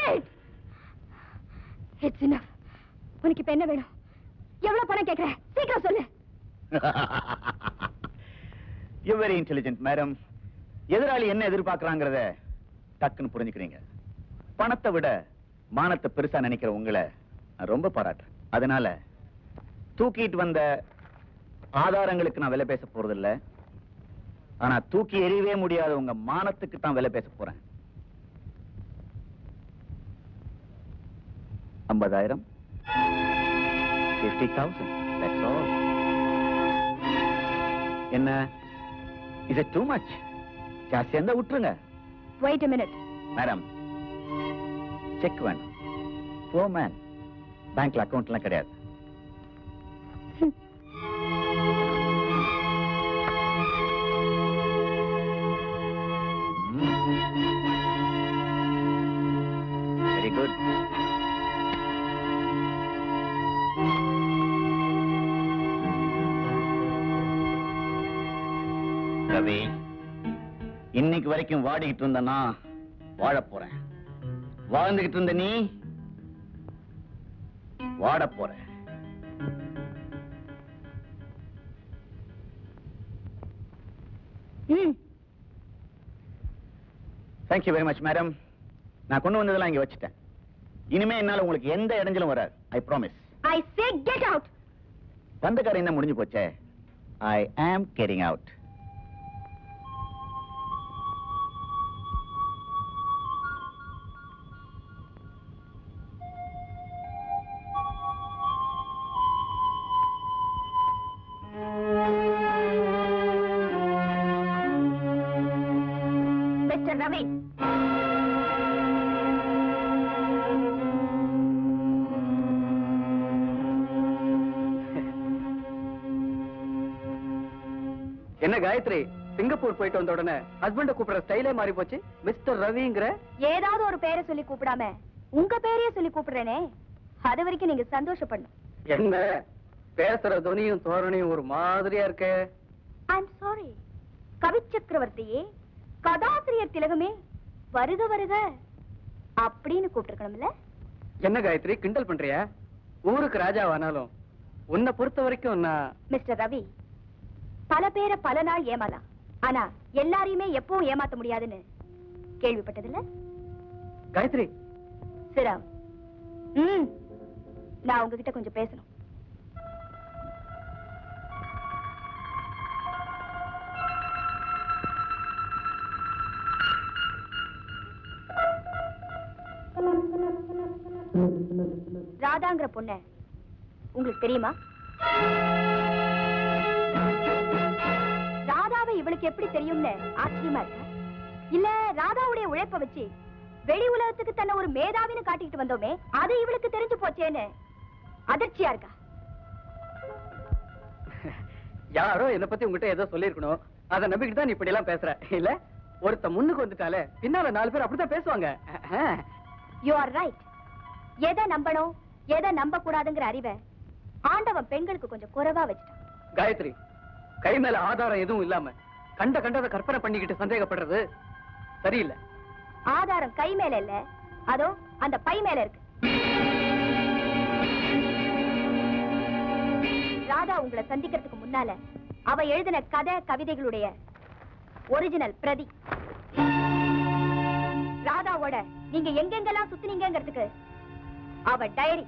இட்ஸ் enough உனக்கு இப்ப என்ன வேணும் எவ்வளவு பணம் கேக்குற சீக்கிரம் சொல்லு யூ வெரி இன்டெலிஜென்ட் மேடம் எதிராளி என்ன எதிர்பார்க்கறாங்கிறத டக்குன்னு புரிஞ்சுக்கிறீங்க பணத்தை விட மானத்தை பெருசா நினைக்கிற உங்களை நான் ரொம்ப பாராட்டுறேன் அதனால தூக்கிட்டு வந்த ஆதாரங்களுக்கு நான் விலை பேச போறதில்ல ஆனா தூக்கி எறியவே முடியாத உங்க மானத்துக்கு தான் விலை பேச போறேன் ஐம்பதாயிரம் பிப்டி தௌசண்ட் என்ன இஸ் இட் டூ மச் ஜாஸ்தியா இருந்தா விட்டுருங்க வெயிட் மினிட் மேடம் செக் வேண்டாம் போ மேன் பேங்க்ல அக்கவுண்ட்லாம் கிடையாது வெரி குட் ரவி இன்னைக்கு வரைக்கும் வாடிக்கிட்டு இருந்தனா வாழப் போறேன் வாழ்ந்துகிட்டு இருந்த நீ வாடப் போற ம் தேங்க்யூ வெரி மச் மேடம் நான் கொண்டு வந்ததெல்லாம் இங்க வச்சுட்டேன் இனிமே என்னால உங்களுக்கு எந்த இடைஞ்சலும் வராது I promise I say get out தந்தக்காரன் என்ன முடிஞ்சு போச்சே ஐ ஆம் கெரிங் அவுட் மிஸ்டர் ரவி என்ன காயத்ரி சிங்கப்பூர் போயிட்டு வந்த உடனே ஹஸ்பண்ட கூப்பிடுற ஸ்டைலே மாறி போச்சு மிஸ்டர் ரவிங்கிற ஏதாவது ஒரு பேரை சொல்லி கூப்பிடாம உங்க பேரையே சொல்லி கூப்பிடுறேனே அது வரைக்கும் நீங்க சந்தோஷப்படணும் என்ன பேசுற துணியும் தோரணையும் ஒரு மாதிரியா இருக்கே ஐம் சாரி கவி சக்கரவர்த்தியே கதாசிரியர் திலகமே வருக வருக அப்படின்னு கூப்பிட்டுருக்கணும்ல என்ன காயத்ரி கிண்டல் பண்றியா ஊருக்கு ராஜாவானாலும் உன்னை பொறுத்த வரைக்கும் நான் மிஸ்டர் ரவி பல பேரை பல நாள் ஏமாலாம் ஆனா எல்லாரையுமே எப்பவும் ஏமாத்த முடியாதுன்னு கேள்விப்பட்டதில்ல காயத்ரி சிரா ம் நான் உங்ககிட்ட கொஞ்சம் பேசணும் ராதாங்கிற பொண்ண உங்களுக்கு தெரியுமா ராதாவை இவளுக்கு எப்படி தெரியும்னு ஆச்சரியமா இருக்கா இல்ல ராதாவுடைய உழைப்ப வச்சு வெளி உலகத்துக்கு தன்னை ஒரு மேதாவின்னு காட்டிக்கிட்டு வந்தோமே அது இவளுக்கு தெரிஞ்சு போச்சேன்னு அதிர்ச்சியா இருக்கா யாரோ என்ன பத்தி உங்ககிட்ட ஏதோ சொல்லிருக்கணும் அதை நம்பிக்கிட்டு தான் நீ இப்படி எல்லாம் பேசுற இல்ல ஒருத்த முன்னுக்கு வந்துட்டாலே பின்னால நாலு பேர் அப்படித்தான் பேசுவாங்க யூ ஆர் ரைட் எதை நம்பணும் எதை நம்ப கூடாதுங்கிற அறிவை ஆண்டவன் பெண்களுக்கு கொஞ்சம் குறைவா வச்சுட்டான் காயத்ரி கை மேல ஆதாரம் எதுவும் இல்லாம கண்ட கண்டதை கற்பனை பண்ணிக்கிட்டு சந்தேகப்படுறது சரியில்லை ஆதாரம் கை மேல இல்ல அதோ அந்த பை மேல இருக்கு ராதா உங்களை சந்திக்கிறதுக்கு முன்னால அவ எழுதின கதை கவிதைகளுடைய ஒரிஜினல் பிரதி ராதாவோட நீங்க எங்கெங்கெல்லாம் சுத்தினீங்கிறதுக்கு அவ டைரி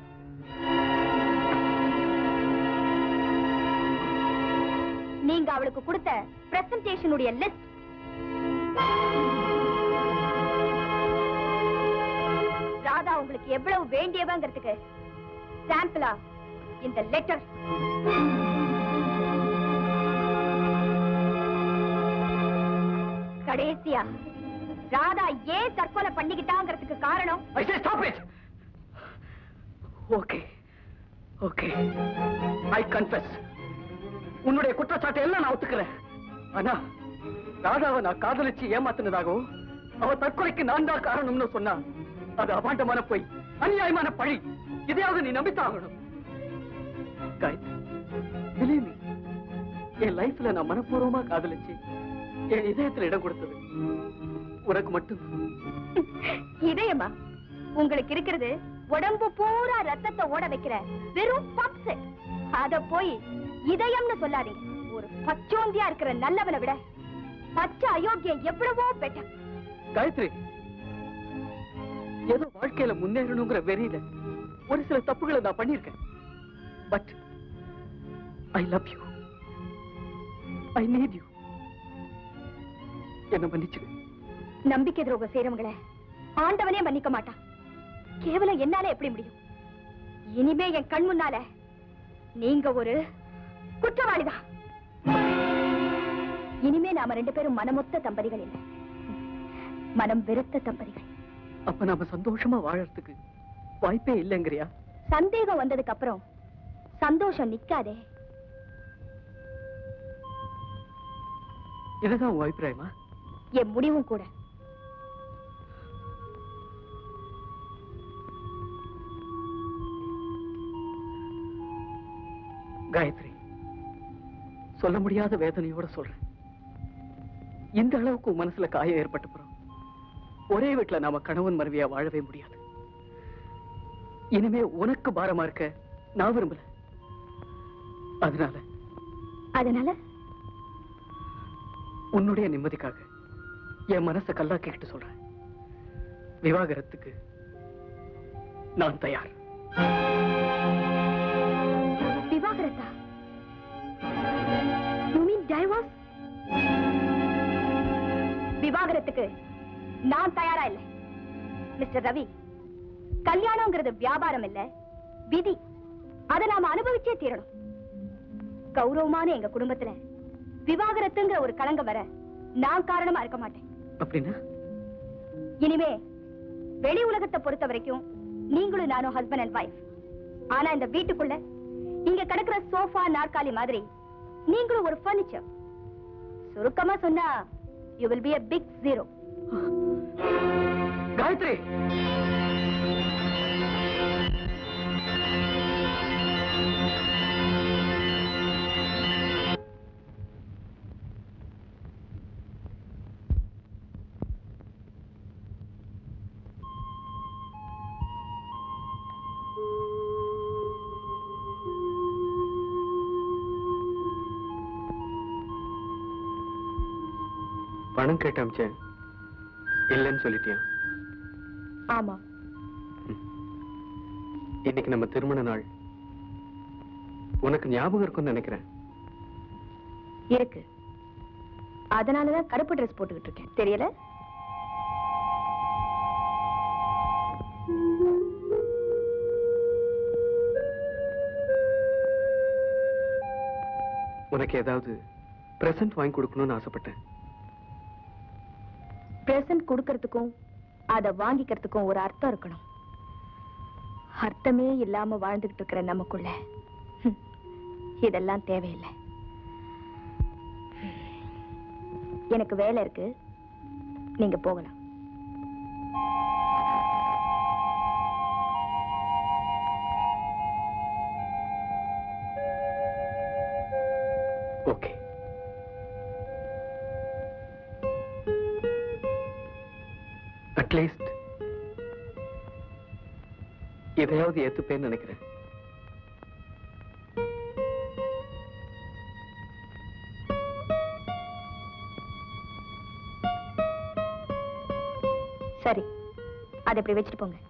நீங்க அவளுக்கு கொடுத்த பிரசன்டேஷனுடைய லிஸ்ட் ராதா உங்களுக்கு எவ்வளவு வேண்டியவங்கிறதுக்கு சாம்பிளா இந்த லெட்டர் கடைசியா ராதா ஏன் தற்கொலை பண்ணிக்கிட்டாங்கிறதுக்கு காரணம் I say stop it. Okay okay I confuse உன்னுடைய குற்றச்சாட்டை எல்லாம் நான் ஒத்துக்கிறேன் ஆனா ராதாவை நான் காதலிச்சு ஏமாத்தினதாகவும் அவ தற்கொலைக்கு நான் தான் காரணம்னு சொன்னா அது அபாண்டமான பொய் அநியாயமான பழி இதையாவது நீ நம்பித்தான் ஆகணும் காயத்ரி believe me, என் லைஃப்ல நான் மனப்பூர்வமா காதலிச்சு என் இதயத்துல இடம் கொடுத்தது உனக்கு மட்டும் இதயமா உங்களுக்கு இருக்கிறது உடம்பு பூரா ரத்தத்தை ஓட வைக்கிற வெறும் பப்ஸ் அத போய் இதயம்னு சொல்லாதீங்க ஒரு பச்சோந்தியா இருக்கிற நல்லவனை விட பச்சை அயோக்கியம் எவ்வளவோ பெட்டர் காயத்ரி ஏதோ வாழ்க்கையில முன்னேறணுங்கிற வெறியில ஒரு சில தப்புகளை நான் பண்ணிருக்கேன் but I love you I need you என்ன மன்னிச்சு நம்பிக்கை துரோகம் செய்யறவங்கள ஆண்டவனே மன்னிக்க மாட்டான் கேவலம் என்னால எப்படி முடியும் இனிமே என் கண் முன்னால நீங்க ஒரு குற்றவாளிதான் இனிமே நாம ரெண்டு பேரும் மனமொத்த தம்பதிகள் இல்லை மனம் வெறுத்த தம்பதிகள் அப்ப நாம சந்தோஷமா வாழறதுக்கு வாய்ப்பே இல்லைங்கிறியா சந்தேகம் வந்ததுக்கு அப்புறம் சந்தோஷம் நிக்காதே இதுதான் உன் அபிப்பிராயமா என் முடிவும் கூட காயத்ரி சொல்ல முடியாத வேதனையோட சொல்றேன் இந்த அளவுக்கு உன் மனசுல காயம் ஏற்பட்ட பிறகு ஒரே வீட்டுல நாம கணவன் மனைவியா வாழவே முடியாது இனிமே உனக்கு பாரமா இருக்க நான் விரும்பல அதனால அதனால உன்னுடைய நிம்மதிக்காக என் மனசை கல்லாக்கிக்கிட்டு சொல்றேன் விவாகரத்துக்கு நான் தயார் விவாகரத்தா யூ மீன் டைவர்ஸ் விவாகரத்துக்கு நான் தயாரா இல்லை மிஸ்டர் ரவி கல்யாணம்ங்கிறது வியாபாரம் இல்ல விதி அதை நாம அனுபவிச்சே தீரணும் கௌரவமான எங்க குடும்பத்துல விவாகரத்துங்கிற ஒரு களங்கம் வர நான் காரணமா இருக்க மாட்டேன் அப்படின்னா இனிமே வெளி உலகத்தை பொறுத்த வரைக்கும் நீங்களும் நானும் ஹஸ்பண்ட் அண்ட் வைஃப் ஆனா இந்த வீட்டுக்குள்ள இங்க கிடக்குற சோஃபா நாற்காலி மாதிரி நீங்களும் ஒரு பர்னிச்சர் சுருக்கமா சொன்னா you will be a big zero Gayathri பணம் கேட்ட அமிச்சேன் இல்லைன்னு சொல்லிட்டியா ஆமா இன்னைக்கு நம்ம திருமண நாள் உனக்கு ஞாபகம் இருக்கும்னு நினைக்கிறேன் இருக்கு அதனாலதான் கருப்பு ட்ரெஸ் போட்டுக்கிட்டு இருக்கேன் தெரியல உனக்கு ஏதாவது பிரசன்ட் வாங்கி கொடுக்கணும்னு ஆசைப்பட்டேன் பிரசன்ட் கொடுக்கறதுக்கும் அத வாங்கிக்கிறதுக்கும் ஒரு அர்த்தம் இருக்கணும் அர்த்தமே இல்லாம வாழ்ந்துகிட்டு இருக்கிற நமக்குள்ள ஹம், இதெல்லாம் தேவையில்லை எனக்கு வேலை இருக்கு நீங்க போகலாம் ஓகே அட்லீஸ்ட் எதையாவது ஏத்துப்பேன்னு நினைக்கிறேன் சரி அதை இப்படி வச்சுட்டு போங்க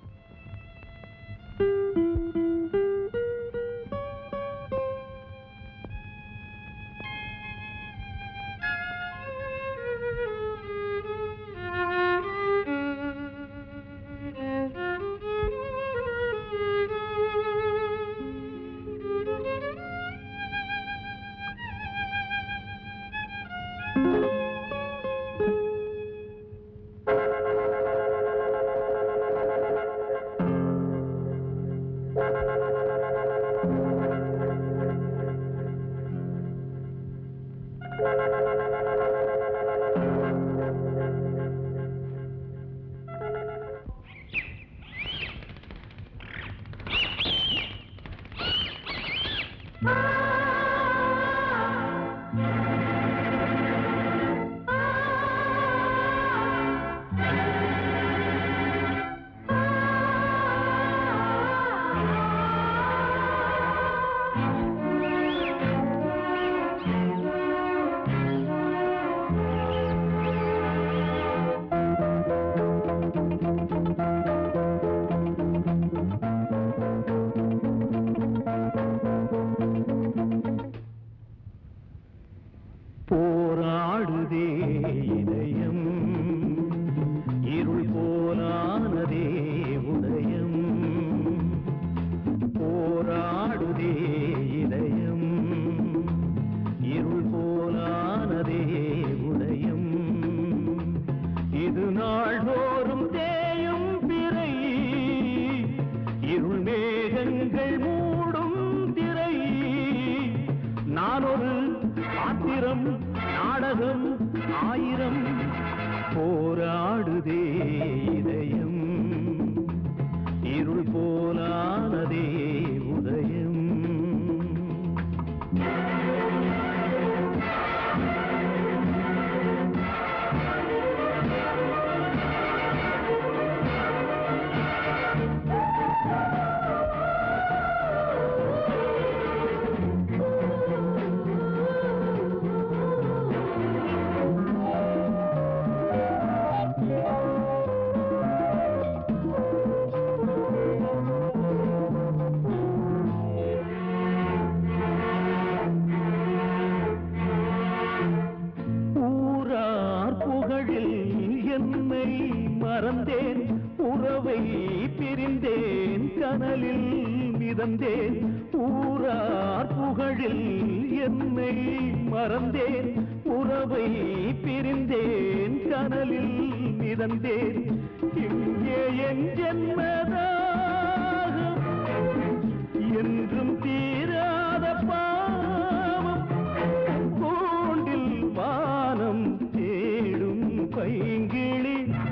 கனலில் மிதந்தேன் ஊரார் புகழில் என்னை மறந்தேன் உறவை பிரிந்தேன் கனலில் மிதந்தேன் இங்கே என் ஜென்மதாகம் என்றும் தீராத பாவம் கூண்டில் வானம் தேடும் பைங்கிளி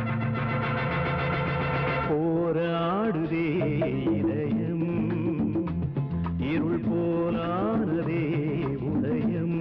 போராடுதே இதயம் இருள் போலானதே உதயம்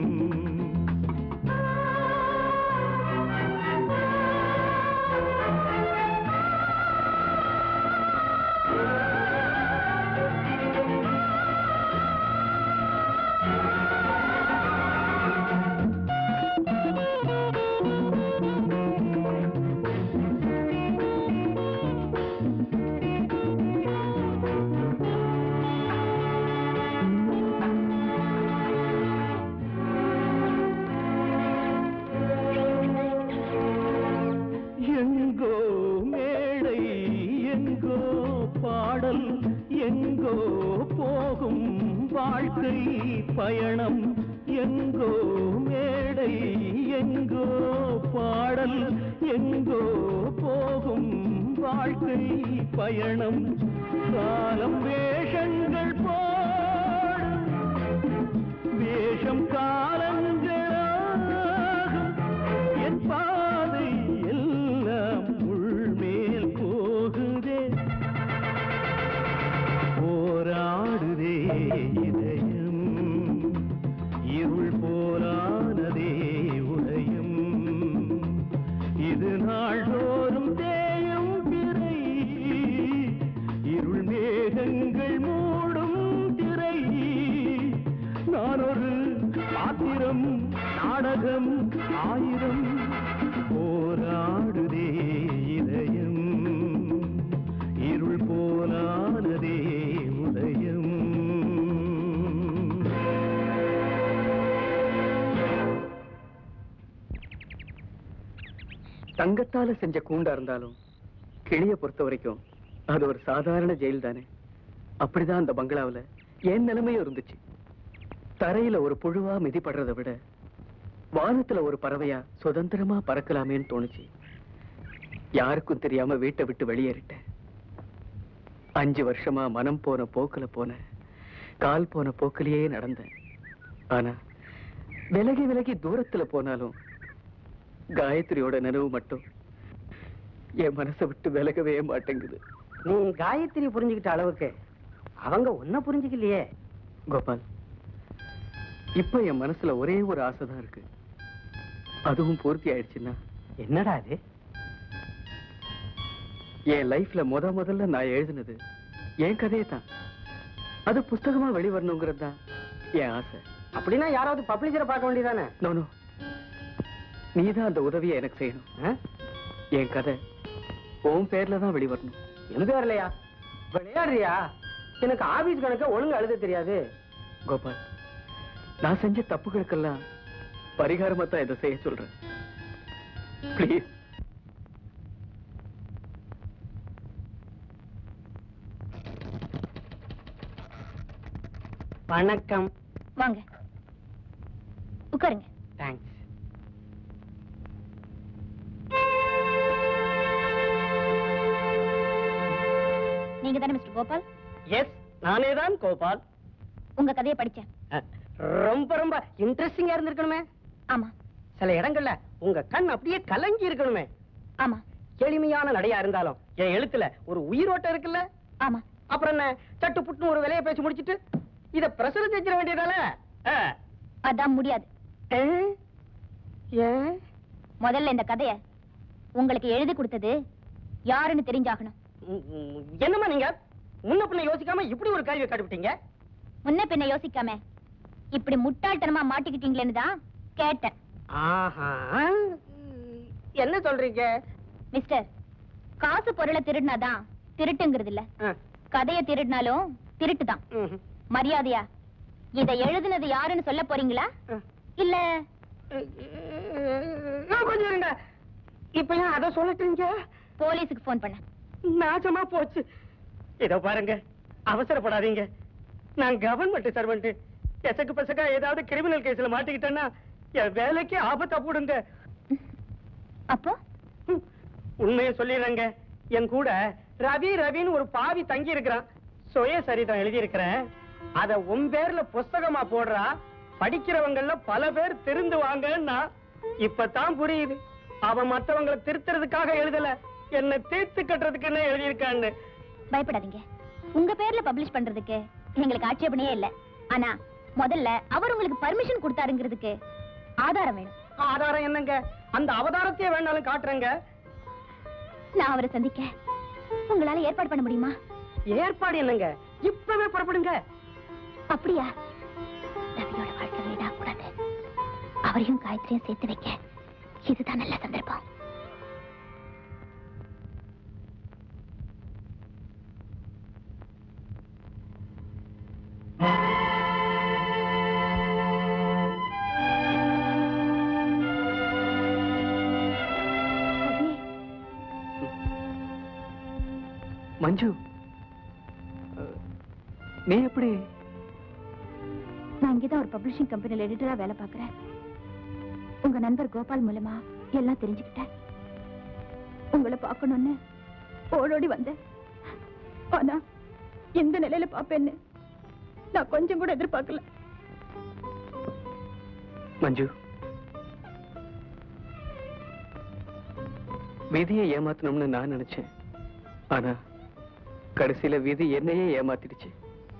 எங்கோ மேடை எங்கோ பாடல் எங்கோ போகும் வாழ்க்கை பயணம் எங்கோ மேடை எங்கோ பாடல் எங்கோ போகும் வாழ்க்கை பயணம் காலம் வேஷங்கள் போடும் வேஷம் காலங்களாகும் என் பாதை எல்லாம் உள்மேல் போகுதே போராடுதே இதயம் இருள் போலானதே உதயம் இது நாள்தோறும் தேயும் பிறை இருள் மேகங்கள் மூடும் திரை நான் ஒரு பாத்திரம் நாடகம் ஆயிரம் போராடுதே இதயம் இருள் போலானதே உதயம் தங்கத்தால செஞ்ச கூண்டா இருந்தாலும் கிளிய பொறுத்த வரைக்கும் அது ஒரு சாதாரண ஜெயில் தானே அப்படிதான் அந்த பங்களாவுல என் நிலைமையும் இருந்துச்சு தரையில ஒரு புழுவா மிதிப்படுறதை விட வானத்துல ஒரு பறவையா சுதந்திரமா பறக்கலாமேன்னு தோணுச்சு யாருக்கும் தெரியாம வீட்டை விட்டு வெளியேறிட்டேன் அஞ்சு வருஷமா மனம் போன போக்குல போன கால் போன போக்கிலேயே நடந்தேன் ஆனா விலகி விலகி தூரத்துல போனாலும் காயத்ரியோட நினைவு மட்டும் என் மனசை விட்டு விலகவே மாட்டேங்குது நீ காயத்ரி புரிஞ்சுக்கிட்ட அளவுக்கு அவங்க உன்னை புரிஞ்சுக்கலையே கோபால் இப்ப என் மனசுல ஒரே ஒரு ஆசைதான் இருக்கு அதுவும் பூர்த்தி ஆயிடுச்சுன்னா என்னடா இது என் லைஃப்ல முத முதல்ல நான் எழுதினது என் கதையை தான் அது புஸ்தகமா வெளிவரணுங்கிறது தான் என் ஆசை அப்படின்னா யாராவது பப்ளிஷரை பார்க்க வேண்டியதானே நோ நோ நீதான் அந்த உதவியை எனக்கு செய்யணும் என் கதை உன் பேர்ல தான் வெளிவரணும் என் பேர்லையா விளையாடுறியா எனக்கு ஆபீஸ் கணக்க ஒழுங்கா எழுத தெரியாது கோபால் நான் செஞ்ச தப்புகளுக்கெல்லாம் பரிகாரமா தான் இதை செய்ய சொல்றேன் ப்ளீஸ் வணக்கம் வாங்க உட்காருங்க தேங்க்ஸ் நீங்க தானே மிஸ்டர் கோபால் எஸ் நானே தான் கோபால் உங்க கதையை படிச்சேன் அஹ், ரொம்ப ரொம்ப இன்ட்ரெஸ்டிங்கா இருந்திருக்கணுமே ஆமா சில இடங்கள்ல உங்க கண் அப்படியே கலங்கி இருக்கணுமே ஆமா எளிமையான நடையா இருந்தாலும் என் எழுத்துல ஒரு உயிரோட்டம் இருக்குல்ல ஆமா அப்புறம் என்ன சட்டு புட்டுன்னு ஒரு வேலையை பேசி முடிச்சிட்டு இத பிரசுரம் செஞ்சிட வேண்டியதால அதான் முடியாது ஏன் முதல்ல இந்த கதைய உங்களுக்கு எழுதி கொடுத்தது யாருன்னு தெரிஞ்சாகணும் ம், ம், என்னம்மா நீங்க முன்ன பின்ன யோசிக்காம இப்படி ஒரு கேள்வியை காட்டிவிட்டீங்க முன்ன பின்ன யோசிக்காம இப்படி முட்டாள்தனமா மாட்டிக்கிட்டீங்களேன்னு தான் கேட்டேன் ஆஹா என்ன சொல்றீங்க மிஸ்டர் காசு பொருளை திருடினாதான் திருட்டுங்கிறது இல்ல ஆ, கதைய திருடினாலும் திருட்டுதான் ம், மரியாதையா இத எழுதுனது யாருன்னு சொல்ல போறீங்களா ஆ. இல்ல நான் கொஞ்சம் இருங்க இப்ப ஏன் அதை சொல்லட்டுறீங்க போலீஸுக்கு போன் பண்ண நாசமா போச்சு இதோ பாருங்க அவசரப்படாதீங்க நான் கவர்மெண்ட் சர்வெண்ட் எசக்கு பசக்கா ஏதாவது கிரிமினல் கேஸ்ல மாட்டிக்கிட்டேன்னா என் வேலைக்கு ஆபத்தா போடுங்க அப்போ ஹம், உண்மையை சொல்லிடுறேங்க என் கூட ரவி ரவின்னு ஒரு பாவி தங்கி இருக்கிறான் சுய சரிதம் எழுதி இருக்கிறேன் அத உன் பேர்ல புஸ்தகமா போடுறா படிக்கிறவங்கள பல பேர் திருந்து வாங்கன்னா இப்பதான் புரியுது அவன் மத்தவங்களை திருத்துறதுக்காக எழுதல என்ன தீர்த்து கட்டுறதுக்குன்னு எழுதியிருக்கான்னு பயப்படாதீங்க உங்க பேர்ல பப்ளிஷ் பண்றதுக்கு எங்களுக்கு ஆட்சேபனையே இல்ல ஆனா முதல்ல அவர் உங்களுக்கு பர்மிஷன் கொடுத்தாருங்கிறதுக்கு ஆதாரம் வேணும் ஆதாரம் என்னங்க அந்த அவதாரத்தையே வேணாலும் காட்டுறேங்க நான் அவரை சந்திக்க உங்களால ஏற்பாடு பண்ண முடியுமா ஏற்பாடு என்னங்க இப்பவே புறப்படுங்க அப்படியா ரவியோட வாழ்க்கை வீணா கூடாது அவரையும் காயத்ரியும் சேர்த்து வைக்க இதுதான் நல்ல சந்தர்ப்பம் ரவி, மஞ்சு அஹ், நீ எப்படி நான் இங்கதான் ஒரு பப்ளிஷிங் கம்பெனில எடிட்டரா வேலை பார்க்கறேன் உங்க நண்பர் கோபால் மூலமா எல்லாம் தெரிஞ்சுக்கிட்டேன் உங்களை பார்க்கணும்னு ஓடோடி வந்தேன் ஆனா எந்த நிலையில பாப்பேன்னு நான் கொஞ்சம் கூட எதிர்பார்க்கல மஞ்சு விதியை ஏமாத்தணும்னு நான் நினைச்சேன் ஆனா கடைசியில விதி என்னையே ஏமாத்திடுச்சு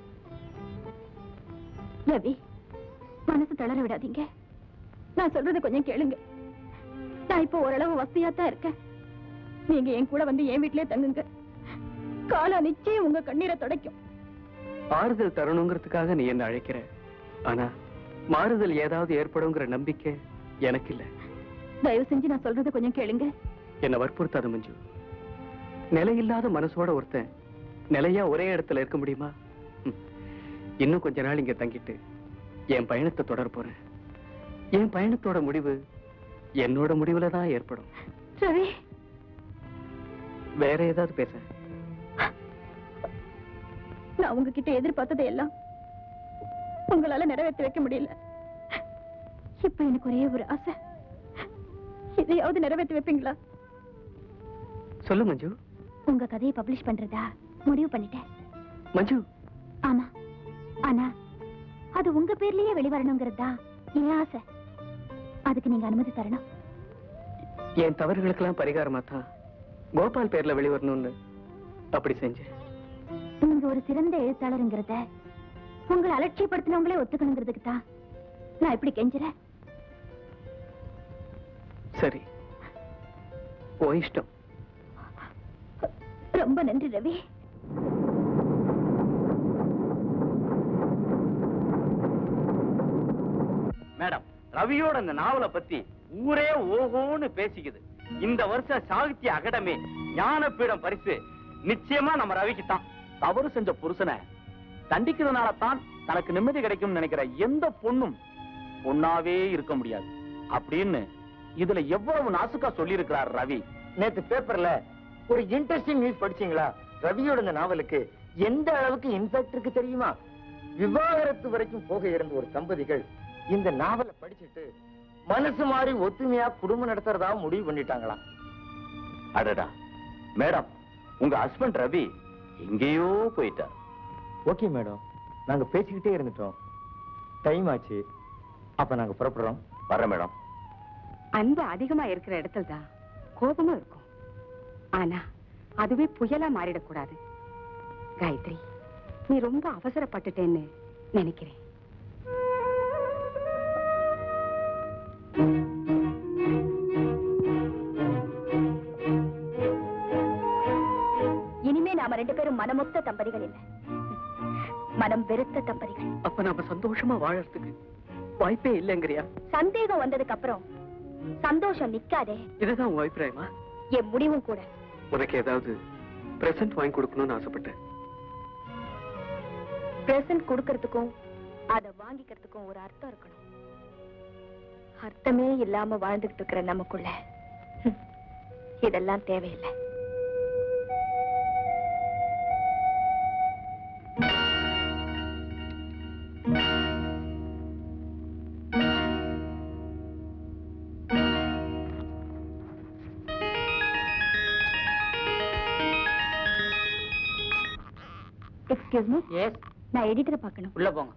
ரவி மனசு தளர விடாதீங்க நான் சொல்றதை கொஞ்சம் கேளுங்க நான் இப்போ ஓரளவு வசதியா தான் இருக்கேன் நீங்க என் கூட வந்து என் வீட்லயே தங்குங்க காலம் நிச்சயம் உங்க கண்ணீரை துடைக்கும் ஆறுதல் தரணுங்கிறதுக்காக நீ என்ன அழைக்கிற ஆனா மாறுதல் ஏதாவது ஏற்படுங்கிற நம்பிக்கை எனக்கு இல்ல தயவு செஞ்சு நான் சொல்றதை கொஞ்சம் கேளுங்க என்ன வற்புறுத்தாத மஞ்சு நிலையில்லாத மனசோட ஒருத்தன் நிலையா ஒரே இடத்துல இருக்க முடியுமா ம். இன்னும் கொஞ்ச நாள் இங்க தங்கிட்டு என் பயணத்தை தொடர போறேன் என் பயணத்தோட முடிவு என்னோட முடிவுல தான் ஏற்படும் ரவி வேற ஏதாவது பேச நான் உங்ககிட்ட எதிர்பார்த்ததை எல்லாம் உங்களால நிறைவேற்றி வைக்க முடியல இப்ப எனக்கு ஒரே ஒரு ஆசை இதையாவது நிறைவேற்றி வைப்பீங்களா சொல்லு மஞ்சு உங்க கதையை பப்ளிஷ் பண்றதா முடிவு பண்ணிட்டேன் மஞ்சு ஆமா ஆனா அது உங்க பேர்லயே வெளிவரணுங்கிறது தான் என் ஆசை அதுக்கு நீங்க அனுமதி தரணும் என் தவறுகளுக்கெல்லாம் பரிகாரமா தான் கோபால் பேர்ல வெளிவரணும்னு அப்படி செஞ்சேன் நீங்க ஒரு சிறந்த எழுத்தாளருங்கிறத உங்களை அலட்சியப்படுத்தினவங்களே ஒத்துக்கணுங்கிறதுக்கு தான் நான் இப்படி கெஞ்சுறேன் சரி ஓ இஷ்டம் ரொம்ப நன்றி ரவி மேடம் ரவியோட இந்த நாவலை பத்தி ஊரே ஓஹோன்னு பேசிக்குது இந்த வருஷம் சாகித்ய அகாடமி ஞானபீடம் பரிசு நிச்சயமா நம்ம ரவிக்கு தான் தவறு செஞ்ச புருஷனை தண்டிக்கிறதுனால தான் தனக்கு நிம்மதி கிடைக்கும் நினைக்கிற எந்த பொண்ணும் பொண்ணாவே இருக்க முடியாது அப்படின்னு இதுல எவ்வளவு நாசுக்கா சொல்லி இருக்கிறார் ரவி நேத்து பேப்பர்ல ஒரு இன்ட்ரெஸ்டிங் நியூஸ் படிச்சீங்களா ரவியோட இந்த நாவலுக்கு எந்த அளவுக்கு இம்பாக்ட் இருக்கு தெரியுமா விவாகரத்து வரைக்கும் போக இருந்த ஒரு தம்பதிகள் இந்த நாவலை படிச்சுட்டு மனசு மாறி ஒத்துமையா குடும்பம் நடத்துறதா முடிவு பண்ணிட்டாங்களாம் அடடா மேடம் உங்க ஹஸ்பண்ட் ரவி எங்கேயோ போயிட்டார் ஓகே மேடம் நாங்க பேசிக்கிட்டே இருந்துட்டோம் டைம் ஆச்சு அப்ப நாங்க புறப்படுறோம் வர மேடம் அன்பு அதிகமா இருக்கிற இடத்துல தான் கோபமும் இருக்கும் ஆனா அதுவே புயலா மாறிடக்கூடாது காயத்ரி நீ ரொம்ப அவசரப்பட்டுட்டேன்னு நினைக்கிறேன் இனிமே நாம ரெண்டு பேரும் மனமொத்த தம்பதிகள் இல்ல மனம் வெறுத்த தம்பதிகள் அப்ப நாம சந்தோஷமா வாழறதுக்கு வாய்ப்பே இல்லைங்கிறியா சந்தேகம் வந்ததுக்கு அப்புறம் சந்தோஷம் நிக்காதே இதுதான் உன் அபிப்பிராயமா என் முடிவும் கூட உனக்கு ஏதாவது பிரசன்ட் வாங்கி கொடுக்கணும்னு ஆசைப்பட்டேன் பிரசன்ட் கொடுக்கறதுக்கும் அத வாங்கிக்கிறதுக்கும் ஒரு அர்த்தம் இருக்கணும் அர்த்தமே இல்லாம வாழ்ந்துகிட்டு இருக்கிற நமக்குள்ள ஹம், இதெல்லாம் தேவையில்லை எக்ஸ்கியூஸ் மீ எஸ் நான் எடிட்டரை பார்க்கணும் உள்ள போங்க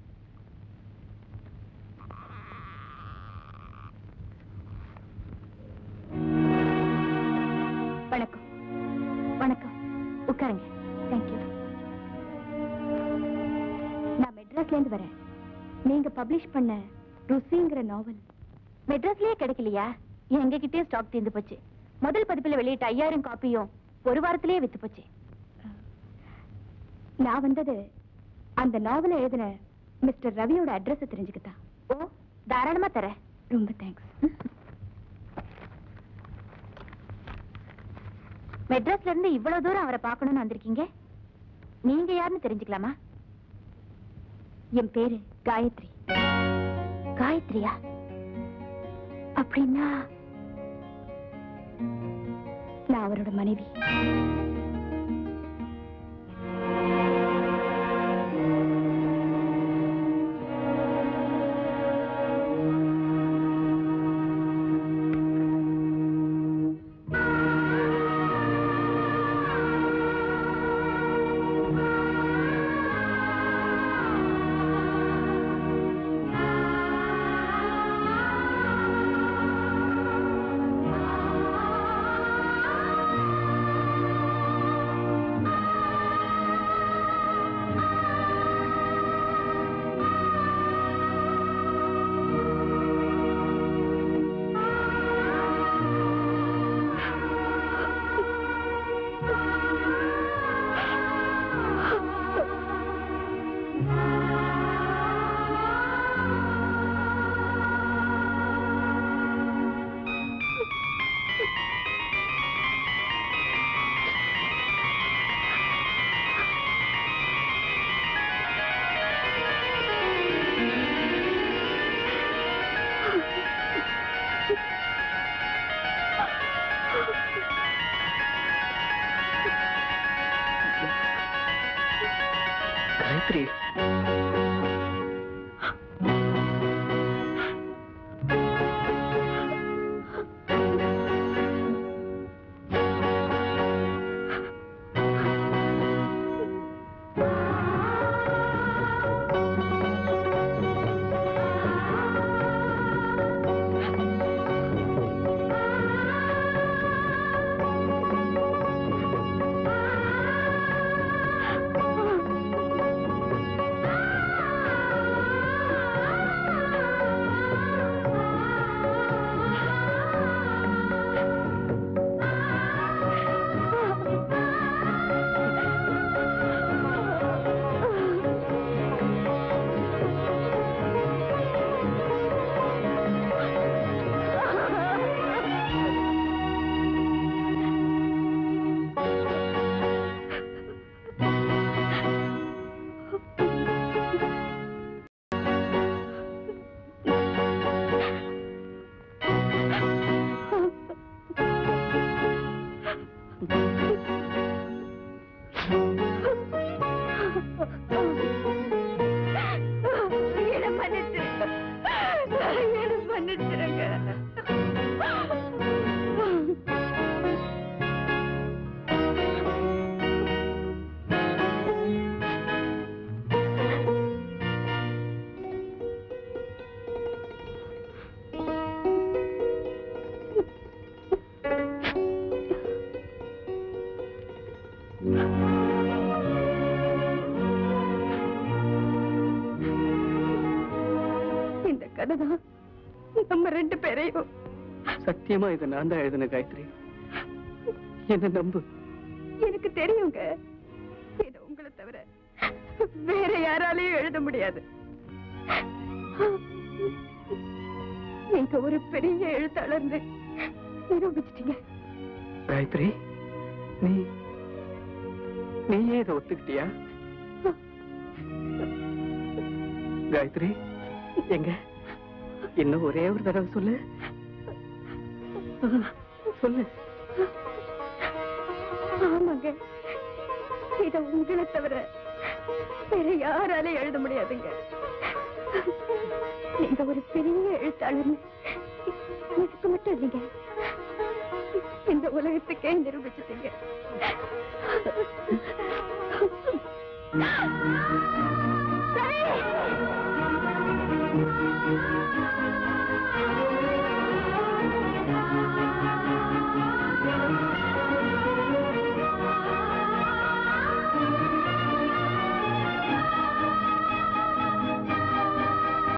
வணக்கம் வணக்கம் உட்காருங்க தேங்க்யூ நான் மெட்ராஸ்ல இருந்து வரேன் நீங்க பப்ளிஷ் பண்ண ருசிங்கிற நாவல் மெட்ராஸ்லயே கிடைக்கலையா எங்க கிட்டே ஸ்டாக் தீர்ந்து போச்சு முதல் பதிப்புல வெளியிட்ட ஐயாயிரம் காப்பியும் ஒரு வாரத்திலேயே வித்து போச்சு நான் வந்தது அந்த நாவலை எழுதின மிஸ்டர் ரவியோட அட்ரஸ் தெரிஞ்சுக்கிட்டா ஓ தாராளமா தரேன் ரொம்ப தேங்க்ஸ் மெட்ராஸ்ல இருந்து இவ்வளவு தூரம் அவரை பார்க்கணும்னு வந்திருக்கீங்க நீங்க யாருன்னு தெரிஞ்சுக்கலாமா என் பேரு காயத்ரி காயத்ரியா அப்படின்னா நான் அவரோட மனைவி காயத்ரி இந்த கதை தான் நம்ம ரெண்டு பேரையும் சத்தியமா இதை நான் தான் எழுதின காயத்ரி என்ன நம்பு எனக்கு தெரியுங்க இது உங்களை தவிர வேற யாராலையும் எழுத முடியாது நீங்க ஒரு பெரிய எழுத்தாளர்னு நிரூபிச்சிட்டீங்க காயத்ரி நீ நீயே இதை ஒத்துக்கிட்டியா காயத்ரி எங்க இன்னும் ஒரே ஒரு தடவை சொல்லு சொல்லு ஆமாங்க இத உங்களை தவிர வேற யாராலையும் எழுத முடியாதுங்க நீங்க ஒரு பெரிய எழுத்தாளர்னு எனக்கு மட்டும் இல்லைங்க இந்த உலகத்துக்கே நிரூபிச்சிட்டீங்க ஆ